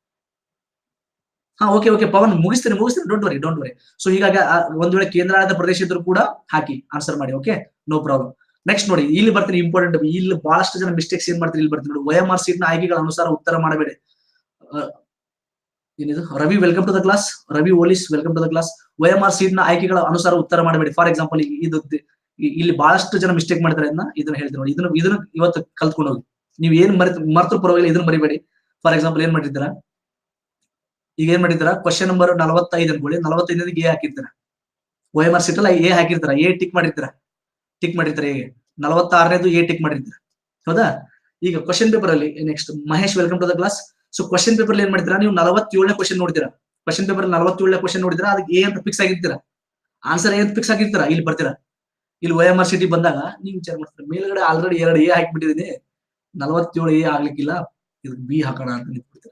S1: ಹಾ ಓಕೆ ಓಕೆ ಪವನ್ ಮುಗಿಸ್ತೀನಿ ಮುಗಿಸ್ತೀನಿ don't worry don't worry so ಹೀಗಾಗಿ ಆ, ಒಂದ್ ವೇಳೆ ಕೇಂದ್ರಾಡಳಿತ ಪ್ರದೇಶ ಇದ್ರು ಕೂಡ ಹಾಕಿ ಆನ್ಸರ್ ಮಾಡಿ ಓಕೆ ನೋ ಪ್ರಾಬ್ಲಮ್ ನೆಕ್ಸ್ಟ್ ನೋಡಿ ಇಲ್ಲಿ ಬರ್ತೀನಿ ಇಂಪಾರ್ಟೆಂಟ್ ಇಲ್ಲಿ ಬಹಳಷ್ಟು ಜನ ಮಿಸ್ಟೇಕ್ಸ್ ಏನ್ ಮಾಡ್ತಾರೆ ಇಲ್ಲಿ ಬರ್ತೀನಿ ನೋಡಿ ಒ ಎಂ ಆರ್ ಸೀಟ್ ನ ಆಯ್ಕೆಗಳ ಅನುಸಾರ ಉತ್ತರ ಮಾಡಬೇಡಿ ಆ, ಏನಿದು Ravi welcome to the class Ravi Olis welcome to the class O M R sheet ನ ಆಯ್ಕೆಗಳ ಅನುಸಾರ ಉತ್ತರ ಮಾಡಬೇಡಿ ಫಾರ್ ಎಕ್ಸಾಂಪಲ್ ಇದು ಇ- ಇಲ್ಲಿ ಬಹಳಷ್ಟು ಜನ ಮಿಸ್ಟೇಕ್ ಮಾಡ್ತಾರೆ ಇದನ್ನ ಇದನ್ನ ಹೇಳ್ತೀನಿ ನೋಡಿ ಇದನ್ನ ಇದನ್ನ ಇವತ್ತು ಕಲ್ತ್ಕೊಂಡು ಹೋಗಿ ನೀವು ಏನ್ ಮರೆತು ಮರ್ತು ಪರವಾಗಿಲ್ಲ ಇದನ್ನ ಮರಿಬೇಡಿ ಫಾರ್ ಎಕ್ಸಾಂಪಲ್ ಏನ್ ಮಾಡಿದ್ದೀರಾ ಈಗ ಏನ್ ಮಾಡಿದ್ದೀರಾ ಕ್ವಶನ್ ನಂಬರ್ ನಲವತ್ತೈದು ಅನ್ಕೊಳ್ಳಿ ನಲವತ್ತೈದನೇದಕ್ಕೆ ಎ ಹಾಕಿರ್ತೀರಾ ಒ ಎಂ ಆರ್ ಸೀಟ್ ಅಲ್ಲ ಎ ಹಾಕಿರ್ತೀರಾ ಎ ಟಿಕ್ ಮಾಡಿರ್ತೀರಾ ಟಿಕ್ ಮಾಡಿರ್ತಾರೆ ಎ ನಲವತ್ತಾರನೇದು ಎ ಟಿಕ್ ಮಾಡಿರ್ತೀರಾ ಹೌದಾ ಈಗ ಕ್ವಶನ್ ಪೇಪರ್ ಅಲ್ಲಿ next Mahesh welcome to the class so question paper ಏನ್ ಮಾಡ್ತೀರಾ ನೀವು ನಲವತ್ತೇಳನೇ ಕ್ವಶನ್ ನೋಡ್ತೀರಾ ಕ್ವಶನ್ ಪೇಪರ್ ನಲವತ್ತೇಳನೇ ಕ್ವಶನ್ ನೋಡಿದ್ರೆ ಅದಕ್ಕೆ ಎ ಅಂತ ಫಿಕ್ಸ್ ಆಗಿರ್ತೀರಾ ಆನ್ಸರ್ ಏನ್ ಫಿಕ್ಸ್ ಆಗಿರ್ತೀರಾ ಇಲ್ಲಿ ಬರ್ತೀರಾ ಇಲ್ಲಿ ಒ ಎಂ ಆರ್ ಸಿಟಿ ಬಂದಾಗ ನೀವು ವಿಚಾರ ಮಾಡ್ತೀರಾ ಮೇಲ್ಗಡೆ ಆಲ್ರೆಡಿ ಎರಡು ಎ ಹಾಕಿಬಿಟ್ಟಿದೀನಿ ನಲವತ್ತೇಳು ಎ ಆಗ್ಲಿಕ್ಕಿಲ್ಲ ಇದಕ್ಕೆ ಬಿ ಹಾಕೋಣ ಅಂತ ನಿಂತ್ಬಿಡ್ತೀರಾ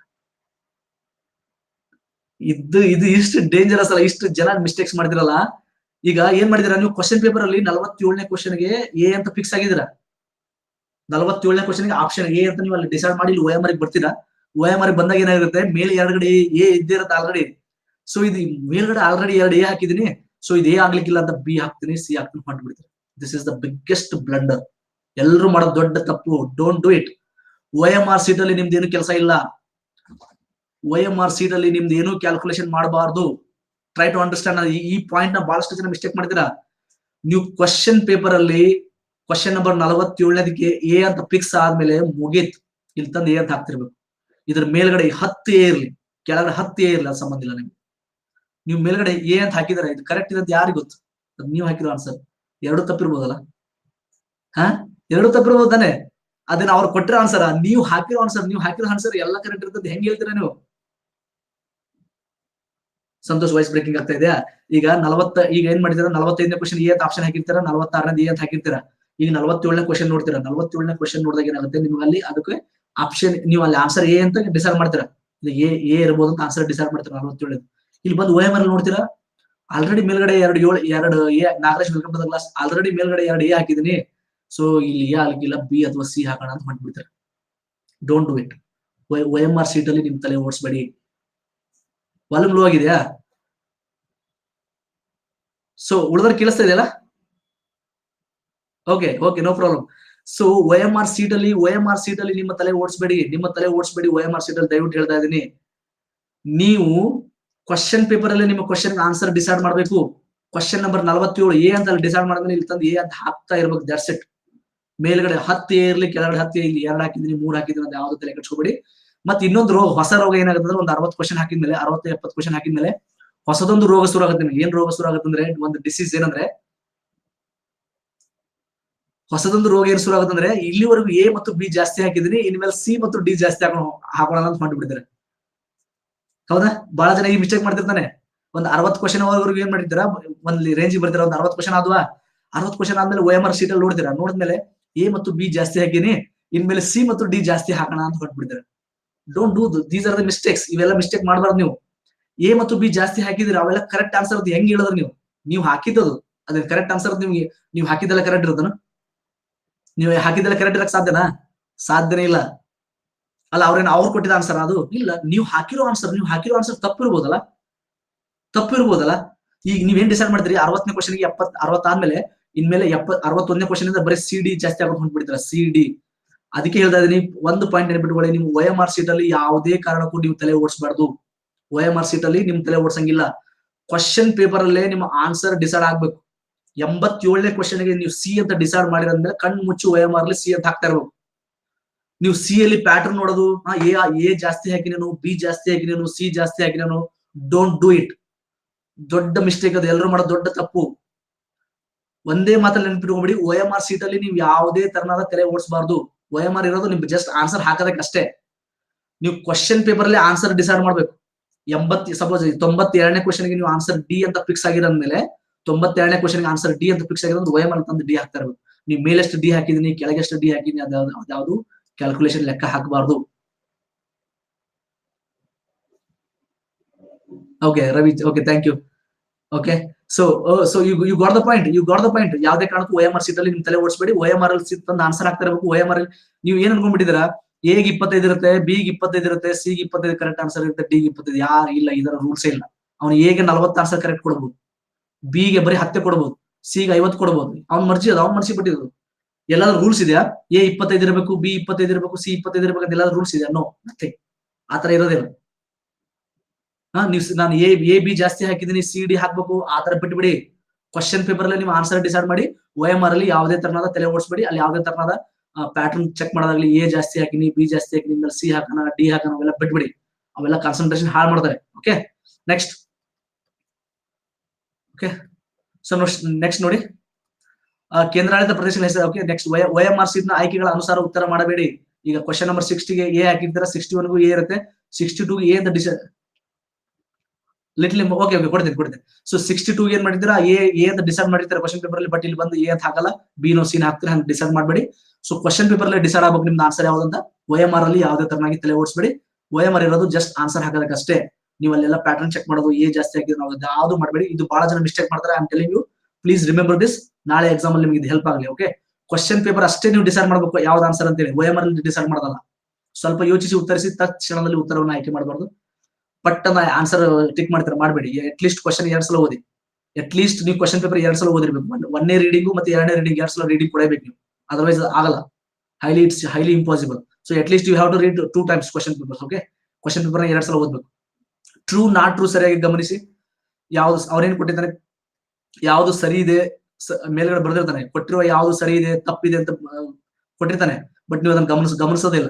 S1: ಇದು ಇದು ಇಷ್ಟು ಡೇಂಜರಸ್ ಅಲ್ಲ ಇಷ್ಟು ಜನ ಮಿಸ್ಟೇಕ್ಸ್ ಮಾಡ್ತಿರಲ್ಲ ಈಗ ಏನ್ ಮಾಡಿದಿರಾ ನೀವು ಕ್ವಶನ್ ಪೇಪರ್ ಅಲ್ಲಿ ನಲವತ್ತೇಳನೇ ಕ್ವಶನ್ಗೆ ಎ ಅಂತ ಫಿಕ್ಸ್ ಆಗಿದ್ದೀರಾ ನಲವತ್ತೇಳನೇ ಕ್ವಶನ್ಗೆ ಆಪ್ಷನ್ ಎ ಅಂತ ನೀವು ಅಲ್ಲಿ ಡಿಸೈಡ್ ಮಾಡಿ ಇಲ್ಲಿ ಒ ಎಂ ಆರ್ ಬರ್ತೀರಾ ಒ ಎಂ ಆರ್ ಬಂದಾಗ ಏನಾಗಿರುತ್ತೆ ಮೇಲೆ ಎರಡ್ಗಡೆ ಎ ಇದ್ದೇ ಇರುತ್ತೆ ಆಲ್ರೆಡಿ ಸೊ ಇದು ಮೇಲ್ಗಡೆ ಆಲ್ರೆಡಿ ಎರಡು ಎ ಹಾಕಿದೀನಿ ಸೊ ಇದು ಎ ಆಗ್ಲಿಕ್ಕಿಲ್ಲ ಅಂತ ಬಿ ಹಾಕ್ತೀನಿ ಸಿ ಹಾಕ್ತೀನಿ ಮಾಡ್ಬಿಡ್ತೀನಿ this is the biggest blunder ಎಲ್ಲರೂ ಮಾಡೋ ದೊಡ್ಡ ತಪ್ಪು don't do it O M R sheet ಅಲ್ಲಿ ನಿಮ್ದು ಏನು ಕೆಲಸ ಇಲ್ಲ ಒ ಎಂ ಆರ್ ಸೀಟ್ ಅಲ್ಲಿ ನಿಮ್ದು ಏನು ಕ್ಯಾಲ್ಕುಲೇಷನ್ ಮಾಡಬಾರ್ದು ಟ್ರೈ ಟು ಅಂಡರ್ಸ್ಟ್ಯಾಂಡ್ ಈ ಪಾಯಿಂಟ್ ನ ಬಹಳಷ್ಟು ಜನ ಮಿಸ್ಟೇಕ್ ಮಾಡ್ತೀರಾ ನೀವು ಕ್ವಶನ್ ಪೇಪರ್ ಅಲ್ಲಿ ಕ್ವಶನ್ ನಂಬರ್ ನಲವತ್ತೇಳನೇದಕ್ಕೆ ಎ ಅಂತ ಫಿಕ್ಸ್ ಆದ್ಮೇಲೆ ಮುಗೀತು ಇಲ್ಲಿ ತಂದು ಎ ಅಂತ ಹಾಕ್ತಿರ್ಬೇಕು ಇದ್ರ ಮೇಲ್ಗಡೆ ಹತ್ತು ಎ ಇರ್ಲಿ ಕೆಳಗಡೆ ಹತ್ತು ಎ ಇರ್ಲಿ ಅದು ಸಂಬಂಧ ಇಲ್ಲ ನಿಮ್ಗೆ ನೀವು ಮೇಲ್ಗಡೆ ಎ ಅಂತ ಹಾಕಿದಾರೆ ಇದು ಕರೆಕ್ಟ್ ಇದೆ ಅಂತ ಯಾರಿಗೆ ಗೊತ್ತು ಅದ್ ನೀವು ಹಾಕಿರೋ ಆನ್ಸರ್ ಎರಡು ತಪ್ಪಿರ್ಬೋದಲ್ಲ ಹಾ ಎರಡು ತಪ್ಪಿರ್ಬೋದು ತಾನೆ ಅದನ್ನ ಅವ್ರು ಕೊಟ್ಟಿರೋ ಆನ್ಸರ್ ನೀವು ಹಾಕಿರೋ ಆನ್ಸರ್ ನೀವು ಹಾಕಿರೋ ಆನ್ಸರ್ ಎಲ್ಲ ಕರೆಕ್ಟ್ ಇರ್ತದೆ ಹೆಂಗ್ ಹೇಳ್ತೀರಾ ನೀವು ಸಂತೋಷ್ ವಾಯ್ಸ್ ಬ್ರೇಕಿಂಗ್ ಆಗ್ತಾ ಇದೆಯಾ ಈಗ ನಲವತ್ತ ಈಗ ಏನ್ ಮಾಡಿದಾರೆ ನಲವತ್ತೈದನೇ ಕ್ವಶನ್ ಎ ಅಂತ ಆಪ್ಷನ್ ಹಾಕಿರ್ತೀರಾ ನಲವತ್ತಾರನೇ ಎ ಅಂತ ಹಾಕಿರ್ತೀರಾ ಈಗ ನಲವತ್ತೇಳನೇ ಕ್ವಶನ್ ನೋಡ್ತೀರಾ ನಲವತ್ತೇಳನೇ ಕ್ವಶನ್ ನೋಡಿದಾಗ ಏನಾಗುತ್ತೆ ನಿಮ್ಗೆ ಅಲ್ಲಿ ಅದಕ್ಕೆ ಆಪ್ಷನ್ ನೀವು ಅಲ್ಲಿ ಆನ್ಸರ್ ಎ ಅಂತ ಡಿಸೈಡ್ ಮಾಡ್ತೀರಾ ಎ ಎ ಇರ್ಬೋದು ಅಂತ ಆನ್ಸರ್ ಡಿಸೈಡ್ ಮಾಡ್ತೀರಾ ನಲವತ್ತೇಳು ಇಲ್ಲಿ ಬಂದು ಓ ಎಂ ಆರ್ ನೋಡ್ತೀರಾ ಆಲ್ರೆಡಿ ಮೇಲ್ಗಡೆ ಎರಡು ಏಳು ಎರಡು A Nagaraj welcome to the class already ಮೇಲ್ಗಡೆ ಎರಡು ಎ ಹಾಕಿದೀನಿ ಸೊ ಇಲ್ಲಿ ಎ ಆಗ್ಲಿಕ್ಕಿಲ್ಲ ಬಿ ಅಥವಾ ಸಿ ಹಾಕೋಣ ಅಂತ ಮಾಡ್ಬಿಡ್ತಾರೆ don't do it O M R sheet ಅಲ್ಲಿ ನಿಮ್ ತಲೆ ಓಡಿಸ್ಬೇಡಿ ವಾಲ್ಯೂಮ್ ಲೋ ಆಗಿದೆಯಾ ಸೊ ಉಳಿದ್ರೆ ಕೇಳಿಸ್ತಾ ಇದೆಯಲ್ಲ okay okay no problem so O M R sheet ಅಲ್ಲಿ ಒ ಎಂ ಆರ್ ಸೀಟ್ ಅಲ್ಲಿ ನಿಮ್ಮ ತಲೆ ಓಡಿಸ್ಬೇಡಿ ನಿಮ್ಮ ತಲೆ ಓಡಿಸ್ಬೇಡಿ ಒ ಎಂ ಆರ್ ಸೀಟ್ ಅಲ್ಲಿ ದಯವಿಟ್ಟು ಹೇಳ್ತಾ ಇದ್ದೀನಿ ನೀವು ಕ್ವಶನ್ ಪೇಪರ್ ಅಲ್ಲಿ ನಿಮ್ಮ ಕ್ವಶನ್ ಆನ್ಸರ್ ಡಿಸೈಡ್ ಮಾಡಬೇಕು ಕ್ವಶನ್ ನಂಬರ್ ನಲವತ್ತೇಳು ಎ ಅಂತ ಅಲ್ಲಿ ಡಿಸೈಡ್ ಮಾಡಿದ್ರೆ ಇಲ್ಲಿ ತಂದು ಎ ಅಂತ ಹಾಕ್ತಾ ಇರ್ಬೇಕು ದಟ್ಸ್ ಇಟ್ ಮೇಲ್ಗಡೆ ಹತ್ತು ಎ ಇರ್ಲಿ ಕೆಳಗಡೆ ಹತ್ತು ಇಲ್ಲಿ ಎರಡು ಹಾಕಿದ್ದೀನಿ ಮೂರ್ ಹಾಕಿದ್ದೀನಿ ಅಂತ ಯಾವ್ದು ತಲೆ ಕಟ್ಸ್ಕೊಬೇಡಿ ಮತ್ತೆ ಇನ್ನೊಂದು ರೋಗ ಹೊಸ ರೋಗ ಏನಾಗುತ್ತೆ ಅಂದ್ರೆ ಒಂದು ಅರವತ್ತು ಕ್ವಶನ್ ಹಾಕಿದ್ಮೇಲೆ ಅರವತ್ತು ಎಪ್ಪತ್ತು ಕ್ವಶನ್ ಹಾಕಿದ್ಮೇಲೆ ಹೊಸದೊಂದು ರೋಗ ಶುರು ಆಗುತ್ತೆ ನಿಮ್ಗೆ ಏನ್ ರೋಗ ಶುರು ಆಗುತ್ತೆ ಅಂದ್ರೆ ಒಂದು ಡಿಸೀಸ್ ಏನಂದ್ರೆ ಹೊಸದೊಂದು ರೋಗ ಏನ್ ಶುರು ಆಗುತ್ತೆ ಅಂದ್ರೆ ಇಲ್ಲಿವರೆಗೂ ಎ ಮತ್ತು ಬಿ ಜಾಸ್ತಿ ಹಾಕಿದೀನಿ ಇನ್ಮೇಲೆ ಸಿ ಮತ್ತು ಡಿ ಜಾಸ್ತಿ ಹಾಕೋಣ ಹಾಕೋಣ ಅಂತ ಮಾಡ್ಬಿಟ್ಟಿದ್ದಾರೆ ಹೌದಾ ಬಹಳ ಜನ ಈ ಮಿಸ್ಟೇಕ್ ಮಾಡ್ತಿರ್ತಾನೆ ಒಂದ್ ಅರವತ್ ಕ್ವಶನ್ ಅವರೆಗೂ ಏನ್ ಮಾಡಿರ್ತೀರಾ ಒಂದ್ ರೇಂಜ್ ಬರ್ತೀರಾ ಒಂದ್ ಅರವತ್ ಕ್ವಶನ್ ಆದ್ವಾ ಅರವತ್ ಕ್ವಶನ್ ಆದ್ಮೇಲೆ ಒ ಎಂ ಆರ್ ಸೀಟ್ ಅಲ್ಲಿ ನೋಡ್ತೀರಾ ನೋಡಿದ್ಮೇಲೆ ಎ ಮತ್ತು ಬಿ ಜಾಸ್ತಿ ಹಾಕಿನಿ ಇನ್ಮೇಲೆ ಸಿ ಮತ್ತು ಡಿ ಜಾಸ್ತಿ ಹಾಕೋಣ ಅಂತ ಹೊಟ್ಬಿಡ್ತಾರೆ don't do these are the mistakes ಇವೆಲ್ಲ ಮಿಸ್ಟೇಕ್ ಮಾಡಬಾರ್ದು ನೀವು ಎ ಮತ್ತು ಬಿ ಜಾಸ್ತಿ ಹಾಕಿದ್ರೆ ಅವೆಲ್ಲ ಕರೆಕ್ಟ್ ಆನ್ಸರ್ ಅದು ಹೆಂಗ್ ಹೇಳಿದ್ರು ನೀವು ನೀವು ಹಾಕಿದ್ದದು ಅದೇ ಕರೆಕ್ಟ್ ಆನ್ಸರ್ ನಿಮ್ಗೆ ನೀವು ಹಾಕಿದ್ದೆಲ್ಲ ಕರೆಕ್ಟ್ ಇರೋದನ ನೀವು ಹಾಕಿದ್ದೆಲ್ಲ ಕರೆಕ್ಟ್ ಇರಕ್ ಸಾಧ್ಯನಾ ಸಾಧ್ಯನೇ ಇಲ್ಲ ಅಲ್ಲ ಅವ್ರೇನು ಅವ್ರು ಕೊಟ್ಟಿದ ಆನ್ಸರ್ ಅದು ಇಲ್ಲ ನೀವು ಹಾಕಿರೋ ಆನ್ಸರ್ ನೀವು ಹಾಕಿರೋ ಆನ್ಸರ್ ತಪ್ಪಿರ್ಬೋದಲ್ಲ ತಪ್ಪಿರ್ಬೋದಲ್ಲ ಈಗ ನೀವೇನ್ ಡಿಸೈಡ್ ಮಾಡ್ತೀರಿ ಅರವತ್ತನೇ ಕ್ವಶನ್ಗೆ ಎಪ್ಪತ್ ಅರವತ್ತಾದ್ಮೇಲೆ ಇನ್ಮೇಲೆ ಎಪ್ಪತ್ ಅರವತ್ತೊಂದನೇ ಕ್ವಶನ್ ಇಂದ ಬರೀ ಸಿ ಡಿ ಜಾಸ್ತಿ ಆಗೋದು ಹೊಂಟ್ಬಿಡ್ತೀರಾ ಸಿ ಡಿ ಅದಕ್ಕೆ ಹೇಳ್ತಾ ಇದೀನಿ ಒಂದು ಪಾಯಿಂಟ್ ನೆನಪಿಟ್ಕೊಳ್ಳಿ ನೀವು ಒ ಎಂ ಆರ್ ಸೀಟ್ ಅಲ್ಲಿ ಯಾವುದೇ ಕಾರಣಕ್ಕೂ ನೀವು ತಲೆ ಓಡಿಸಬಾರ್ದು ಒ ಎಂ ಆರ್ ಸೀಟ್ ಅಲ್ಲಿ ನಿಮ್ ತಲೆ ಓಡಿಸಂಗಿಲ್ಲ ಕ್ವಶನ್ ಪೇಪರ್ ಅಲ್ಲೇ ನಿಮ್ಮ ಆನ್ಸರ್ ಡಿಸೈಡ್ ಆಗ್ಬೇಕು ಎಂಬತ್ತೇಳನೇ ಕ್ವಶನ್ಗೆ ನೀವು ಸಿ ಅಂತ ಡಿಸೈಡ್ ಮಾಡಿದ್ಮೇಲೆ ಕಣ್ಣು ಮುಚ್ಚಿ ಒ ಎಂ ಆರ್ ಅಲ್ಲಿ ಸಿ ಅಂತ ಹಾಕ್ತಾ ಇರ್ಬೇಕು ನೀವು ಸಿ ಅಲ್ಲಿ ಪ್ಯಾಟರ್ನ್ ನೋಡೋದು ಎ ಎ ಜಾಸ್ತಿ ಹಾಕಿನೇನು ಬಿ ಜಾಸ್ತಿ ಹಾಕಿನೇನು ಸಿ ಜಾಸ್ತಿ ಹಾಕಿನೇನು ಡೋಂಟ್ ಡೂ ಇಟ್ ದೊಡ್ಡ ಮಿಸ್ಟೇಕ್ ಅದು ಎಲ್ಲರೂ ಮಾಡೋ ದೊಡ್ಡ ತಪ್ಪು ಒಂದೇ ಮಾತಲ್ಲಿ ನೆನ್ಪಿಟ್ಕೊಂಡ್ಬಿಡಿ ಒ ಎಂ ಆರ್ ಸೀಟ್ ಅಲ್ಲಿ ನೀವು ಯಾವುದೇ ತರನಾದ ತಲೆ ಓಡಿಸಬಾರ್ದು ಒ ಎಂ ಆರ್ ಇರೋದು ನಿಮ್ಗೆ ಜಸ್ಟ್ ಆನ್ಸರ್ ಹಾಕೋದಕ್ಕಷ್ಟೇ ನೀವು ಕ್ವಶನ್ ಪೇಪರ್ ಅಲ್ಲಿ ಆನ್ಸರ್ ಡಿಸೈಡ್ ಮಾಡ್ಬೇಕು ಎಂಬತ್ ಸಪೋಸ್ ತೊಂಬತ್ತೆರಡನೇ ಕ್ವಶನ್ಗೆ ನೀವು ಆನ್ಸರ್ ಡಿ ಅಂತ ಫಿಕ್ಸ್ ಆಗಿರೋದ್ಮೇಲೆ ತೊಂಬತ್ತೆರಡನೇ ಕ್ವಶನ್ಗೆ ಆನ್ಸರ್ ಡಿ ಅಂತ ಫಿಕ್ಸ್ ಆಗಿರೋದು ಒ ಎಂ ಆರ್ ತಂದು ಡಿ ಹಾಕ್ತಾ ಇರ್ಬೇಕು ನೀವು ಮೇಲೆಷ್ಟು ಡಿ ಹಾಕಿದೀನಿ ಕೆಳಗೆಷ್ಟು ಡಿ ಹಾಕಿದೀನಿ ಅದ್ಯಾವ್ದು ಅದ್ಯಾವುದು ಕ್ಯಾಲ್ಕುಲೇಷನ್ ಲೆಕ್ಕ ಹಾಕಬಾರ್ದು okay Ravi okay thank you okay so so you you got the point you got the point ಯಾವ್ದೇ ಕಾರಣಕ್ಕೂ ಒ ಎಂ ಆರ್ ಸೀಟ್ ಅಲ್ಲಿ ನಿಮ್ ತಲೆ ಓಡಿಸ್ಬೇಡಿ ಒ ಎಂ ಆರ್ ಅಲ್ಲಿ ಸೀಟ್ ತಂದು ಆನ್ಸರ್ ಆಗ್ತಾ ಇರಬೇಕು ಒ ಎಂ ಆರ್ ನೀವು ಏನ್ ಅನ್ಕೊಂಡ್ಬಿಟ್ಟಿದ್ದೀರಾ ಎಗೆ ಇಪ್ಪತ್ತೈದು ಇರುತ್ತೆ ಬಿಗೆ ಇಪ್ಪತ್ತೈದು ಇರುತ್ತೆ ಸಿಗೆ ಇಪ್ಪತ್ತೈದು ಕರೆಕ್ಟ್ ಆನ್ಸರ್ ಇರುತ್ತೆ ಡಿಗೆ ಇಪ್ಪತ್ತೈದು ಯಾರು ಇಲ್ಲ ಇದರ ರೂಲ್ಸೇ ಇಲ್ಲ ಅವ್ನು ಎಗೆ ನಲವತ್ತು ಆನ್ಸರ್ ಕರೆಕ್ಟ್ ಕೊಡ್ಬೋದು ಬಿಗೆ ಬರೀ ಹತ್ತೆ ಕೊಡ್ಬೋದು ಸಿಗೆ ಐವತ್ತು ಕೊಡ್ಬೋದು ಅವ್ನ ಮರ್ಜಿ ಅದು ಅವ್ನ ಮರ್ಜಿ ಬಿಟ್ಟಿದ್ದು ಎಲ್ಲಾದ್ರೂ ರೂಲ್ಸ್ ಇದೆಯಾ ಎ ಇಪ್ಪತ್ತೈದು ಇರಬೇಕು ಬಿ ಇಪ್ಪತ್ತೈದು ಇರಬೇಕು ಸಿ ಇಪ್ಪತ್ತೈದು ಇರಬೇಕು ಅಂತ ಎಲ್ಲಾದ್ರೂ ರೂಲ್ಸ್ ಇದೆಯಾ ನೋ ನಥಿಂಗ್ ಆತರ ಇರೋದಿಲ್ಲ ಹಾ ನೀವು ನಾನು ಎ ಎ ಬಿ ಜಾಸ್ತಿ ಹಾಕಿದೀನಿ ಸಿ ಡಿ ಹಾಕ್ಬೇಕು ಆತರ ಬಿಟ್ಬಿಡಿ ಕ್ವಶನ್ ಪೇಪರ್ ಅಲ್ಲಿ ನೀವು ಆನ್ಸರ್ ಡಿಸೈಡ್ ಮಾಡಿ ಒ ಎಂ ಆರ್ ಅಲ್ಲಿ ಯಾವುದೇ ತರನಾದ ತಲೆ ಓಡಿಸ್ಬೇಡಿ ಅಲ್ಲಿ ಯಾವುದೇ ತರನಾದ ಪ್ಯಾಟರ್ನ್ ಚೆಕ್ ಮಾಡೋದಾಗ್ಲಿ ಎ ಜಾಸ್ತಿ ಹಾಕಿನಿ ಬಿ ಜಾಸ್ತಿ ಹಾಕಿನಿ ಸಿ ಹಾಕೋಣ ಡಿ ಹಾಕೋಣ ಅವೆಲ್ಲ ಬಿಟ್ಬಿಡಿ ಅವೆಲ್ಲ ಕಾನ್ಸಂಟ್ರೇಷನ್ ಹಾಳು ಮಾಡ್ತಾರೆ okay next okay so next ನೋಡಿ ಆ, ಕೇಂದ್ರಾಡಳಿತ ಪ್ರದೇಶಗಳ ಹೆಸರು okay next O M R sheet ನ ಆಯ್ಕೆಗಳ ಅನುಸಾರ ಉತ್ತರ ಮಾಡಬೇಡಿ ಈಗ ಕ್ವಶನ್ ನಂಬರ್ ಸಿಕ್ಸ್ಟಿಗೆ ಎ ಹಾಕಿರ್ತೀರ ಸಿಕ್ಸ್ಟಿ ಒನ್ಗೂ ಎ ಇರುತ್ತೆ ಸಿಕ್ಸ್ಟಿ ಟೂ ಎ ಅಂತ ಡಿಸ ಲಿಟ್ಲಿ ಓಕೆ ಓಕೆ ಕೊಡ್ತೀನಿ ಕೊಡ್ತೀನಿ ಸೊ ಸಿಕ್ಸ್ಟಿ ಟೂ ಏನ್ ಮಾಡಿದ್ದೀರಾ ಎ ಎ ಅಂತ ಡಿಸೈಡ್ ಮಾಡಿರ್ತಾರೆ ಕ್ವಶನ್ ಪೇಪರ್ ಅಲ್ಲಿ ಬಟ್ ಇಲ್ಲಿ ಬಂದು ಎ ಅಂತ ಹಾಕಲ್ಲ ಬಿ ನೋ ಸೀನ್ ಹಾಕ್ತೀರಾ ಹಂಗೆ ಡಿಸೈಡ್ ಮಾಡಬೇಡಿ ಸೊ ಕ್ವಶನ್ ಪೇಪರ್ ಅಲ್ಲಿ ಡಿಸೈಡ್ ಆಗ್ಬೇಕು ನಿಮ್ದು ಆನ್ಸರ್ ಯಾವ್ದಂತ ಒ ಎಂ ಆರ್ ಅಲ್ಲಿ ಯಾವುದೇ ತರನಾಗಿ ತಲೆ ಓಡಿಸ್ಬೇಡಿ ಒ ಎಂ ಆರ್ ಇರೋದು ಜಸ್ಟ್ ಆನ್ಸರ್ ಹಾಕೋದಕ್ಕಷ್ಟೇ ನೀವು ಅಲ್ಲೆಲ್ಲ ಪ್ಯಾಟರ್ನ್ ಚೆಕ್ ಮಾಡೋದು ಎ ಜಾಸ್ತಿ ಹಾಕಿದ್ರೆ ನಾವು ಯಾವ್ದು ಮಾಡಬೇಡಿ ಇದು ಬಹಳ ಜನ ಮಿಸ್ಟೇಕ್ ಮಾಡ್ತಾರೆ I telling you please remember this ನಾಳೆ ಎಕ್ಸಾಮ್ ಅಲ್ಲಿ ನಿಮಗೆ ಇದು ಹೆಲ್ಪ್ ಆಗಲಿ ಓಕೆ ಕ್ವಶನ್ ಪೇಪರ್ ಅಷ್ಟೇ ನೀವು ಡಿಸೈಡ್ ಮಾಡಬೇಕು ಯಾವ್ದು ಆನ್ಸರ್ ಅಂತೇಳಿ ಒ ಎಂ ಆರ್ ಅಲ್ಲಿ ಡಿಸೈಡ್ ಮಾಡೋದಲ್ಲ ಸ್ವಲ್ಪ ಯೋಚಿಸಿ ಉತ್ತರಿಸಿ ತಕ್ಷಣದಲ್ಲಿ ಉತ್ತರವನ್ನು ಆಯ್ಕೆ ಮಾಡಬಾರ್ದು ಪಟ್ ಆನ್ಸರ್ ಟಿಕ್ ಮಾಡ್ತಾರೆ ಮಾಡಬೇಡಿ ಅಟ್ ಲೀಸ್ಟ್ ಕ್ವಶನ್ ಎರಡ್ ಸಲ ಓದಿ ಅಟ್ ಲೀಸ್ಟ್ ನೀವು ಕ್ವಶನ್ ಪೇಪರ್ ಎರಡ್ ಸಲ ಓದಿರ್ಬೇಕು ಒಂದ್- ಒಂದನೇ ರೀಡಿಂಗು ಮತ್ತೆ ಎರಡನೇ ರೀಡಿಂಗ್ ಎರಡ್ ಸಲ ರೀಡಿಂಗ್ ಕೊಡಬೇಕು ನೀವು ಅದರ್ವೈಸ್ ಆಗಲ್ಲ highly it's highly impossible so at least you have to read two times question papers okay question paper ಎರಡ್ ಸಲ ಓದ್ಬೇಕು ಟ್ರೂ ನಾಟ್ ಟ್ರೂ ಸರಿಯಾಗಿ ಗಮನಿಸಿ ಯಾವ್ದು ಅವ್ರೇನ್ ಕೊಟ್ಟಿದ್ದಾನೆ ಯಾವ್ದು ಸರಿ ಇದೆ ಸ- ಮೇಲ್ಗಡೆ ಬರ್ದಿರ್ತಾನೆ ಕೊಟ್ಟಿರುವ ಯಾವ್ದು ಸರಿ ಇದೆ ತಪ್ಪಿದೆ ಅಂತ ಆ, ಕೊಟ್ಟಿರ್ತಾನೆ ಬಟ್ ನೀವು ಅದನ್ನ ಗಮನಿಸ ಗಮನಿಸೋದಿಲ್ಲ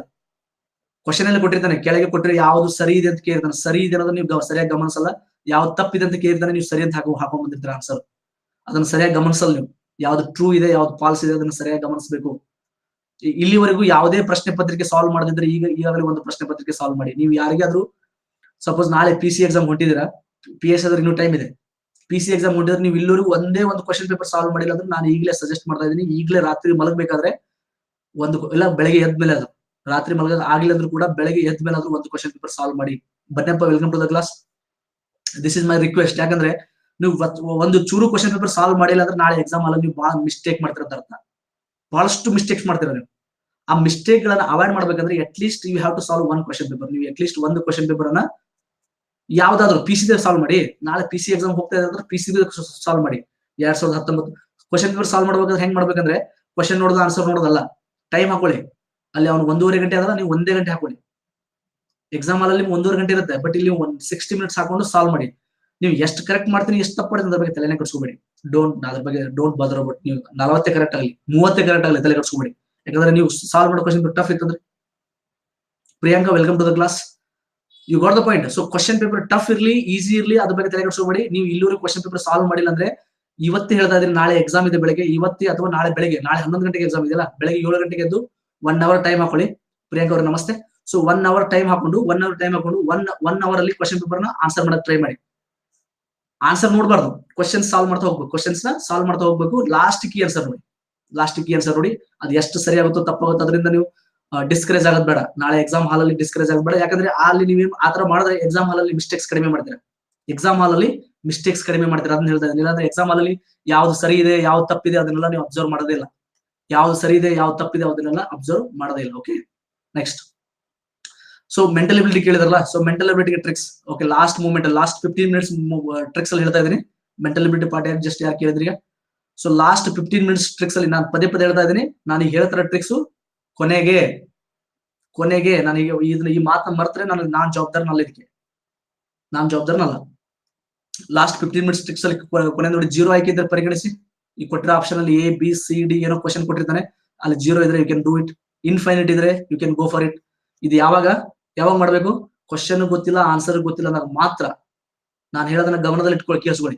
S1: ಕ್ವಶನ್ ಅಲ್ಲಿ ಕೊಟ್ಟಿರ್ತಾನೆ ಕೆಳಗೆ ಕೊಟ್ಟಿರೋ ಯಾವ್ದು ಸರಿ ಇದೆ ಅಂತ ಕೇಳಿರ್ತಾನೆ ಸರಿ ಇದೆ ಅನ್ನೋದನ್ನ ನೀವು ಗ- ಸರಿಯಾಗಿ ಗಮನಿಸಲ್ಲ ಯಾವ್ದು ತಪ್ಪಿದೆ ಅಂತ ಕೇಳಿರ್ತಾನೆ ನೀವು ಸರಿ ಅಂತ ಹಾಕೋ ಹಾಕೊಂಡ್ ಬಂದಿರ್ತೀರ ಆನ್ಸರ್ ಅದನ್ನ ಸರಿಯಾಗಿ ಗಮನಿಸಲ್ಲ ನೀವು ಯಾವ್ದು ಟ್ರೂ ಇದೆ ಯಾವ್ದು ಫಾಲ್ಸ್ ಇದೆ ಅದನ್ನ ಸರಿಯಾಗಿ ಗಮನಿಸಬೇಕು ಇ- ಇಲ್ಲಿವರೆಗೂ ಯಾವುದೇ ಪ್ರಶ್ನೆ ಪತ್ರಿಕೆ ಸಾಲ್ವ್ ಮಾಡದಿದ್ರೆ ಈಗ ಈಗಾಗಲೇ ಒಂದು ಪ್ರಶ್ನೆ ಪತ್ರಿಕೆ ಸಾಲ್ವ್ ಮಾಡಿ ನೀವು ಯಾರಿಗಾದ್ರೂ ಸಪೋಸ್ ನಾಳೆ ಪಿ ಸಿ ಎಕ್ಸಾಮ್ ಹೊಂಟಿದ್ದೀರಾ ಪಿ ಎಸ್ ಆದ್ರೆ ಇನ್ನೂ ಟೈಮ್ ಇದೆ ಪಿ ಸಿ ಎಕ್ಸಾಮ್ ಹೊಂಟಿದ್ರೆ ನೀವು ಇಲ್ಲಿವರೆಗೂ ಒಂದೇ ಒಂದು ಕ್ವಶನ್ ಪೇಪರ್ ಸಾಲ್ವ್ ಮಾಡಿಲ್ಲ ಅಂದ್ರೆ ನಾನು ಈಗಲೇ ಸಜೆಸ್ಟ್ ಮಾಡ್ತಾ ಇದ್ದೀನಿ ಈಗಲೇ ರಾತ್ರಿ ಮಲಗಬೇಕಾದ್ರೆ ಒಂದು ಇಲ್ಲ ಬೆಳಗ್ಗೆ ಎದ್ದ ಮೇಲೆ ಅದು ರಾತ್ರಿ ಮಲಗ ಆಗಿಲ್ಲ ಅಂದ್ರೂ ಕೂಡ ಬೆಳಗ್ಗೆ ಎದ್ದ ಮೇಲೆ ಆದ್ರೂ ಒಂದು ಕ್ವಶನ್ ಪೇಪರ್ ಸಾಲ್ವ್ ಮಾಡಿ ಬನ್ನಪ್ಪ welcome to the class this is my request ಯಾಕಂದ್ರೆ ನೀವು ವತ್- ಒಂದು ಚೂರು ಕ್ವಶನ್ ಪೇಪರ್ ಸಾಲ್ವ್ ಮಾಡಿಲ್ಲ ಅಂದ್ರೆ ನಾಳೆ ಎಕ್ಸಾಮ್ ಅಲ್ಲಿ ನೀವು ಬಹಳ ಮಿಸ್ಟೇಕ್ ಮಾಡ್ತಿರೋ ಅರ್ಥ ಬಹಳಷ್ಟು ಮಿಸ್ಟೇಕ್ಸ್ ಮಾಡ್ತೀರ ನೀವು ಆ ಮಿಸ್ಟೇಕ್ ಗಳನ್ನ ಅವಾಯ್ಡ್ ಮಾಡ್ಬೇಕಂದ್ರೆ at least you have to solve one question paper ನೀವು ಅಟ್ ಲೀಸ್ಟ್ ಒಂದು ಕ್ವಶನ್ ಪೇಪರ್ ಅನ್ನ ಯಾವ್ದಾದ್ರು ಪಿ ಸಿ ಸಾಲ್ವ್ ಮಾಡಿ ನಾಳೆ ಪಿ ಸಿ ಎಕ್ಸಾಮ್ ಹೋಗ್ತಾ ಇದೆ ಅಂದ್ರೆ ಪಿ ಸಿ ಸಾಲ್ವ್ ಮಾಡಿ ಎರಡ್ ಸಾವಿರದ ಹತ್ತೊಂಬತ್ತು ಕ್ವಶನ್ ಪೇಪರ್ ಸಾಲ್ವ್ ಮಾಡ್ಬೇಕಾದ್ರೆ ಹೆಂಗ್ ಮಾಡ್ಬೇಕಂದ್ರೆ ಕ್ವಶನ್ ನೋಡೋದು ಆನ್ಸರ್ ನೋಡೋದಲ್ಲ ಟೈಮ್ ಹಾಕೊಳ್ಳಿ ಅಲ್ಲಿ ಅವ್ನು ಒಂದೂವರೆ ಗಂಟೆ ಅದಲ್ಲ ನೀವು ಒಂದೇ ಗಂಟೆ ಹಾಕೊಳ್ಳಿ ಎಕ್ಸಾಮ್ ಅಲ್ಲಿ ನಿಮ್ಗೆ ಒಂದೂವರೆ ಗಂಟೆ ಇರುತ್ತೆ ಬಟ್ ಇಲ್ಲಿ ಒಂದ್ ಸಿಕ್ಸ್ಟಿ ಮಿನಿಟ್ಸ್ ಹಾಕೊಂಡು ಸಾಲ್ವ್ ಮಾಡಿ ನೀವು ಎಷ್ಟು ಕರೆಕ್ಟ್ ಮಾಡ್ತೀನಿ ಎಷ್ಟು ತಪ್ಪು ಮಾಡ್ತೀನಿ ಅದ್ರ ಬಗ್ಗೆ ತಲೆನೇ ಕಟ್ಸ್ಕೊಬೇಡಿ ಡೋಂಟ್ ಅದ್ರ ಬಗ್ಗೆ ಡೋಂಟ್ ಬದರ್ ಬಟ್ ನೀವು ನಲವತ್ತೇ ಕರೆಕ್ಟ್ ಆಗಲಿ ಮೂವತ್ತೇ ಕರೆಕ್ಟ್ ಆಗಲಿ ತಲೆ ಕಟ್ಸ್ಕೊಬೇಡಿ ಯಾಕಂದ್ರೆ ನೀವು ಸಾಲ್ವ್ ಮಾಡೋ ಕ್ವಶನ್ ಟಫ್ ಇತ್ತಂದ್ರೆ Priyanka welcome to the class you got the point so question paper tough ಇರ್ಲಿ ಈಸಿ ಇರ್ಲಿ ಅದ್ರ ಬಗ್ಗೆ ತಲೆ ಕಟ್ಸ್ಕೊಬೇಡಿ ನೀವು ಇಲ್ಲಿವರೆಗೂ ಕ್ವಶನ್ ಪೇಪರ್ ಸಾಲ್ವ್ ಮಾಡಿಲ್ಲ ಅಂದ್ರೆ ಇವತ್ತೇ ಹೇಳ್ತಾ ಇದ್ದೀನಿ ನಾಳೆ ಎಕ್ಸಾಮ್ ಇದೆ ಬೆಳಗ್ಗೆ ಇವತ್ತೇ ಅಥವಾ ನಾಳೆ ಬೆಳಗ್ಗೆ ನಾಳೆ ಹನ್ನೊಂದು ಗಂಟೆಗೆ ಎಕ್ಸಾಮ್ ಇದೆಯಲ್ಲ ಬೆಳಗ್ಗೆ ಏಳು ಗಂಟೆಗೆ ಎದ್ದು ಒನ್ ಅವರ್ ಟೈಮ್ ಹಾಕೊಳ್ಳಿ ಪ್ರಿಯಾಂಕಾ ಅವ್ರ ನಮಸ್ತೆ ಸೊ ಒನ್ ಅವರ್ ಟೈಮ್ ಹಾಕೊಂಡು ಒನ್ ಅವರ್ ಟೈಮ್ ಹಾಕೊಂಡು ಒನ್ ಒನ್ ಅವರ್ ಅಲ್ಲಿ ಕ್ವಶನ್ ಪೇಪರ್ ನ ಆನ್ಸರ್ ಮಾಡಕ್ ಟ್ರೈ ಮಾಡಿ ಆನ್ಸರ್ ನೋಡಬಾರ್ದು ಕ್ವಶನ್ ಸಾಲ್ವ್ ಮಾಡ್ತಾ ಹೋಗ್ಬೇಕು ಕ್ವಶನ್ಸ್ ನ ಸಾಲ್ವ್ ಮಾಡ್ತಾ ಹೋಗ್ಬೇಕು ಲಾಸ್ಟ್ ಕೀ ಆನ್ಸರ್ ನೋಡಿ ಲಾಸ್ಟ್ ಕೀ ಆನ್ಸರ್ ನೋಡಿ ಅದು ಎಷ್ಟು ಸರಿ ಆಗುತ್ತೋ ತಪ್ಪಾಗುತ್ತೋ ಅದರಿಂದ ನೀವು ಡಿಸ್ಕರೇಜ್ ಆಗೋದ್ ಬೇಡ ನಾಳೆ ಎಕ್ಸಾಮ್ ಹಾಲ್ ಅಲ್ಲಿ ಡಿಸ್ಕರೇಜ್ ಆಗೋದ್ ಬೇಡ ಯಾಕಂದ್ರೆ ಅಲ್ಲಿ ನೀವು ಆತರ ಮಾಡಿದ್ರೆ ಎಕ್ಸಾಮ್ ಹಾಲ್ ಅಲ್ಲಿ ಮಿಸ್ಟೇಕ್ಸ್ ಕಡಿಮೆ ಮಾಡ್ತೀರಾ ಎಕ್ಸಾಮ್ ಹಾಲ್ ಅಲ್ಲಿ ಮಿಸ್ಟೇಕ್ಸ್ ಕಡಿಮೆ ಮಾಡ್ತೀರಾ ಅದನ್ನ ಹೇಳ್ತಾ ಇದ್ದೀನಿ ಇಲ್ಲಾಂದ್ರೆ ಎಕ್ಸಾಮ್ ಹಾಲ್ ಅಲ್ಲಿ ಯಾವ್ದು ಸರಿ ಇದೆ ಯಾವ್ದು ತಪ್ಪಿದೆ ಅದನ್ನೆಲ್ಲ ನೀವು ಅಬ್ಸರ್ವ್ ಮಾಡೋದೇ ಇಲ್ಲ ಯಾವ್ದು ಸರಿ ಇದೆ ಯಾವ್ದು ತಪ್ಪಿದೆ ಅದನ್ನೆಲ್ಲ ಅಬ್ಸರ್ವ್ ಮಾಡೋದೇ ಇಲ್ಲ okay next so mental ability ಕೇಳಿದ್ರಲ್ಲ ಸೊ ಮೆಂಟಲ್ ಎಬಿಲಿಟಿಗೆ tricks okay last moment last fifteen minutes tricks ಅಲ್ಲಿ ಹೇಳ್ತಾ ಇದ್ದೀನಿ ಮೆಂಟಲ್ ಎಬಿಲಿಟಿ ಪಾರ್ಟ್ ಯಾರು ಜಸ್ಟ್ ಯಾರು ಕೇಳಿದ್ರಿ so last fifteen minutes tricks ಅಲ್ಲಿ ನಾನು ಪದೇ ಪದೇ ಹೇಳ್ತಾ ಇದ್ದೀನಿ ನಾನು ಈಗ ಹೇಳ್ತಾರ ಟ್ರಿಕ್ಸ್ ಕೊನೆಗೆ ಕೊನೆಗೆ ನನಗೆ ಇದನ್ನ ಈ ಮಾತನ್ನ ಮರ್ತ್ರೆ ನನಗೆ ನಾನ್ ಜವಾಬ್ದಾರನಲ್ಲ ಇದಕ್ಕೆ ನಾನ್ ಜವಾಬ್ದಾರನಲ್ಲ ಲಾಸ್ಟ್ ಫಿಫ್ಟೀನ್ ಮಿನಿಟ್ಸ್ ಟ್ರಿಕ್ಸ್ ಅಲ್ಲಿ ಕೊ- ಕೊನೆ ನೋಡಿ ಜೀರೋ ಆಯ್ಕೆ ಇದ್ರೆ ಪರಿಗಣಿಸಿ ಈ ಕೊಟ್ಟಿರೋ ಆಪ್ಷನ್ ಅಲ್ಲಿ ಎ ಬಿ ಸಿ ಡಿ ಏನೋ ಕ್ವಶನ್ ಕೊಟ್ಟಿರ್ತಾನೆ ಅಲ್ಲಿ ಜೀರೋ ಇದ್ರೆ you can do it infinite ಇದ್ರೆ you can go for it ಇದು ಯಾವಾಗ ಯಾವಾಗ ಮಾಡ್ಬೇಕು ಕ್ವಶನ್ ಗೊತ್ತಿಲ್ಲ ಆನ್ಸರ್ ಗೊತ್ತಿಲ್ಲ ಅಂದಾಗ ಮಾತ್ರ ನಾನು ಹೇಳೋದನ್ನ ಗಮನದಲ್ಲಿ ಇಟ್ಕೊಳ್ಳಿ ಕೇಳಿಸ್ಕೊಳ್ಳಿ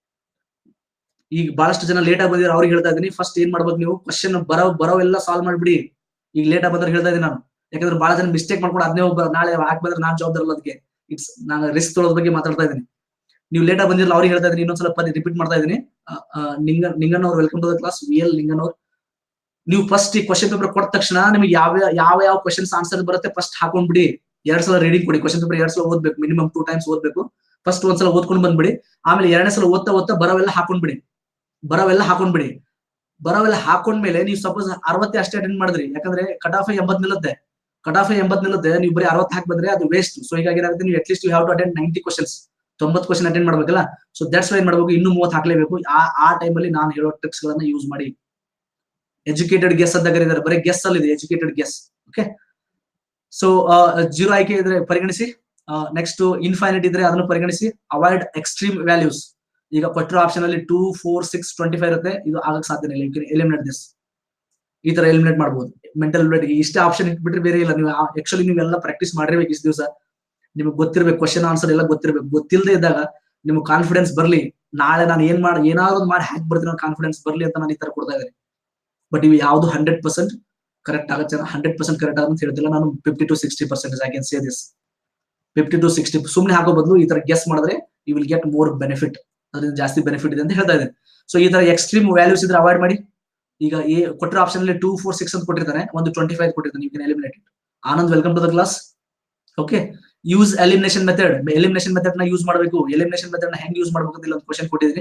S1: ಈಗ ಬಹಳಷ್ಟು ಜನ ಲೇಟ್ ಆಗಿ ಬಂದಿರೋ ಅವ್ರಿಗೆ ಹೇಳ್ತಾ ಇದ್ದೀನಿ ಫಸ್ಟ್ ಏನ್ ಮಾಡ್ಬೇಕು ನೀವು ಕ್ವಶನ್ ಬರೋ ಬರೋ ಎಲ್ಲ ಸಾಲ್ವ್ ಮಾಡ್ಬಿಡಿ ಈಗ ಲೇಟ್ ಆಗಿ ಬಂದ್ರೆ ಹೇಳ್ತಾ ಇದ್ದೀನಿ ನಾನು ಯಾಕಂದ್ರೆ ಬಹಳ ಜನ ಮಿಸ್ಟೇಕ್ ಮಾಡ್ಕೊಂಡು ಅದನ್ನೇ ಒಬ್ಬ ನಾಳೆ ಹಾಕ್ ಬಂದ್ರೆ ನಾನ್ ಜವಾಬ್ದಾರಲ್ಲ ಅದಕ್ಕೆ ಇಟ್ಸ್ ನಾನು ರಿಸ್ಕ್ ತೊಳೋದ್ ಬಗ್ಗೆ ಮಾತಾಡ್ತಾ ಇದ್ದೀನಿ ನೀವು ಲೇಟ್ ಆಗಿ ಬಂದಿರಲ್ಲ ಅವ್ರಿಗೆ ಹೇಳ್ತಾ ಇದ್ದೀನಿ ಇನ್ನೊಂದ್ಸಲ ಪದೇ ರಿಪೀಟ್ ಮಾಡ್ತಾ ಇದ್ದೀನಿ ಆ, ಆ, ನಿಂಗ ನಿಂಗನ್ ಅವ್ರು welcome to the class V L Ningan ಅವ್ರು ನೀವು ಫಸ್ಟ್ ಈ ಕ್ವಶನ್ ಪೇಪರ್ ಕೊಟ್ಟ ತಕ್ಷಣ ನಿಮಗೆ ಯಾವ ಯಾವ ಯಾವ ಕ್ವಶನ್ಸ್ ಆನ್ಸರ್ ಬರುತ್ತೆ ಫಸ್ಟ್ ಹಾಕೊಂಡ್ಬಿಡಿ ಎರಡ್ ಸಲ ರೀಡಿಂಗ್ ಕೊಡಿ ಕ್ವಶನ್ ಪೇಪರ್ ಎರಡ್ ಸಲ ಓದ್ಬೇಕು ಮಿನಿಮಮ್ ಟೂ ಟೈಮ್ಸ್ ಓದ್ಬೇಕು ಫಸ್ಟ್ ಒಂದ್ಸಲ ಓದ್ಕೊಂಡು ಬಂದ್ಬಿಡಿ ಆಮೇಲೆ ಎರಡನೇ ಸಲ ಓದ್ತಾ ಓದ್ತಾ ಬರೋವೆಲ್ಲ ಹಾಕೊಂಡ್ಬಿಡಿ ಬರೋವೆಲ್ಲ ಹಾಕೊಂಡ್ಬಿಡಿ ಬರೋವೆಲ್ಲ ಹಾಕೊಂಡ್ಮೇಲೆ ನೀವು ಸಪೋಸ್ ಅರವತ್ತೇ ಅಷ್ಟೇ ಅಟೆಂಡ್ ಮಾಡಿದ್ರಿ ಯಾಕಂದ್ರೆ ಕಟ್ ಆಫ್ ಎಂಬತ್ ನಿಲ್ಲುತ್ತೆ ಕಟ್ ಆಫ್ ಎಂಬತ್ ನಿಲ್ಲುತ್ತೆ ನೀವು ಬರೀ ಅರವತ್ತು ಹಾಕಿ ಬಂದ್ರೆ ಅದು ವೇಸ್ಟ್ ಸೊ ಹೀಗಾಗಿ ಏನಾಗುತ್ತೆ ನೀವು at least you have to attend ninety questions ತೊಂಬತ್ತು ಕ್ವಶನ್ ಅಟೆಂಡ್ ಮಾಡ್ಬೇಕಲ್ಲ ಸೊ ದಟ್ಸ್ ವೈ ಮಾಡ್ಬೇಕು ಇನ್ನು ಮೂವತ್ತು ಹಾಕ್ಲೇಬೇಕು ಆ ಆ ಟೈಮಲ್ಲಿ ನಾನು ಹೇಳೋ ಟ್ರಿಕ್ಸ್ ಗಳನ್ನ ಯೂಸ್ ಮಾಡಿ ಎಜುಕೇಟೆಡ್ ಗೆಸ್ ಅಂತ ಕರೀತಾರೆ ಬರೀ ಗೆಸ್ ಅಲ್ಲಿ ಇದೆ educated guess okay so zero ಆಯ್ಕೆ ಇದ್ರೆ ಪರಿಗಣಿಸಿ ನೆಕ್ಸ್ಟ್ ಇನ್ಫೈನೈಟ್ ಇದ್ರೆ ಅದನ್ನು ಪರಿಗಣಿಸಿ ಅವಾಯ್ಡ್ ಎಕ್ಸ್ಟ್ರೀಮ್ ವ್ಯಾಲ್ಯೂಸ್ ಈಗ ಕೊಟ್ಟಿರೋ ಆಪ್ಷನ್ ಅಲ್ಲಿ two four six twenty five ಇರುತ್ತೆ ಇದು ಆಗಕ್ ಸಾಧ್ಯನೇ ಇಲ್ಲ ಯು ಎಲಿಮಿನೇಟ್ ದಿಸ್ ಈ ತರ ಎಲಿಮಿನೇಟ್ ಮಾಡಬಹುದು ಮೆಂಟಲ್ ಇಷ್ಟೇ ಆಪ್ಷನ್ ಇಟ್ಬಿಟ್ರೆ ಬೇರೆ ಇಲ್ಲ ನೀವು ಆಕ್ಚುಲಿ ನೀವೆಲ್ಲ ಪ್ರಾಕ್ಟೀಸ್ ಮಾಡಿರ್ಬೇಕು ಇಷ್ಟು ದಿವಸ ನಿಮ್ಗೆ ಗೊತ್ತಿರ್ಬೇಕು ಕ್ವಶನ್ ಆನ್ಸರ್ ಎಲ್ಲ ಗೊತ್ತಿರ್ಬೇಕು ಗೊತ್ತಿಲ್ಲದೆ ಇದ್ದಾಗ ನಿಮ್ಗೆ ಕಾನ್ಫಿಡೆನ್ಸ್ ಬರ್ಲಿ ನಾಳೆ ನಾನು ಏನ್ ಮಾಡಿ ಏನಾದ್ರು ಒಂದ್ ಮಾಡಿ ಹ್ಯಾಕ್ ಬರ್ತೀನಿ ಕಾನ್ಫಿಡೆನ್ಸ್ ಬರ್ಲಿ ಅಂತ ನಾನು ಈ ತರ ಕೊಡ್ತಾ ಇದ್ದೀನಿ ಬಟ್ ಇವು ಯಾವ್ದು ಹಂಡ್ರೆಡ್ ಪರ್ಸೆಂಟ್ ಕರೆಕ್ಟ್ ಆಗತ್ತೆ ಹಂಡ್ರೆಡ್ ಪರ್ಸೆಂಟ್ ಕರೆಕ್ಟ್ ಆಗುತ್ತೆ ಹೇಳ್ತಿಲ್ಲ ನಾನು fifty to sixty percent I can say this fifty to sixty ಸುಮ್ಮನೆ ಹಾಕೋ ಬದಲು ಈ ತರ ಗೆಸ್ ಮಾಡಿದ್ರೆ you will get more benefit ಅದರಿಂದ ಜಾಸ್ತಿ ಬೆನಿಫಿಟ್ ಇದೆ ಅಂತ ಹೇಳ್ತಾ ಇದ್ದೀನಿ ಸೊ ಈ ತರ ಎಕ್ಸ್ಟ್ರೀಮ್ ವ್ಯಾಲ್ಯೂಸ್ ಇದ್ರೆ ಅವಾಯ್ಡ್ ಮಾಡಿ ಈಗ ಎ ಕೊಟ್ಟಿರೋ ಆಪ್ಷನ್ ಅಲ್ಲಿ ಟೂ ಫೋರ್ ಸಿಕ್ಸ್ ಅಂತ ಕೊಟ್ಟಿರ್ತಾನೆ ಒಂದು ಟ್ವೆಂಟಿ ಫೈವ್ ಕೊಟ್ಟಿರ್ತಾನೆ you can eliminate Anand welcome to the class okay use elimination method elimination method ನ ಯೂಸ್ ಮಾಡಬೇಕು ಎಲಿಮಿನೇಷನ್ ಮೆಥಡ್ ನ ಹೆಂಗ್ ಯೂಸ್ ಮಾಡಬೇಕು ಅಂತ ಒಂದು ಕ್ವಶನ್ ಕೊಟ್ಟಿದ್ದೀನಿ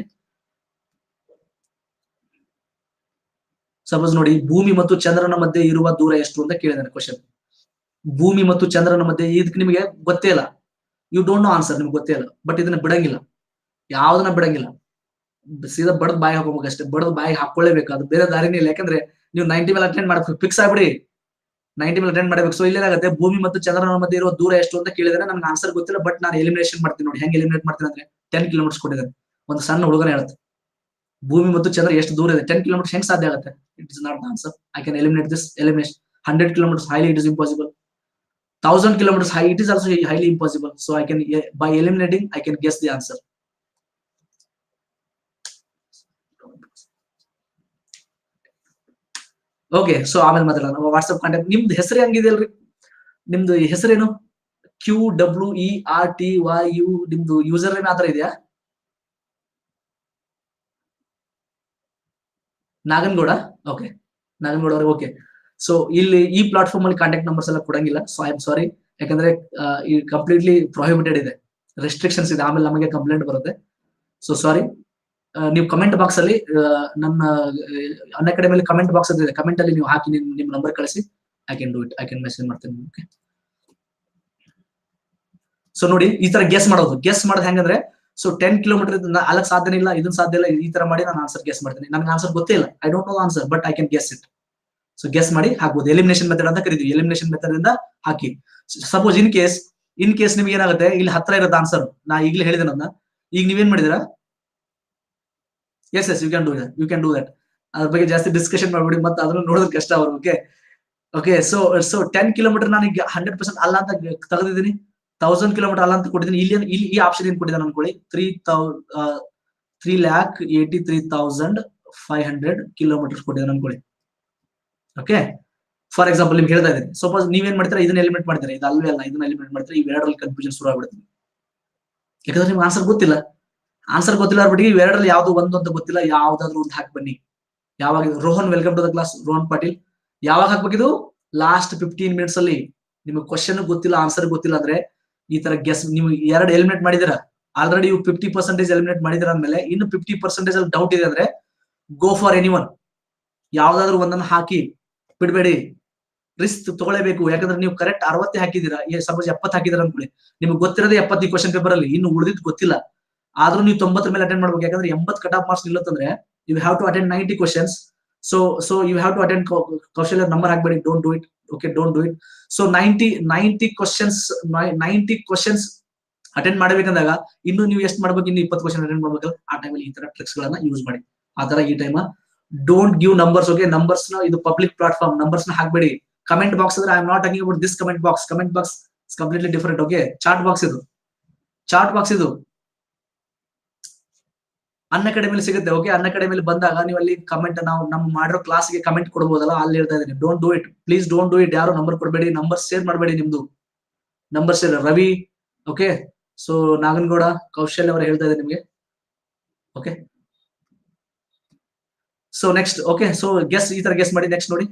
S1: ಸಪೋಸ್ ನೋಡಿ ಭೂಮಿ ಮತ್ತು ಚಂದ್ರನ ಮಧ್ಯೆ ಇರುವ ದೂರ ಎಷ್ಟು ಅಂತ ಕೇಳಿದಾನೆ ಕ್ವಶನ್ ಭೂಮಿ ಮತ್ತು ಚಂದ್ರನ ಮಧ್ಯೆ ಇದಕ್ಕೆ ನಿಮಗೆ ಗೊತ್ತೇ ಇಲ್ಲ ಯು ಡೋಂಟ್ ನೋ ಆನ್ಸರ್ ನಿಮ್ಗೆ ಗೊತ್ತೇ ಇಲ್ಲ ಬಟ್ ಇದನ್ನ ಬಿಡಂಗಿಲ್ಲ ಯಾವ್ದನ್ನ ಬಿಡಂಗಿಲ್ಲ ಸೀದಾ ಬಡದ್ ಬಾಯಿ ಹಾಕೋಬೇಕು ಅಷ್ಟೇ ಬಡದ್ ಬಾಯಿ ಹಾಕೊಳ್ಳೇಬೇಕು ಅದು ಬೇರೆ ದಾರಿನೇ ಇಲ್ಲ ಯಾಕಂದ್ರೆ ನೀವು ನೈಂಟಿ ಮೇಲೆ ಅಟೆಂಡ್ ಮಾಡಬೇಕು ಫಿಕ್ಸ್ ಆಗ್ಬಿಡಿ ನೈಂಟಿ ಮೇಲೆ ಅಟೆಂಡ್ ಮಾಡಬೇಕು ಸೊ ಇಲ್ಲೇನಾಗುತ್ತೆ ಭೂಮಿ ಮತ್ತು ಚಂದ್ರನ ಮಧ್ಯೆ ಇರುವ ದೂರ ಎಷ್ಟು ಅಂತ ಕೇಳಿದ್ರೆ ನನ್ಗೆ ಆನ್ಸರ್ ಗೊತ್ತಿಲ್ಲ ಬಟ್ ನಾನು ಎಲಿಮಿನೇಷನ್ ಮಾಡ್ತೀನಿ ನೋಡಿ ಹೆಂಗ್ ಎಲಿಮಿನೇಟ್ ಮಾಡ್ತೀನಿ ಅಂದ್ರೆ ಟೆನ್ ಕಿಲೋಮೀಟರ್ಸ್ ಕೊಟ್ಟಿದ್ದಾನೆ ಒಂದು ಸಣ್ಣ ಹುಡುಗನ ಹೇಳುತ್ತೆ ಭೂಮಿ ಮತ್ತು ಚಂದ್ರ ಎಷ್ಟು ದೂರ ಇದೆ ಟೆನ್ ಕಿಲೋಮೀಟರ್ಸ್ ಹೆಂಗ್ ಸಾಧ್ಯ ಆಗುತ್ತೆ it is not the answer I can eliminate this elimination hundred kilometres highly it is impossible thousand kilometers high it is also highly impossible so i can by eliminating i can guess the answer okay so ಆಮೇಲೆ ಮಾತಾಡೋಣ WhatsApp contact ನಿಮ್ದು ಹೆಸರು ಹೆಂಗಿದೆಯಲ್ರಿ ನಿಮ್ದು ಹೆಸರೇನು Q W E R T Y U ನಿಮ್ದು user name ಆತರ ಇದೆಯಾ ನಾಗನಗೌಡ ಓಕೆ ನಾಗನಗೌಡ ಅವ್ರೆ ಓಕೆ ಸೊ ಇಲ್ಲಿ ಈ ಪ್ಲಾಟ್ಫಾರ್ಮ್ ಅಲ್ಲಿ ಕಾಂಟ್ಯಾಕ್ಟ್ ನಂಬರ್ಸ್ ಎಲ್ಲ ಕೊಡಂಗಿಲ್ಲ ಸೊ ಐ ಆಮ್ ಸಾರಿ ಯಾಕಂದ್ರೆ ಈ ಕಂಪ್ಲೀಟ್ಲಿ ಪ್ರೊಹಿಬಿಟೆಡ್ ಇದೆ ರೆಸ್ಟ್ರಿಕ್ಷನ್ಸ್ ಇದೆ ಆಮೇಲೆ ನಮಗೆ ಕಂಪ್ಲೇಂಟ್ ಬರುತ್ತೆ ಸೊ ಸಾರಿ ನೀವು ಕಮೆಂಟ್ ಬಾಕ್ಸ್ ಅಲ್ಲಿ ನನ್ನ ಅನ್ನ ಮೇಲೆ ಕಮೆಂಟ್ ಬಾಕ್ಸ್ ಅಂತ ಇದೆ ಕಮೆಂಟ್ ಅಲ್ಲಿ ನೀವು ಹಾಕಿ ನಿಮ್ ನಿಮ್ ನಂಬರ್ ಕಳಿಸಿ I can do it I can message ಮಾಡ್ತೇನೆ ಓಕೆ ಸೊ ನೋಡಿ ಈ ತರ ಗೆಸ್ ಮಾಡೋದು ಗೆಸ್ ಮಾಡೋದು ಹೆಂಗಂದ್ರೆ ಸೊ ಟೆನ್ ಕಿಲೋಮೀಟರ್ ಅಲ್ಲಕ್ ಸಾಧ್ಯನೇ ಇಲ್ಲ ಇದನ್ನ ಸಾಧ್ಯ ಇಲ್ಲ ಈ ತರ ಮಾಡಿ ನಾನು ಆನ್ಸರ್ ಗೆಸ್ ಮಾಡ್ತೀನಿ ನನಗೆ ಆನ್ಸರ್ ಗೊತ್ತೇ ಇಲ್ಲ I don't know answer but I can guess it so guess ಮಾಡಿ ಹಾಕ್ಬೋದು ಎಲಿಮಿನೇಷನ್ ಮೆಥಡ್ ಅಂತ ಕರಿತೀವಿ ಎಲಿಮಿನೇಷನ್ ಮೆಥಡ್ ಇಂದ ಹಾಕಿ suppose in case in case ನಿಮ್ಗೆ ಏನಾಗುತ್ತೆ ಇಲ್ಲಿ ಹತ್ರ ಇರುತ್ತೆ ಆನ್ಸರ್ ನಾ ಈಗಲೇ ಹೇಳಿದೆ ನನ್ನ ಈಗ ನೀವೇನ್ ಮಾಡಿದಿರಾ yes yes you can do that you can do that ಅದ್ರ ಬಗ್ಗೆ ಜಾಸ್ತಿ ಡಿಸ್ಕಷನ್ ಮಾಡ್ಬಿಡಿ ಮತ್ತೆ ಅದನ್ನ ನೋಡೋದು ಕಷ್ಟ ಅವ್ರು okay okay so so ten kilometre ನಾನು ಈಗ ಹಂಡ್ರೆಡ್ ಪರ್ಸೆಂಟ್ ಅಲ್ಲ ಅಂತ ತೆಗೆದಿದ್ದೀನಿ ತೌಸಂಡ್ ಕಿಲೋಮೀಟರ್ ಅಲ್ಲ ಅಂತ ಕೊಟ್ಟಿದ್ದೀನಿ ಇಲ್ಲಿ ಇಲ್ಲಿ ಈ ಆಪ್ಷನ್ ಏನ್ ಕೊಟ್ಟಿದ್ದಾನೆ ಅನ್ಕೊಳ್ಳಿ three thou three lakh eighty three thousand five hundred kilometre ಕೊಟ್ಟಿದ್ದಾನೆ ಅನ್ಕೊಳ್ಳಿ ಓಕೆ ಫಾರ್ ಎಕ್ಸಾಂಪಲ್ ನಿಮ್ಗೆ ಹೇಳ್ತಾ ಇದ್ದೀನಿ ಸಪೋಸ್ ನೀವೇನ್ ಮಾಡ್ತೀರಾ ಇದನ್ನ ಎಲಿಮಿನೇಟ್ ಮಾಡ್ತೀರಾ ಇದು ಅಲ್ವೇ ಅಲ್ಲ ಇದನ್ನ ಎಲಿಮಿನೇಟ್ ಮಾಡ್ತೀರಾ ಇವೆರಡರಲ್ಲಿ ಕನ್ಫ್ಯೂಷನ್ ಶುರು ಆಗ್ಬಿಡುತ್ತೆ ಯಾಕಂದ್ರೆ ನಿಮ್ಗೆ ಆನ್ಸರ್ ಗೊತ್ತಿಲ್ಲ ಆನ್ಸರ್ ಗೊತ್ತಿಲ್ಲ ಬಿಟ್ಟು ಇವೆರಡರಲ್ಲಿ ಯಾವ್ದು ಒಂದು ಅಂತ ಗೊತ್ತಿಲ್ಲ ಯಾವ್ದಾದ್ರು ಒಂದು ಹಾಕಿ ಬನ್ನಿ ಯಾವಾಗ Rohan welcome to the class Rohan Patil ಯಾವಾಗ ಹಾಕ್ಬೇಕಿದು ಲಾಸ್ಟ್ ಫಿಫ್ಟೀನ್ ಮಿನಿಟ್ಸ್ ಅಲ್ಲಿ ನಿಮ್ಗೆ ಕ್ವಶನ್ ಗೊತ್ತಿಲ್ಲ ಆನ್ಸರ್ ಗೊತ್ತಿಲ್ಲ ಅಂದ್ರೆ ಈ ತರ ಗೆಸ್ ನೀವು ಎರಡು ಎಲಿಮಿನೇಟ್ ಮಾಡಿದಿರಾ ಆಲ್ರೆಡಿ ನೀವು ಫಿಫ್ಟಿ ಪರ್ಸೆಂಟೇಜ್ ಎಲಿಮಿನೇಟ್ ಮಾಡಿದಿರ ಅಂದ್ಮೇಲೆ ಇನ್ನು ಫಿಫ್ಟಿ ಪರ್ಸೆಂಟೇಜ್ ಅಲ್ಲಿ ಡೌಟ್ ಇದೆ ಅಂದ್ರೆ ಗೋ ಫಾರ್ ಎನಿ ಒನ್ ಯಾವ್ದಾದ್ರು ಒಂದನ್ನ ಹಾಕಿ ಬಿಡ್ಬೇಡಿ ರಿಸ್ಕ್ ತಗೊಳ್ಳೇಬೇಕು ಯಾಕಂದ್ರೆ ನೀವು ಕರೆಕ್ಟ್ ಅರವತ್ತೇ ಹಾಕಿದೀರಾ ಸಪೋಸ್ ಎಪ್ಪತ್ತು ಹಾಕಿದಾರ ಅನ್ಕೊಳ್ಳಿ ನಿಮ್ಗೆ ಗೊತ್ತಿರೋದೇ ಎಪ್ಪತ್ತು ಕ್ವಶನ್ ಪೇಪರ್ ಅಲ್ಲಿ ಇನ್ನು ಉಳಿದಿದ್ದು ಗೊತ್ತಿಲ್ಲ ಆದ್ರೂ ನೀವು ತೊಂಬತ್ತರ ಮೇಲೆ ಅಟೆಂಡ್ ಮಾಡ್ಬೇಕು ಯಾಕಂದ್ರೆ ಎಂಬತ್ ಕಟ್ ಆಫ್ ಮಾರ್ಕ್ಸ್ ನಿಲ್ಲತ್ತಂದ್ರೆ you have to attend ninety questions so so you have to attend Kaushalya number ಹಾಕ್ಬೇಡಿ don't do it okay don't do it so ninety ninety questions ninety questions attend ಮಾಡ್ಬೇಕಂದಾಗ ಇನ್ನು ನೀವು ಎಷ್ಟು ಮಾಡ್ಬೇಕು ಇನ್ನು ಇಪ್ಪತ್ತು ಕ್ವಶನ್ ಅಟೆಂಡ್ ಮಾಡ್ಬೇಕಲ್ಲ ಆ ಟೈಮಲ್ಲಿ ಈ ತರ ಟ್ರಿಕ್ಸ್ ಗಳನ್ನ ಯೂಸ್ ಮಾಡಿ ಆ ತರ ಈ time don't give numbers okay numbers ನ ಇದು ಪಬ್ಲಿಕ್ ಪ್ಲಾಟ್ಫಾರ್ಮ್ ನಂಬರ್ಸ್ ನ ಹಾಕ್ಬೇಡಿ ಕಮೆಂಟ್ ಬಾಕ್ಸ್ ಅಂದ್ರೆ I am not talking about this comment box comment box completely different okay chart box ಇದು ಚಾರ್ಟ್ ಬಾಕ್ಸ್ ಇದು ಅನ್ನ ಕಡಿಮೆಲಿ ಸಿಗುತ್ತೆ ಓಕೆ ಅನ್ನ ಕಡಿಮೆಲಿ ಬಂದಾಗ ನೀವು ಅಲ್ಲಿ ಕಮೆಂಟ್ ನಾವು ನಮ್ ಮಾಡಿರೋ ಕ್ಲಾಸ್ಗೆ ಕಮೆಂಟ್ ಕೊಡ್ಬೋದಲ್ಲ ಅಲ್ಲಿ ಹೇಳ್ತಾ ಇದೀನಿ don't do it please don't do it ಯಾರು ನಂಬರ್ ಕೊಡಬೇಡಿ ನಂಬರ್ ಶೇರ್ ಮಾಡಬೇಡಿ ನಿಮ್ದು number share Ravi okay so Naganagouda Kaushalya ಅವರು ಹೇಳ್ತಾ ಇದ್ದಾರೆ ನಿಮ್ಗೆ okay so next okay so guess ಈ ತರ ಗೆಸ್ ಮಾಡಿ ನೆಕ್ಸ್ಟ್ ನೋಡಿ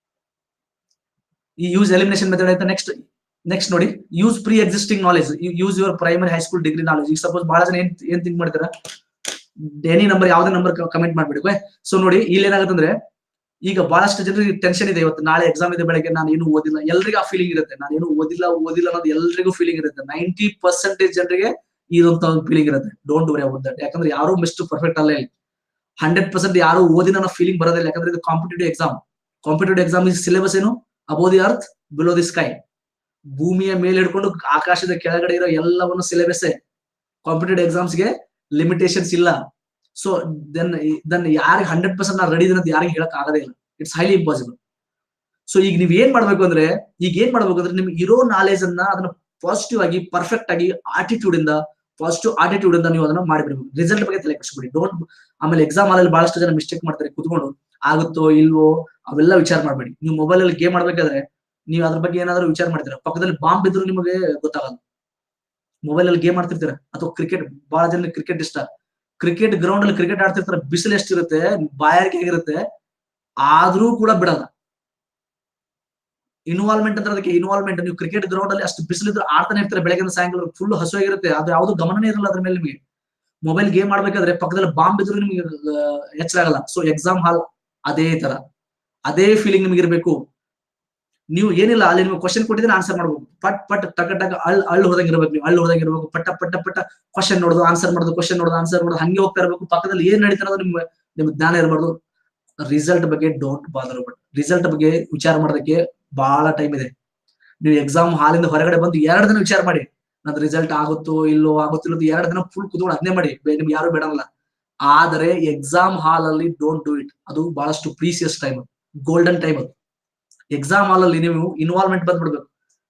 S1: ಈ ಯೂಸ್ ಎಲಿಮಿನೇಷನ್ ಮೆಥಡ್ ಆಯ್ತಾ ನೆಕ್ಸ್ಟ್ ನೆಕ್ಸ್ಟ್ ನೋಡಿ use pre existing knowledge use your primary high school degree knowledge ಈಗ ಸಪೋಸ್ ಬಹಳ ಜನ ಏನ್ ಏನ್ ಥಿಂಕ್ ಮಾಡ್ತಾರ ಎನಿ ನಂಬರ್ ಯಾವ್ದೇ ನಂಬರ್ ಕಮೆಂಟ್ ಮಾಡ್ಬಿಡಿ ಸೊ ನೋಡಿ ಇಲ್ಲಿ ಏನಾಗುತ್ತಂದ್ರೆ ಈಗ ಬಹಳಷ್ಟು ಜನರಿಗೆ ಟೆನ್ಷನ್ ಇದೆ ಇವತ್ತು ನಾಳೆ ಎಕ್ಸಾಮ್ ಇದೆ ಬೆಳಗ್ಗೆ ನಾನು ಏನು ಓದಿಲ್ಲ ಎಲ್ರಿಗೂ ಆ ಫೀಲಿಂಗ್ ಇರುತ್ತೆ ನಾನು ಏನು ಓದಿಲ್ಲ ಓದಿಲ್ಲ ಅನ್ನೋದು ಎಲ್ರಿಗೂ ಫೀಲಿಂಗ್ ಇರುತ್ತೆ ನೈಂಟಿ ಪರ್ಸೆಂಟೇಜ್ ಜನರಿಗೆ ಇದೊಂತ ಒಂದು ಫೀಲಿಂಗ್ ಇರುತ್ತೆ ಡೋಂಟ್ ವರಿ ಅಬೌಟ್ ದಟ್ ಯಾಕಂದ್ರೆ ಯಾರು ಮಿಸ್ಟ್ ಪರ್ಫೆಕ್ಟ್ ಅಲ್ಲ ಇಲ್ಲಿ ಹಂಡ್ರೆಡ್ ಪರ್ಸೆಂಟ್ ಯಾರು ಓದಿನ ಅನ್ನೋ ಫೀಲಿಂಗ್ ಬರೋದಿಲ್ಲ ಯಾಕಂದ್ರೆ ಇದು competitive exam competitive exam is syllabus ಏನು above the earth below the sky ಭೂಮಿಯ ಮೇಲೆ ಹಿಡ್ಕೊಂಡು ಆಕಾಶದ ಕೆಳಗಡೆ ಇರೋ ಎಲ್ಲವನ್ನು ಸಿಲೆಬಸ್ ಕಾಂಪಿಟೇಟಿವ್ ಎಕ್ಸಾಮ್ಸ್ಗೆ ಲಿಮಿಟೇಷನ್ಸ್ ಇಲ್ಲ ಸೊ ದೆನ್ ದೆನ್ ಯಾರಿಗೆ ಹಂಡ್ರೆಡ್ ಪರ್ಸೆಂಟ್ ನಾನು ರೆಡಿ ಅಂತ ಯಾರಿಗೆ ಹೇಳಕ್ ಆಗದೇ ಇಲ್ಲ ಇಟ್ಸ್ ಹೈಲಿ ಇಂಪಾಸಿಬಲ್ ಸೊ ಈಗ ನೀವ್ ಏನ್ ಮಾಡ್ಬೇಕು ಅಂದ್ರೆ ಈಗ ಏನ್ ಮಾಡ್ಬೇಕು ಅಂದ್ರೆ ನಿಮ್ಗೆ ಇರೋ ನಾಲೆಜ್ ಅನ್ನ ಅದನ್ನ ಪಾಸಿಟಿವ್ ಆಗಿ ಪರ್ಫೆಕ್ಟ್ ಆಗಿ ಆಟಿಟ್ಯೂಡ್ ಇಂದ ಪಾಸಿಟಿವ್ ಆಟಿಟ್ಯೂಡ್ ಇಂದ ನೀವು ಅದನ್ನ ಮಾಡಿಬಿಡ್ಬೇಕು ರಿಸಲ್ಟ್ ಬಗ್ಗೆ ತಲೆ ಕೆಡಿಸ್ಬಿಡಿ ಡೋಂಟ್ ಆಮೇಲೆ ಎಕ್ಸಾಮ್ ಅಲ್ಲಿ ಬಹಳಷ್ಟು ಜನ ಮಿಸ್ಟೇಕ್ ಮಾಡ್ತಾರೆ ಕುತ್ಕೊಂಡು ಆಗುತ್ತೋ ಇಲ್ವೋ ಅವೆಲ್ಲ ವಿಚಾರ ಮಾಡ್ಬೇಡಿ ನೀವು ಮೊಬೈಲ್ ಅಲ್ಲಿ ಗೇಮ್ ಮಾಡ್ಬೇಕಾದ್ರೆ ನೀವು ಅದ್ರ ಬಗ್ಗೆ ಏನಾದ್ರು ವಿಚಾರ ಮಾಡ್ತೀರಾ ಪಕ್ಕದಲ್ಲಿ ಬಾಂಬ್ ಇದ್ರು ನಿಮಗೆ ಗೊತ್ತಾಗಲ್ಲ ಮೊಬೈಲ್ ಅಲ್ಲಿ ಗೇಮ್ ಆಡ್ತಿರ್ತೀರ ಅಥವಾ ಕ್ರಿಕೆಟ್ ಬಹಳ ಜನ ಕ್ರಿಕೆಟ್ ಇಷ್ಟ ಕ್ರಿಕೆಟ್ ಗ್ರೌಂಡ್ ಅಲ್ಲಿ ಕ್ರಿಕೆಟ್ ಆಡ್ತಿರ್ತಾರೆ ಬಿಸಿಲು ಎಷ್ಟಿರುತ್ತೆ ಬಾಯಾರಿಕೆ ಆಗಿರುತ್ತೆ ಆದ್ರೂ ಕೂಡ ಬಿಡಲ್ಲ ಇನ್ವಾಲ್ವ್ಮೆಂಟ್ ಅಂದ್ರೆ ಅದಕ್ಕೆ ಇನ್ವಾಲ್ವ್ಮೆಂಟ್ ನೀವು ಕ್ರಿಕೆಟ್ ಗ್ರೌಂಡ್ ಅಲ್ಲಿ ಅಷ್ಟು ಬಿಸಿಲಿದ್ರೆ ಆಡ್ತಾನೆ ಇರ್ತಾರೆ ಬೆಳಗ್ಗೆ ಸಾಯಂಕಾಲ ಫುಲ್ ಹಸುವಾಗಿರುತ್ತೆ ಅದು ಯಾವ್ದು ಗಮನನೇ ಇರಲ್ಲ ಅದ್ರ ಮೇಲೆ ನಿಮಗೆ ಮೊಬೈಲ್ ಗೇಮ್ ಆಡ್ಬೇಕಾದ್ರೆ ಪಕ್ಕದಲ್ಲಿ ಬಾಂಬ್ ಇದ್ರು ನಿಮಗೆ ಎಚ್ಚರ ಆಗಲ್ಲ ಸೊ ಎಕ್ಸಾಮ್ ಹಾಲ್ ಅದೇ ತರ ಅದೇ ಫೀಲಿಂಗ್ ನಿಮ್ಗೆ ಇರಬೇಕು ನೀವು ಏನಿಲ್ಲ ಅಲ್ಲಿ ನಿಮ್ಗೆ ಕ್ವಶನ್ ಕೊಟ್ಟಿದ್ರೆ ಆನ್ಸರ್ ಮಾಡ್ಬೇಕು ಪಟ್ ಪಟ್ ಟಕ ಟಕ ಅಳ್ ಅಳ್ಳು ಹೋದಂಗೆ ಇರ್ಬೇಕು ನೀವು ಅಳ್ಳು ಹೋದಂಗೆ ಇರ್ಬೇಕು ಪಟ್ಟ ಪಟ್ಟ ಪಟ್ಟ ಕ್ವಶನ್ ನೋಡೋದು ಆನ್ಸರ್ ಮಾಡೋದು ಕ್ವಶನ್ ನೋಡೋದು ಆನ್ಸರ್ ಮಾಡೋದು ಹಂಗೆ ಹೋಗ್ತಾ ಇರಬೇಕು ಪಕ್ಕದಲ್ಲಿ ಏನ್ ನಡೀತಾ ಅನ್ನೋದು ನಿಮ್ಗೆ ನಿಮ್ಗೆ ಜ್ಞಾನ ಇರಬಾರ್ದು ರಿಸಲ್ಟ್ ಬಗ್ಗೆ ಡೋಂಟ್ ಬಾದರ್ ಬಟ್ ರಿಸಲ್ಟ್ ಬಗ್ಗೆ ವಿಚಾರ ಮಾಡೋದಕ್ಕೆ ಬಹಳ ಟೈಮ್ ಇದೆ ನೀವು ಎಕ್ಸಾಮ್ ಹಾಲಿಂದ ಹೊರಗಡೆ ಬಂದು ಎರಡು ದಿನ ವಿಚಾರ ಮಾಡಿ ನಂದು ರಿಸಲ್ಟ್ ಆಗುತ್ತೋ ಇಲ್ಲೋ ಆಗುತ್ತಿಲ್ಲ ಎರಡು ದಿನ ಫುಲ್ ಕುತ್ಕೊಂಡು ಅದನ್ನೇ ಮಾಡಿ ಬೇ- ನಿಮ್ಗೆ ಯಾರು ಬೇಡಲ್ಲ ಆದರೆ ಎಕ್ಸಾಮ್ ಹಾಲ್ ಅಲ್ಲಿ ಡೋಂಟ್ ಡೂ ಇಟ್ ಅದು ಬಹಳಷ್ಟು ಪ್ರೀಸಿಯಸ್ ಟೈಮ್ ಗೋಲ್ಡನ್ ಟೈಮ್ ಅದು ಎಕ್ಸಾಮ್ ಹಾಲ್ ಅಲ್ಲಿ ನೀವು ಇನ್ವಾಲ್ವ್ಮೆಂಟ್ ಬಂದ್ಬಿಡ್ಬೇಕು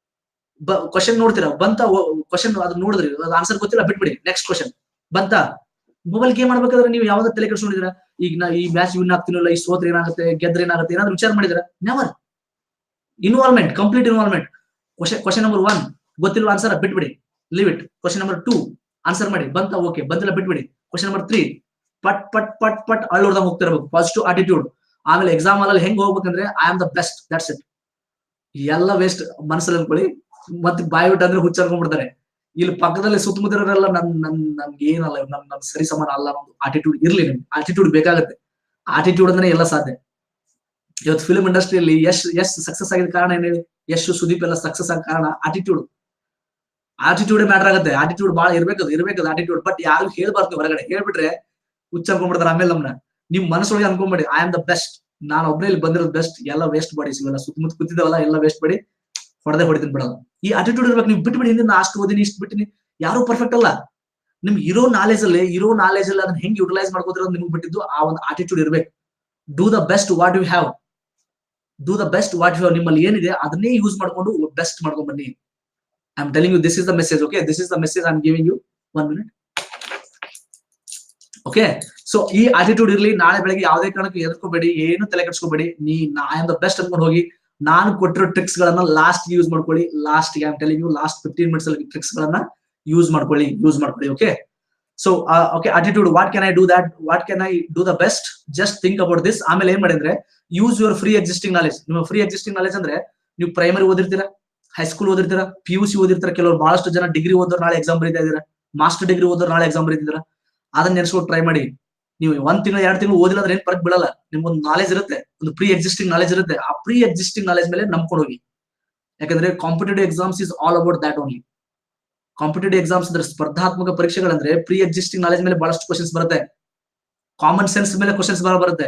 S1: ಕ್ವಶನ್ ನೋಡ್ತೀರಾ ಬಂತ ಕ್ವಶನ್ ಅದು ನೋಡಿದ್ರಿ ಅದು ಆನ್ಸರ್ ಗೊತ್ತಿಲ್ಲ ಬಿಟ್ಬಿಡಿ ನೆಕ್ಸ್ಟ್ ಕ್ವಶನ್ ಬಂತ ಮೊಬೈಲ್ ಗೇಮ್ ಮಾಡ್ಬೇಕಾದ್ರೆ ನೀವು ಯಾವ್ದು ತಲೆ ಕೆಡಿಸ್ಕೊಂಡಿದ್ದೀರಾ ಈಗ ನಾ ಈ ಮ್ಯಾಚ್ ವಿನ್ ಆಗ್ತೀನಲ್ಲ ಈ ಸೋತ್ರ ಏನಾಗುತ್ತೆ ಗೆದ್ರೆ ಏನಾಗುತ್ತೆ ಏನಾದ್ರು ವಿಚಾರ ಮಾಡಿದ್ರ never involvement complete involvement question question number one ಗೊತ್ತಿಲ್ಲ ಆನ್ಸರ್ ಬಿಟ್ಬಿಡಿ leave it question number two answer ಮಾಡಿ ಬಂತ ಓಕೆ ಬಂದಿಲ್ಲ ಬಿಟ್ಬಿಡಿ ಕ್ವಶನ್ ನಂಬರ್ ತ್ರೀ ಪಟ್ ಪಟ್ ಪಟ್ ಪಟ್ ಅಳ್ಳೋಡ್ದಂಗ್ ಹೋಗ್ತಿರ್ಬೇಕು ಪಾಸಿಟಿವ್ ಆಟಿಟ್ಯೂಡ್ ಆಮೇಲೆ ಎಕ್ಸಾಮ್ ಅಲ್ಲಿ ಹೆಂಗ್ ಹೋಗ್ಬೇಕಂದ್ರೆ I am the best that's it ಎಲ್ಲ ವೇಸ್ಟ್ ಮನಸ್ಸಲ್ಲಿ ಅನ್ಕೊಳ್ಳಿ ಮತ್ತೆ ಬಾಯಿ ಬಿಟ್ಟು ಅಂದ್ರೆ ಹುಚ್ಚಾರ್ಕೊಂಡ್ಬಿಡ್ತಾರೆ ಇಲ್ಲಿ ಪಕ್ಕದಲ್ಲಿ ಸುತ್ತಮುತ್ತಲಿರೋರೆಲ್ಲ ನನ್ ನನ್ ನನ್ಗೆ ಏನಲ್ಲ ನನ್ ನನ್ ಸರಿ ಸಮಾನ ಅಲ್ಲ ಅನ್ನೋ ಆಟಿಟ್ಯೂಡ್ ಇರ್ಲಿ ನಿಮ್ಗೆ ಆಟಿಟ್ಯೂಡ್ ಬೇಕಾಗತ್ತೆ ಆಟಿಟ್ಯೂಡ್ ಅಂದ್ರೆ ಎಲ್ಲ ಸಾಧ್ಯ ಇವತ್ತು ಫಿಲ್ಮ್ ಇಂಡಸ್ಟ್ರಿಯಲ್ಲಿ ಯಶ್ ಯಶ್ ಸಕ್ಸಸ್ ಆಗಿದ ಕಾರಣ ಏನ್ ಹೇಳಿ ಯಶ್ ಸುದೀಪ್ ಎಲ್ಲ ಸಕ್ಸಸ್ ಆಗ ಕಾರಣ ಆಟಿಟ್ಯೂಡ್ ಆಟಿಟ್ಯೂಡ್ ಮ್ಯಾಟರ್ ಆಗುತ್ತೆ ಆಟಿಟ್ಯೂಡ್ ಬಹಳ ಇರ್ಬೇಕದು ಇರ್ಬೇಕದು ಆಟಿಟ್ಯೂಡ್ ಬಟ್ ಯಾರು ಹೇಳ್ಬಾರ್ದು ಹೊರಗಡೆ ಹೇಳ್ಬಿಟ್ರೆ ಹುಚ್ಚ ಅನ್ಕೊಂಡ್ಬಿಡ್ತಾರೆ ಆಮೇಲೆ ನಮ್ನ ನಿಮ್ ಮನಸ್ಸೊಳಗೆ ಅನ್ಕೊಂಬೇಡಿ ಐ ಆಮ್ ದ ಬೆಸ್ಟ್ ನಾನು ಒಬ್ಬನೇ ಇಲ್ಲಿ ಬಂದಿರೋದು ಬೆಸ್ಟ್ ಎಲ್ಲ ವೇಸ್ಟ್ ಬಾಡಿ ಸಿಗಲ್ಲ ಸುತ್ತಮುತ್ತ ಕೂತಿದ್ದಾವಲ್ಲ ಎಲ್ಲ ವೇಸ್ಟ್ ಬಾಡಿ ಹೊಡೆದೇ ಹೊಡಿತೀನಿ ಬಿಡಲ್ಲ ಈ ಆಟಿಟ್ಯೂಡ್ ಇರ್ಬೇಕು ನೀವು ಬಿಟ್ಬಿಡಿ ಹಿಂದೆ ನಾ ಅಷ್ಟು ಓದಿನಿ ಇಷ್ಟು ಬಿಟ್ಟಿನಿ ಯಾರು ಪರ್ಫೆಕ್ಟ್ ಅಲ್ಲ ನಿಮ್ಗೆ ಇರೋ ನಾಲೆಜ್ ಅಲ್ಲಿ ಇರೋ ನಾಲೆಜ್ ಅಲ್ಲಿ ಅದನ್ನ ಹೆಂಗ್ ಯುಟಿಲೈಸ್ ಮಾಡ್ಕೋತಿರೋದು ನಿಮ್ಗೆ ಬಿಟ್ಟಿದ್ದು ಆ ಒಂದು ಆಟಿಟ್ಯೂಡ್ ಇರ್ಬೇಕು do the best what you have do the best what you have ನಿಮ್ಮಲ್ಲಿ ಏನಿದೆ ಅದನ್ನೇ ಯೂಸ್ ಮಾಡ್ಕೊಂಡು ಬೆಸ್ಟ್ ಮಾಡ್ಕೊಂಡ್ ಬನ್ನಿ I am telling you this is the message okay this is the message I am giving you one minute okay so ಈ attitude ಇರ್ಲಿ ನಾಳೆ ಬೆಳಗ್ಗೆ ಯಾವುದೇ ಕಾರಣಕ್ಕೂ ಎದ್ಕೋಬೇಡಿ ಏನು ತಲೆ ಕೆಡ್ಸ್ಕೋಬೇಡಿ ನೀ ಐ ಆಮ್ ದ ಬೆಸ್ಟ್ ಅನ್ಕೊಂಡು ಹೋಗಿ ನಾನು ಕೊಟ್ಟಿರೋ ಟ್ರಿಕ್ಸ್ ಗಳನ್ನ ಲಾಸ್ಟ್ ಯೂಸ್ ಮಾಡ್ಕೊಳ್ಳಿ last I am telling you last fifteen minutes ಅಲ್ಲಿ ಟ್ರಿಕ್ಸ್ ಗಳನ್ನ ಯೂಸ್ ಮಾಡ್ಕೊಳ್ಳಿ ಯೂಸ್ ಮಾಡ್ಕೊಳ್ಳಿ okay so okay attitude what can I do that what can I do the best just think about this ಆಮೇಲೆ ಏನ್ ಮಾಡಿದ್ರೆ use your free existing knowledge ನಿಮ್ಮ free existing knowledge ಅಂದ್ರೆ ನೀವು ಪ್ರೈಮರಿ ಓದಿರ್ತೀರಾ ಹೈಸ್ಕೂಲ್ ಓದಿರ್ತೀರಾ ಪಿ ಯು ಸಿ ಓದಿರ್ತೀರಾ ಕೆಲವರು ಬಹಳಷ್ಟು ಜನ ಡಿಗ್ರಿ ಓದೋರು ನಾಳೆ ಎಕ್ಸಾಮ್ ಬರೀತಾ ಇದ್ದೀರಾ ಮಾಸ್ಟರ್ ಡಿಗ್ರಿ ಓದೋರು ನಾಳೆ ಎಕ್ಸಾಮ್ ಬರೀತಿದ್ದೀರಾ ಅದನ್ನ ನೆನೆಸ್ಕೊಂಡು ಟ್ರೈ ಮಾಡಿ ನೀವು ಒಂದ್ ತಿಂಗಳು ಎರಡು ತಿಂಗಳು ಓದಿಲ್ಲ ಅಂದ್ರೆ ಏನ್ ಫರಕ್ ಬೀಳಲ್ಲ ನಿಮ್ಗೊಂದು ನಾಲೆಜ್ ಇರುತ್ತೆ ಒಂದು ಪ್ರೀ ಎಕ್ಸಿಸ್ಟಿಂಗ್ ನಾಲೆಜ್ ಇರುತ್ತೆ ಆ ಪ್ರೀ ಎಕ್ಸಿಸ್ಟಿಂಗ್ ನಾಲೆಜ್ ಮೇಲೆ ನಂಬ್ಕೊಂಡು ಹೋಗಿ ಯಾಕಂದ್ರೆ competitive exams is all about that only competitive exams ಅಂದ್ರೆ ಸ್ಪರ್ಧಾತ್ಮಕ ಪರೀಕ್ಷೆಗಳಂದ್ರೆ ಪ್ರೀ ಎಕ್ಸಿಸ್ಟಿಂಗ್ ನಾಲೆಜ್ ಮೇಲೆ ಬಹಳಷ್ಟು ಕ್ವಶನ್ಸ್ ಬರುತ್ತೆ ಕಾಮನ್ ಸೆನ್ಸ್ ಮೇಲೆ ಕ್ವಶನ್ಸ್ ಬರ ಬರುತ್ತೆ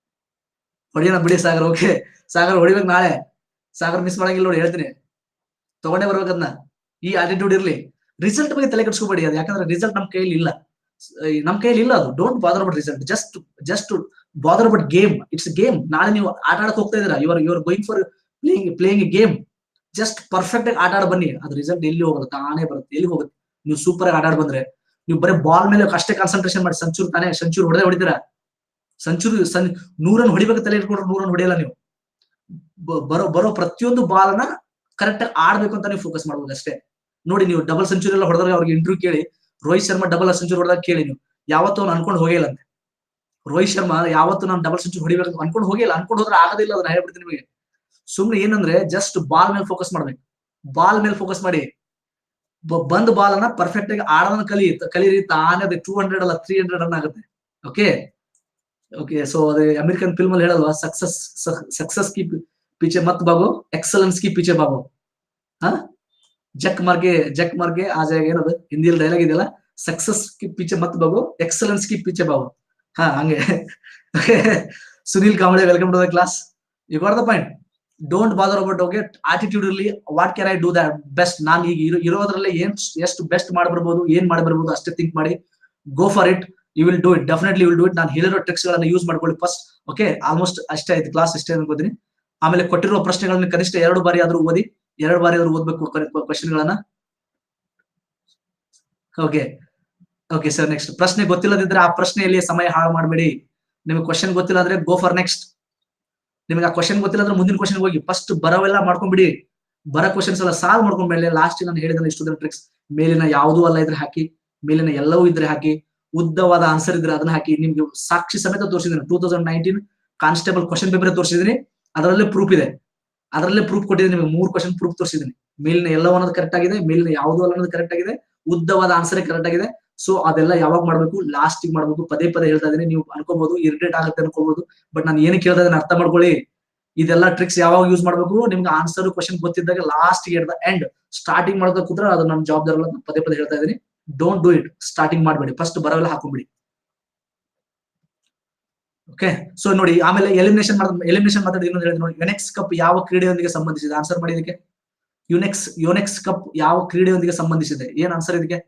S1: ಹೊಡಿಯೋಣ ಬಿಡಿ ಸಾಗರ್ ಓಕೆ ಸಾಗರ್ ಹೊಡಿಬೇಕು ನಾಳೆ ಸಾಗರ್ ಮಿಸ್ ಮಾಡಂಗಿಲ್ಲ ನೋಡಿ ಹೇಳ್ತೀನಿ ತಗೊಂಡೇ ಬರ್ಬೇಕು ಅದನ್ನ ಈ ಆಟಿಟ್ಯೂಡ್ ಇರ್ಲಿ ರಿಸಲ್ಟ್ ಬಗ್ಗೆ ತಲೆ ಕೆಡಿಸ್ಕೋಬೇಡಿ ಅದು ಯಾಕಂದ್ರೆ ರಿಸಲ್ಟ್ ನಮ್ ಕೈಯಲ್ಲಿ ಇಲ್ಲ ನಮ್ ಕೈಯಲ್ಲಿ ಇಲ್ಲ ಅದು don't bother but result just just bother but game it's game ನಾಳೆ ನೀವು ಆಟ ಆಡಕ್ ಹೋಗ್ತಾ ಇದೀರಾ your your going for playing playing a game just perfect ಆಗಿ ಆಟ ಆಡ ಬನ್ನಿ ಅದು ರಿಸಲ್ಟ್ ಎಲ್ಲಿ ಹೋಗುತ್ತೆ ತಾನೇ ಬರುತ್ತೆ ಎಲ್ಲಿ ಹೋಗುತ್ತೆ ನೀವು ಸೂಪರ್ ಆಗಿ ಆಟ ಆಡ್ ಬಂದ್ರೆ ನೀವು ಬರೀ ಬಾಲ್ ಮೇಲೆ ಅಷ್ಟೇ ಕಾನ್ಸಂಟ್ರೇಷನ್ ಮಾಡಿ ಸಂಚೂರ್ ತಾನೇ ಸಂಚೂರ್ ಹೊಡೆದೇ ಹೊಡಿತೀರಾ ಸಂಚೂರು ಸನ್ ನೂರನ್ ಹೊಡಿಬೇಕು ತಲೆ ಇಟ್ಕೊಂಡ್ರೆ ನೂರನ್ ಹೊಡೆಯಲ್ಲ ನೀವು ಬ- ಬರೋ ಬರೋ ಪ್ರತಿಯೊಂದು ಬಾಲ್ನ ಕರೆಕ್ಟ್ ಆಗಿ ಆಡ್ಬೇಕು ಅಂತ ನೀವು ಫೋಕಸ್ ಮಾಡ್ಬೋದು ಅಷ್ಟೇ ನೋಡಿ ನೀವು ಡಬಲ್ ಸೆಂಚುರಿ ಎಲ್ಲ ಹೊಡೆದ್ರೆ ಅವ್ರಿಗೆ ಇಂಟರ್ವ್ಯೂ ಕೇಳಿ ರೋಹಿತ್ ಶರ್ಮಾ ಡಬಲ್ ಸೆಂಚುರಿ ಹೊಡೆದಾಗ ಕೇಳಿ ನೀವು ಯಾವತ್ತೂ ಅವ್ನು ಅನ್ಕೊಂಡು ಹೋಗಿಲ್ಲ ಅಂತೆ ರೋಹಿತ್ ಶರ್ಮಾ ಯಾವತ್ತು ನಾನು ಡಬಲ್ ಸೆಂಚುರಿ ಹೊಡಿಬೇಕು ಅನ್ಕೊಂಡು ಹೋಗಿಲ್ಲ ಅನ್ಕೊಂಡು ಹೋದ್ರೆ ಆಗೋದಿಲ್ಲ ಅದನ್ನ ಹೇಳ್ಬಿಡ್ತೀನಿ ನಿಮಗೆ ಸುಮ್ನೆ ಏನಂದ್ರೆ ಜಸ್ಟ್ ಬಾಲ್ ಮೇಲೆ ಫೋಕಸ್ ಮಾಡ್ಬೇಕು ಬಾಲ್ ಮೇಲೆ ಫೋಕಸ್ ಮಾಡಿ ಬ- ಬಂದ್ ಬಾಲ್ ಅನ್ನ ಪರ್ಫೆಕ್ಟ್ ಆಗಿ ಆಡೋದನ್ನ ಕಲಿ ಕಲೀರಿ ತಾನೇ ಅದು ಟೂ ಹಂಡ್ರೆಡ್ ಅಲ್ಲ ತ್ರೀ ಹಂಡ್ರೆಡ್ ಅನ್ನ ಆಗುತ್ತೆ ಓಕೆ ಓಕೆ ಸೊ ಅದೇ ಅಮೆರಿಕನ್ ಫಿಲ್ಮ್ ಅಲ್ಲಿ ಹೇಳಲ್ವಾ ಸಕ್ಸಸ್ ಸಕ್ಸಸ್ ಕಿ ಪೀಚೆ ಮತ್ ಬಾಗೋ ಎಕ್ಸಲೆನ್ಸ್ ಕಿ ಪೀಚೆ ಬಾಗೋ ಹಾ ಜಕ್ ಮಾರ್ಗೆ ಜಕ್ ಮಾರ್ಗೆ ಆ ಜಾಗ ಏನದು ಹಿಂದಿಯಲ್ಲಿ ಡೈಲಾಗ್ ಇದೆಯಲ್ಲ ಸಕ್ಸಸ್ ಕಿ ಪೀಚೆ ಮತ್ ಬಾಗೋ ಎಕ್ಸಲೆನ್ಸ್ ಕಿ ಪೀಚೆ ಬಾಗೋ ಹಾ ಹಂಗೆ Sunil Kamble welcome to the class you got the point don't bother about okay attitude ಇರಲಿ what can I do that best ನಾನು ಈಗ ಇರೋ ಇರೋದ್ರಲ್ಲೇ ಏನ್ ಎಷ್ಟು ಬೆಸ್ಟ್ ಮಾಡ್ಬರ್ಬೋದು ಏನ್ ಮಾಡ್ಬರ್ಬೋದು ಅಷ್ಟೇ ಥಿಂಕ್ ಮಾಡಿ go for it you will do it definitely will do it ನಾನು ಹೇಳಿರೋ ಟ್ರಿಕ್ಸ್ ಗಳನ್ನ ಯೂಸ್ ಮಾಡ್ಕೊಳ್ಳಿ ಫಸ್ಟ್ ಓಕೆ ಆಲ್ಮೋಸ್ಟ್ ಅಷ್ಟೇ ಆಯ್ತು ಕ್ಲಾಸ್ ಇಷ್ಟೇ ಅನ್ಕೋತೀನಿ ಆಮೇಲೆ ಕೊಟ್ಟಿರುವ ಪ್ರಶ್ನೆಗಳನ್ನ ಕನಿಷ್ಠ ಎರಡು ಬಾರಿ ಆದ್ರೂ ಓದಿ ಎರಡು ಬಾರಿ ಆದ್ರೂ ಓದ್ಬೇಕು ಕ್ವಶನ್ ಗಳನ್ನ ಓಕೆ ಓಕೆ ಸರ್ ನೆಕ್ಸ್ಟ್ ಪ್ರಶ್ನೆ ಗೊತ್ತಿಲ್ಲದಿದ್ರೆ ಆ ಪ್ರಶ್ನೆಯಲ್ಲಿ ಸಮಯ ಹಾಳು ಮಾಡಬೇಡಿ ನಿಮಗೆ ಕ್ವಶನ್ ಗೊತ್ತಿಲ್ಲ ಅಂದ್ರೆ ಗೋ ಫಾರ್ ನೆಕ್ಸ್ಟ್ ನಿಮಗೆ ಆ ಕ್ವಶನ್ ಗೊತ್ತಿಲ್ಲ ಅಂದ್ರೆ ಮುಂದಿನ ಕ್ವಶನ್ ಹೋಗಿ ಫಸ್ಟ್ ಬರವೆಲ್ಲ ಮಾಡ್ಕೊಂಡ್ಬಿಡಿ ಬರ ಕ್ವಶನ್ಸ್ ಎಲ್ಲ ಸಾಲ್ವ್ ಮಾಡ್ಕೊಂಡ್ಮೇಲೆ ಲಾಸ್ಟ್ ನಾನು ಹೇಳಿದ್ರೆ ಇಷ್ಟು ಟ್ರಿಕ್ಸ್ ಮೇಲಿನ ಯಾವುದೂ ಅಲ್ಲ ಇದ್ರೆ ಹಾಕಿ ಮೇಲಿನ ಎಲ್ಲವೂ ಇದ್ರೆ ಹಾಕಿ ಉದ್ದವಾದ ಆನ್ಸರ್ ಇದ್ರೆ ಅದನ್ನ ಹಾಕಿ ನಿಮ್ಗೆ ಸಾಕ್ಷಿ ಸಮೇತ ತೋರಿಸಿದ್ದೀನಿ two thousand nineteen constable question paper ತೋರಿಸಿದ್ದೀನಿ ಅದರಲ್ಲೇ ಪ್ರೂಫ್ ಇದೆ ಅದರಲ್ಲೇ ಪ್ರೂಫ್ ಕೊಟ್ಟಿದ್ದೀನಿ ನಿಮಗೆ ಮೂರು ಕ್ವಶನ್ ಪ್ರೂಫ್ ತೋರಿಸಿದ್ದೀನಿ ಮೇಲಿನ ಎಲ್ಲವೂ ಅನ್ನೋದು ಕರೆಕ್ಟ್ ಆಗಿದೆ ಮೇಲಿನ ಯಾವುದೂ ಅಲ್ಲ ಅನ್ನೋದು ಕರೆಕ್ಟ್ ಆಗಿದೆ ಉದ್ದವಾದ ಆನ್ಸರ್ ಕರೆಕ್ಟ್ ಆಗಿದೆ ಸೊ ಅದೆಲ್ಲ ಯಾವಾಗ ಮಾಡ್ಬೇಕು ಲಾಸ್ಟ್ ಮಾಡ್ಬೇಕು ಪದೇ ಪದೇ ಹೇಳ್ತಾ ಇದೀನಿ ನೀವು ಅನ್ಕೋಬಹುದು ಇರಿಟೇಟ್ ಆಗುತ್ತೆ ಅನ್ಕೋಬಹುದು ಬಟ್ ನಾನು ಏನಕ್ಕೆ ಹೇಳ್ತಾ ಇದನ್ನ ಅರ್ಥ ಮಾಡ್ಕೊಳ್ಳಿ ಇದೆಲ್ಲ ಟ್ರಿಕ್ಸ್ ಯಾವಾಗ ಯೂಸ್ ಮಾಡ್ಬೇಕು ನಿಮ್ಗೆ ಆನ್ಸರ್ ಕ್ವಶನ್ ಗೊತ್ತಿದ್ದಾಗ last at the end starting ಮಾಡೋದಕ್ಕೆ ಕೂತ್ರೆ ಅದು ನನ್ನ ಜವಾಬ್ದಾರಿ ಅಲ್ಲ, ನಾನ್ ಪದೇ ಪದೇ ಹೇಳ್ತಾ ಇದೀನಿ ಡೋಂಟ್ ಡೂ ಇಟ್ ಸ್ಟಾರ್ಟಿಂಗ್ ಮಾಡಬೇಡಿ ಫಸ್ಟ್ ಬರವೆಲ್ಲ ಹಾಕೊಂಬಿಡಿ ಓಕೆ ಸೊ ನೋಡಿ ಆಮೇಲೆ ಎಲಿಮಿನೇಷನ್ ಮಾಡ ಎಲಿಮಿನೇಷನ್ ಮಾತಾಡಿ ಇನ್ನೊಂದು ಹೇಳಿದ್ರೆ ನೋಡಿ ಯುನೆಕ್ಸ್ ಕಪ್ ಯಾವ ಕ್ರೀಡೆಯೊಂದಿಗೆ ಸಂಬಂಧಿಸಿದೆ ಆನ್ಸರ್ ಮಾಡಿ ಇದಕ್ಕೆ ಯುನೆಕ್ಸ್ ಯುನೆಕ್ಸ್ ಕಪ್ ಯಾವ ಕ್ರೀಡೆಯೊಂದಿಗೆ ಸಂಬಂಧಿಸಿದೆ ಏನ್ ಆನ್ಸರ್ ಇದಕ್ಕೆ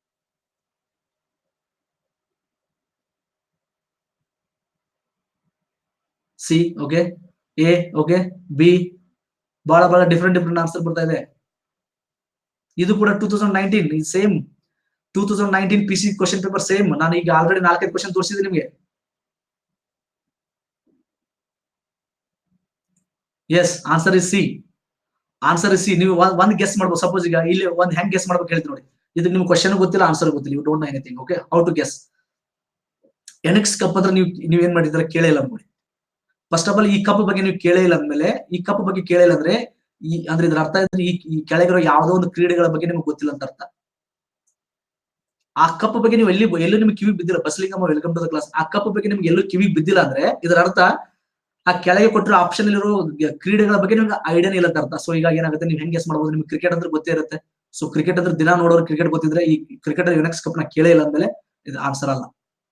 S1: C okay A okay B ಬಹಳ ಬಹಳ ಡಿಫ್ರೆಂಟ್ ಡಿಫ್ರೆಂಟ್ ಆನ್ಸರ್ ಬರ್ತಾ ಇದೆ ಇದು ಕೂಡ two thousand nineteen same two thousand nineteen P C question paper same ನಾನು ಈಗ ಆಲ್ರೆಡಿ ನಾಲ್ಕೈದು ಕ್ವಶನ್ ತೋರಿಸಿದೆ ನಿಮಗೆ yes answer is C answer is C ನೀವು ಒಂದ್ ಒಂದ್ ಗೆಸ್ ಮಾಡ್ಬೋದು ಸಪೋಸ್ ಈಗ ಇಲ್ಲಿ ಒಂದ್ ಹೆಂಗ್ ಗೆಸ್ ಮಾಡ್ಬೇಕು ಹೇಳ್ತೀನಿ ನೋಡಿ ಇದಕ್ಕೆ ನಿಮ್ಗೆ ಕ್ವಶನ್ ಗೊತ್ತಿಲ್ಲ ಆನ್ಸರ್ ಗೊತ್ತಿಲ್ಲ you don't know anything okay how to guess ಎನೆಕ್ಸ್ ಕಪ್ ಅಂದ್ರೆ ನೀವು ನೀವ್ ಏನ್ ಮಾಡಿದ್ರೆ ಕೇಳೇ ಇಲ್ಲ ನೋಡಿ ಫಸ್ಟ್ ಆಫ್ ಆಲ್ ಈ ಕಪ್ ಬಗ್ಗೆ ನೀವು ಕೇಳೇ ಇಲ್ಲ ಅಂದ್ಮೇಲೆ ಈ ಕಪ್ ಬಗ್ಗೆ ಕೇಳಿಲ್ಲ ಅಂದ್ರೆ ಈ ಅಂದ್ರೆ ಇದ್ರ ಅರ್ಥ ಇದ್ರೆ ಈ ಈ ಕೆಳಗಿರೋ ಯಾವ್ದೋ ಒಂದು ಕ್ರೀಡೆಗಳ ಬಗ್ಗೆ ನಿಮ್ಗೆ ಗೊತ್ತಿಲ್ಲ ಅಂತ ಅರ್ಥ ಆ ಕಪ್ ಬಗ್ಗೆ ನೀವು ಎಲ್ಲಿ ಎಲ್ಲೂ ನಿಮ್ಗೆ ಕಿವಿ ಬಿದ್ದಿಲ್ಲ Basalingamma welcome to the class ಆ ಕಪ್ ಬಗ್ಗೆ ನಿಮ್ಗೆ ಎಲ್ಲೂ ಕಿವಿ ಬಿದ್ದಿಲ್ಲ ಅಂದ್ರೆ ಇದರ ಅರ್ಥ ಆ ಕೆಳಗೆ ಕೊಟ್ಟಿರೋ ಆಪ್ಷನ್ ಇರೋ ಕ್ರೀಡೆಗಳ ಬಗ್ಗೆ ನಿಮ್ಗೆ ಐಡಿಯಾನೇ ಇಲ್ಲ ಅಂತ ಅರ್ಥ ಸೊ ಈಗ ಏನಾಗುತ್ತೆ ನೀವು ಹೆಂಗ್ ಗೆಸ್ ಮಾಡ್ಬೋದು ನಿಮ್ಗೆ ಕ್ರಿಕೆಟ್ ಅಂದ್ರೆ ಗೊತ್ತೇ ಇರುತ್ತೆ ಸೊ ಕ್ರಿಕೆಟ್ ಅಂದ್ರೆ ದಿನ ನೋಡೋರು ಕ್ರಿಕೆಟ್ ಗೊತ್ತಿದ್ರೆ ಈ ಕ್ರಿಕೆಟ್ ಯುನೆಕ್ಸ್ ಕಪ್ ನ ಕೇಳೇ ಇಲ್ಲ ಅಂದ್ಮೇಲೆ ಇದು ಆನ್ಸರ್ ಅಲ್ಲ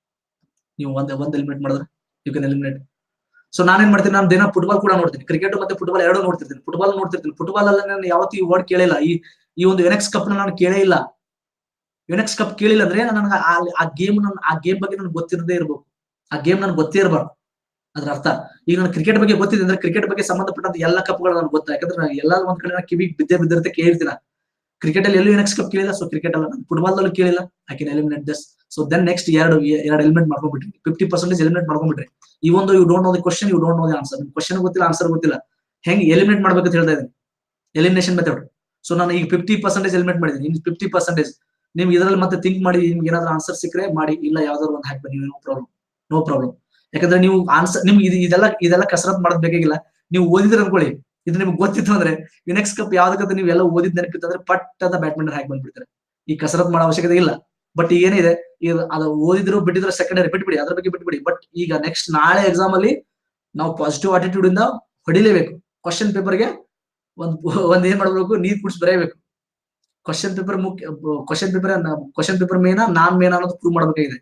S1: ನೀವು ಒಂದ್ ಒಂದ್ ಎಲಿಮಿನೇಟ್ ಮಾಡಿದ್ರೆ ಯು ಕ್ಯಾನ್ ಎಲಿಮಿನೇಟ್ ಸೊ ನಾನೇನ್ ಮಾಡ್ತೀನಿ ನಾನು ದಿನ ಫುಟ್ಬಾಲ್ ಕೂಡ ನೋಡ್ತೀನಿ ಕ್ರಿಕೆಟ್ ಮತ್ತೆ ಫುಟ್ಬಾಲ್ ಎರಡೂ ನೋಡ್ತಿರ್ತೀನಿ ಫುಟ್ಬಾಲ್ ನೋಡ್ತಿರ್ತೀನಿ ಫುಟ್ಬಾಲ್ ಅಲ್ಲ ನಾನು ಯಾವತ್ತೂ ಈ ವರ್ಡ್ ಕೇಳಿಲ್ಲ ಈ ಈ ಒಂದು ಯುನೆಕ್ಸ್ ಕಪ್ ನಾನು ಕೇಳೇ ಇಲ್ಲ ಯುನೆಕ್ಸ್ ಕಪ್ ಕೇಳಿಲ್ಲ ಅಂದ್ರೆ ನನಗೆ ಆ ಗೇಮ್ ನನ್ ಆ ಗೇಮ್ ಬಗ್ಗೆ ನನ್ಗೆ ಗೊತ್ತಿರದೇ ಇರ್ಬೇಕು ಆ ಗೇಮ್ ನನ್ಗೆ ಗೊತ್ತೇ ಇರಬಾರ್ದು ಅದ್ರ ಅರ್ಥ ಈಗ ನಾನು ಕ್ರಿಕೆಟ್ ಬಗ್ಗೆ ಗೊತ್ತಿದೆ ಅಂದ್ರೆ ಕ್ರಿಕೆಟ್ ಬಗ್ಗೆ ಸಂಬಂಧಪಟ್ಟಂತ ಎಲ್ಲ ಕಪ್ಗಳು ನನಗೆ ಗೊತ್ತಾ ಯಾಕಂದ್ರೆ ನಾನು ಎಲ್ಲ ಒಂದ್ ಕಡೆ ನಾನು ಕಿವಿ ಬಿದ್ದೆ ಬಿದ್ದಿರುತ್ತೆ ಕೇಳಿರ್ತೀನ ಕ್ರಿಕೆಟ್ ಅಲ್ಲಿ ಎಲ್ಲೂ ಯುನೆಕ್ಸ್ ಕಪ್ ಕೇಳಿಲ್ಲ ಸೊ ಕ್ರಿಕೆಟ್ ಅಲ್ಲ ನಾನು ಫುಟ್ಬಾಲ್ ಅಲ್ಲೂ ಕೇಳಿಲ್ಲ I can eliminate thus so then next ಎರಡು ಎರಡು ಎಲಿಮೆಂಟ್ ಮಾಡ್ಕೊಂಡ್ಬಿಟ್ರಿ ಫಿಫ್ಟಿ ಪರ್ಸೆಂಟೇಜ್ ಎಲಿಮಿನೇಟ್ ಮಾಡ್ಕೊಂಡ್ಬಿಟ್ರಿ ಈ ಒಂದು you don't know the question you don't know the answer question ಗೊತ್ತಿಲ್ಲ ಆನ್ಸರ್ ಗೊತ್ತಿಲ್ಲ ಹೆಂಗ್ ಎಲಿಮಿನೇಟ್ ಮಾಡ್ಬೇಕಂತ ಹೇಳ್ತಾ ಇದ್ದೀನಿ ಎಲಿಮಿನೇಷನ್ ಮೆಥಡ್ ಸೊ ನಾನು ಈಗ ಫಿಫ್ಟಿ ಪರ್ಸೆಂಟೇಜ್ ಎಲಿಮಿನೇಟ್ ಮಾಡಿದ್ದೀನಿ ಇನ್ ಫಿಫ್ಟಿ ಪರ್ಸೆಂಟೇಜ್ ನಿಮ್ಗೆ ಇದರಲ್ಲಿ ಮತ್ತೆ ಥಿಂಕ್ ಮಾಡಿ ನಿಮ್ಗೆ ಏನಾದ್ರು ಆನ್ಸರ್ ಸಿಕ್ಕರೆ ಮಾಡಿ ಇಲ್ಲ ಯಾವ್ದಾದ್ರು ಒಂದು ಹಾಕಿ ಬನ್ನಿ ನೋ ಪ್ರಾಬ್ಲಮ್ ನೋ ಪ್ರಾಬ್ಲಮ್ ಯಾಕಂದ್ರೆ ನೀವು ಆನ್ಸರ್ ನಿಮ್ಗೆ ಇದು ಇದೆಲ್ಲ ಇದೆಲ್ಲ ಕಸರತ್ ಮಾಡೋದ್ ಬೇಕಾಗಿಲ್ಲ ನೀವು ಓದಿದ್ರೆ ಅನ್ಕೊಳ್ಳಿ ಇದು ನಿಮ್ಗೆ ಗೊತ್ತಿತ್ತು ಅಂದ್ರೆ ಯುನೆಕ್ಸ್ ಕಪ್ ಯಾವ್ದಕ್ಕಂತ ನೀವು ಎಲ್ಲ ಓದಿದ್ ನೆನಪಿತ್ತು ಅಂದ್ರೆ ಪಟ್ ಅಂತ ಬ್ಯಾಡ್ಮಿಂಟನ್ ಹಾಕಿ ಬಂದ್ಬಿಡ್ತಾರೆ ಈ ಕಸರತ್ ಮಾಡೋ ಅವಶ್ಯಕತೆ ಇಲ್ಲ ಬಟ್ ಏನಿದೆ ಈಗ ಅದು ಓದಿದ್ರು ಬಿಟ್ಟಿದ್ರು ಸೆಕೆಂಡರಿ ಬಿಟ್ಬಿಡಿ ಅದ್ರ ಬಗ್ಗೆ ಬಿಟ್ಬಿಡಿ ಬಟ್ ಈಗ ನೆಕ್ಸ್ಟ್ ನಾಳೆ ಎಕ್ಸಾಮ್ ಅಲ್ಲಿ ನಾವು ಪಾಸಿಟಿವ್ ಆಟಿಟ್ಯೂಡ್ ಇಂದ ಹೊಡಿಲೇಬೇಕು ಕ್ವಶನ್ ಪೇಪರ್ಗೆ ಒಂದ್ ಒಂದ್ ಏನ್ ಮಾಡ್ಬೇಕು ನೀರ್ ಕುಡಿಸಿ ಬರೆಯಬೇಕು ಕ್ವಶನ್ ಪೇಪರ್ ಮುಖ್ಯ ಕ್ವಶನ್ ಪೇಪರ್ ಕ್ವಶನ್ ಪೇಪರ್ ಮೇನ ನಾನ್ ಮೇನ ಅನ್ನೋದು ಪ್ರೂವ್ ಮಾಡ್ಬೇಕಾಗಿದೆ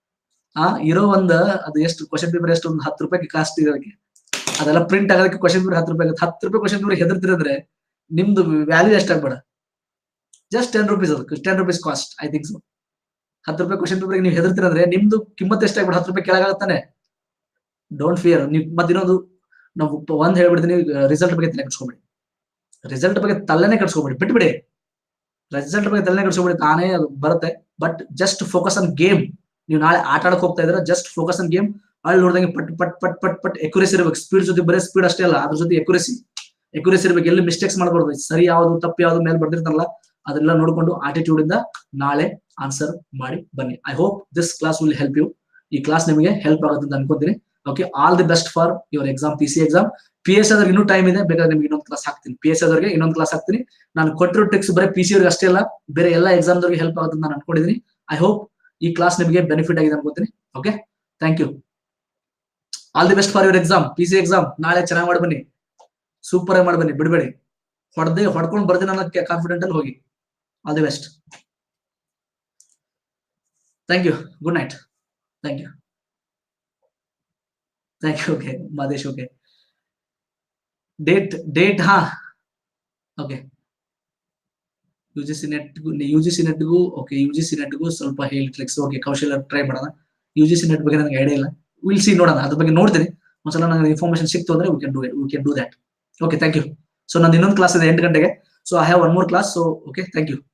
S1: ಆ ಇರೋ ಒಂದ್ ಅದು ಎಷ್ಟು ಕ್ವಶನ್ ಪೇಪರ್ ಎಷ್ಟು ಒಂದು ಹತ್ತು ರೂಪಾಯಿ ಕಾಸ್ಟ್ ಇರೋದಕ್ಕೆ ಅದೆಲ್ಲ ಪ್ರಿಂಟ್ ಆಗೋದಕ್ಕೆ ಕ್ವಶನ್ ಪೇಪರ್ ಹತ್ತು ರೂಪಾಯಿ ಆಗುತ್ತೆ ಹತ್ತು ರೂಪಾಯಿ ಕ್ವಶನ್ ಪೇಪರ್ ಹೆದರ್ತಿರಂದ್ರೆ ನಿಮ್ದು ವ್ಯಾಲ್ಯೂ ಎಷ್ಟಾಗ್ಬೇಡ ಜಸ್ಟ್ ಟೆನ್ ರುಪೀಸ್ ಅದು ten rupees cost I think so ಹತ್ತು ರೂಪಾಯಿ ಕ್ವಶನ್ ಪೇಪರ್ ನೀವು ಹೆದರ್ತಿರಂದ್ರೆ ನಿಮ್ದು ಕಿಮ್ಮತ್ ಎಷ್ಟಾಗ್ಬೇಡ ಹತ್ತು ರೂಪಾಯಿ ಕೆಳಗಾಗತ್ತಾನೆ ಡೋಂಟ್ ಫಿಯರ್ ನೀವು ಮತ್ತೆ ಇನ್ನೊಂದು ನಾವು ಒಂದ್ ಹೇಳ್ಬಿಡ್ತೀನಿ ರಿಸಲ್ಟ್ ಬಗ್ಗೆ ತಲೆ ಕೆಡ್ಸ್ಕೊಬೇಡಿ ರಿಸಲ್ಟ್ ಬಗ್ಗೆ ತಲೆನೇ ಕೆಡ್ಸ್ಕೊಬೇಡಿ ಬಿಟ್ಬಿಡಿ ರಿಸಲ್ಟ್ ಬಗ್ಗೆ ತಲೆನೇ ಕೆಡ್ಸ್ಕೊಬೇಡಿ ತಾನೇ ಅದು ಬರುತ್ತೆ but just focus on game ನೀವು ನಾಳೆ ಆಟ ಆಡಕ್ ಹೋಗ್ತಾ ಇದ್ರೆ ಜಸ್ಟ್ ಫೋಕಸ್ ಆನ್ ಗೇಮ್ ಅಲ್ಲಿ ನೋಡಿದಂಗೆ ಪಟ್ ಪಟ್ ಪಟ್ ಪಟ್ ಪಟ್ ಎಕ್ಯುರೇಸಿ ಇರ್ಬೇಕು ಸ್ಪೀಡ್ ಜೊತೆ ಬರೀ ಸ್ಪೀಡ್ ಅಷ್ಟೇ ಅಲ್ಲ ಅದ್ರ ಜೊತೆ ಎಕ್ಯುರೇಸಿ ಎಕ್ಯುರೇಸಿ ಇರ್ಬೇಕು ಎಲ್ಲಿ ಮಿಸ್ಟೇಕ್ಸ್ ಮಾಡಬಾರ್ದು ಸರಿ ಯಾವ್ದು ತಪ್ಪು ಯಾವ್ದು ಮೇಲೆ ಬರ್ದಿರ್ತಾರಲ್ಲ ಅದೆಲ್ಲ ನೋಡ್ಕೊಂಡು ಆಟಿಟ್ಯೂಡ್ ಇಂದ ನಾಳೆ ಆನ್ಸರ್ ಮಾಡಿ ಬನ್ನಿ I hope this class will help you ಈ ಕ್ಲಾಸ್ ನಿಮಗೆ ಹೆಲ್ಪ್ ಆಗುತ್ತೆ ಅಂತ ಅನ್ಕೊಂತೀನಿ okay all the best for your exam P C exam P S ಅದ್ರಿಗೆ ಇನ್ನೂ ಟೈಮ್ ಇದೆ ಬೇಕಾದ್ರೆ ನಿಮ್ಗೆ ಇನ್ನೊಂದು ಕ್ಲಾಸ್ ಹಾಕ್ತೀನಿ ಪಿ ಎಸ್ ಅದ್ರಿಗೆ ಇನ್ನೊಂದು ಕ್ಲಾಸ್ ಹಾಕ್ತೀನಿ ನಾನು ಕೊಟ್ಟಿರೋ ಟ್ರಿಕ್ಸ್ ಬರೀ ಪಿ ಸಿ ಅವ್ರಿಗೆ ಅಷ್ಟೇ ಅಲ್ಲ ಬೇರೆ ಎಲ್ಲ ಎಕ್ಸಾಮ್ದವ್ರಿಗೆ ಹೆಲ್ಪ್ ಆಗುತ್ತೆ ಅಂತ ನಾನು ಅನ್ಕೊಂಡಿದ್ದೀನಿ ಐ ಹೋಪ್ ಈ ಕ್ಲಾಸ್ ನಿಮಗೆ ಬೆನಿಫಿಟ್ ಆಗಿದೆ ಅನ್ಕೋತೀನಿ okay thank you all the best for your exam P C exam ನಾಳೆ ಚೆನ್ನಾಗಿ ಮಾಡಿ ಬನ್ನಿ ಸೂಪರ್ ಆಗಿ ಮಾಡಿ ಬನ್ನಿ ಬಿಡಬೇಡಿ ಹೊಡೆದೇ ಹೊಡ್ಕೊಂಡು ಬರ್ತೀನಿ ಅನ್ನೋ ಕಾನ್ಫಿಡೆಂಟ್ ಅಲ್ಲಿ ಹೋಗಿ all the best thank you good night thank you thank you okay Madesh okay date date ಹಾ ಓಕೆ ಯು ಜಿ ಸಿ ನೆಟ್ಗೂ ಯು ಜಿ ಸಿ ನೆಟ್ಗೂ ಓಕೆ ಯು ಜಿ ಸಿ ನೆಟ್ಗೂ ಸ್ವಲ್ಪ ಹೇಳಿ ಟ್ರಿಕ್ಸ್ ಓಕೆ ಕೌಶಲ್ಯ ಟ್ರೈ ಮಾಡೋಣ ಯು ಜಿ ಸಿ ನೆಟ್ ಬಗ್ಗೆ ನನಗೆ idea ಇಲ್ಲ ವಿಲ್ ಸಿ ನೋಡೋಣ ಅದ್ರ ಬಗ್ಗೆ ನೋಡ್ತೀನಿ ಒಂದ್ಸಲ ನನಗೆ ಇನ್ಫಾರ್ಮೇಶನ್ ಸಿಕ್ತು ಅಂದ್ರೆ we can do we can do that okay thank you so ನಂದು ಇನ್ನೊಂದು ಕ್ಲಾಸ್ ಇದೆ ಎಂಟು ಗಂಟೆಗೆ so I have one more class so okay thank you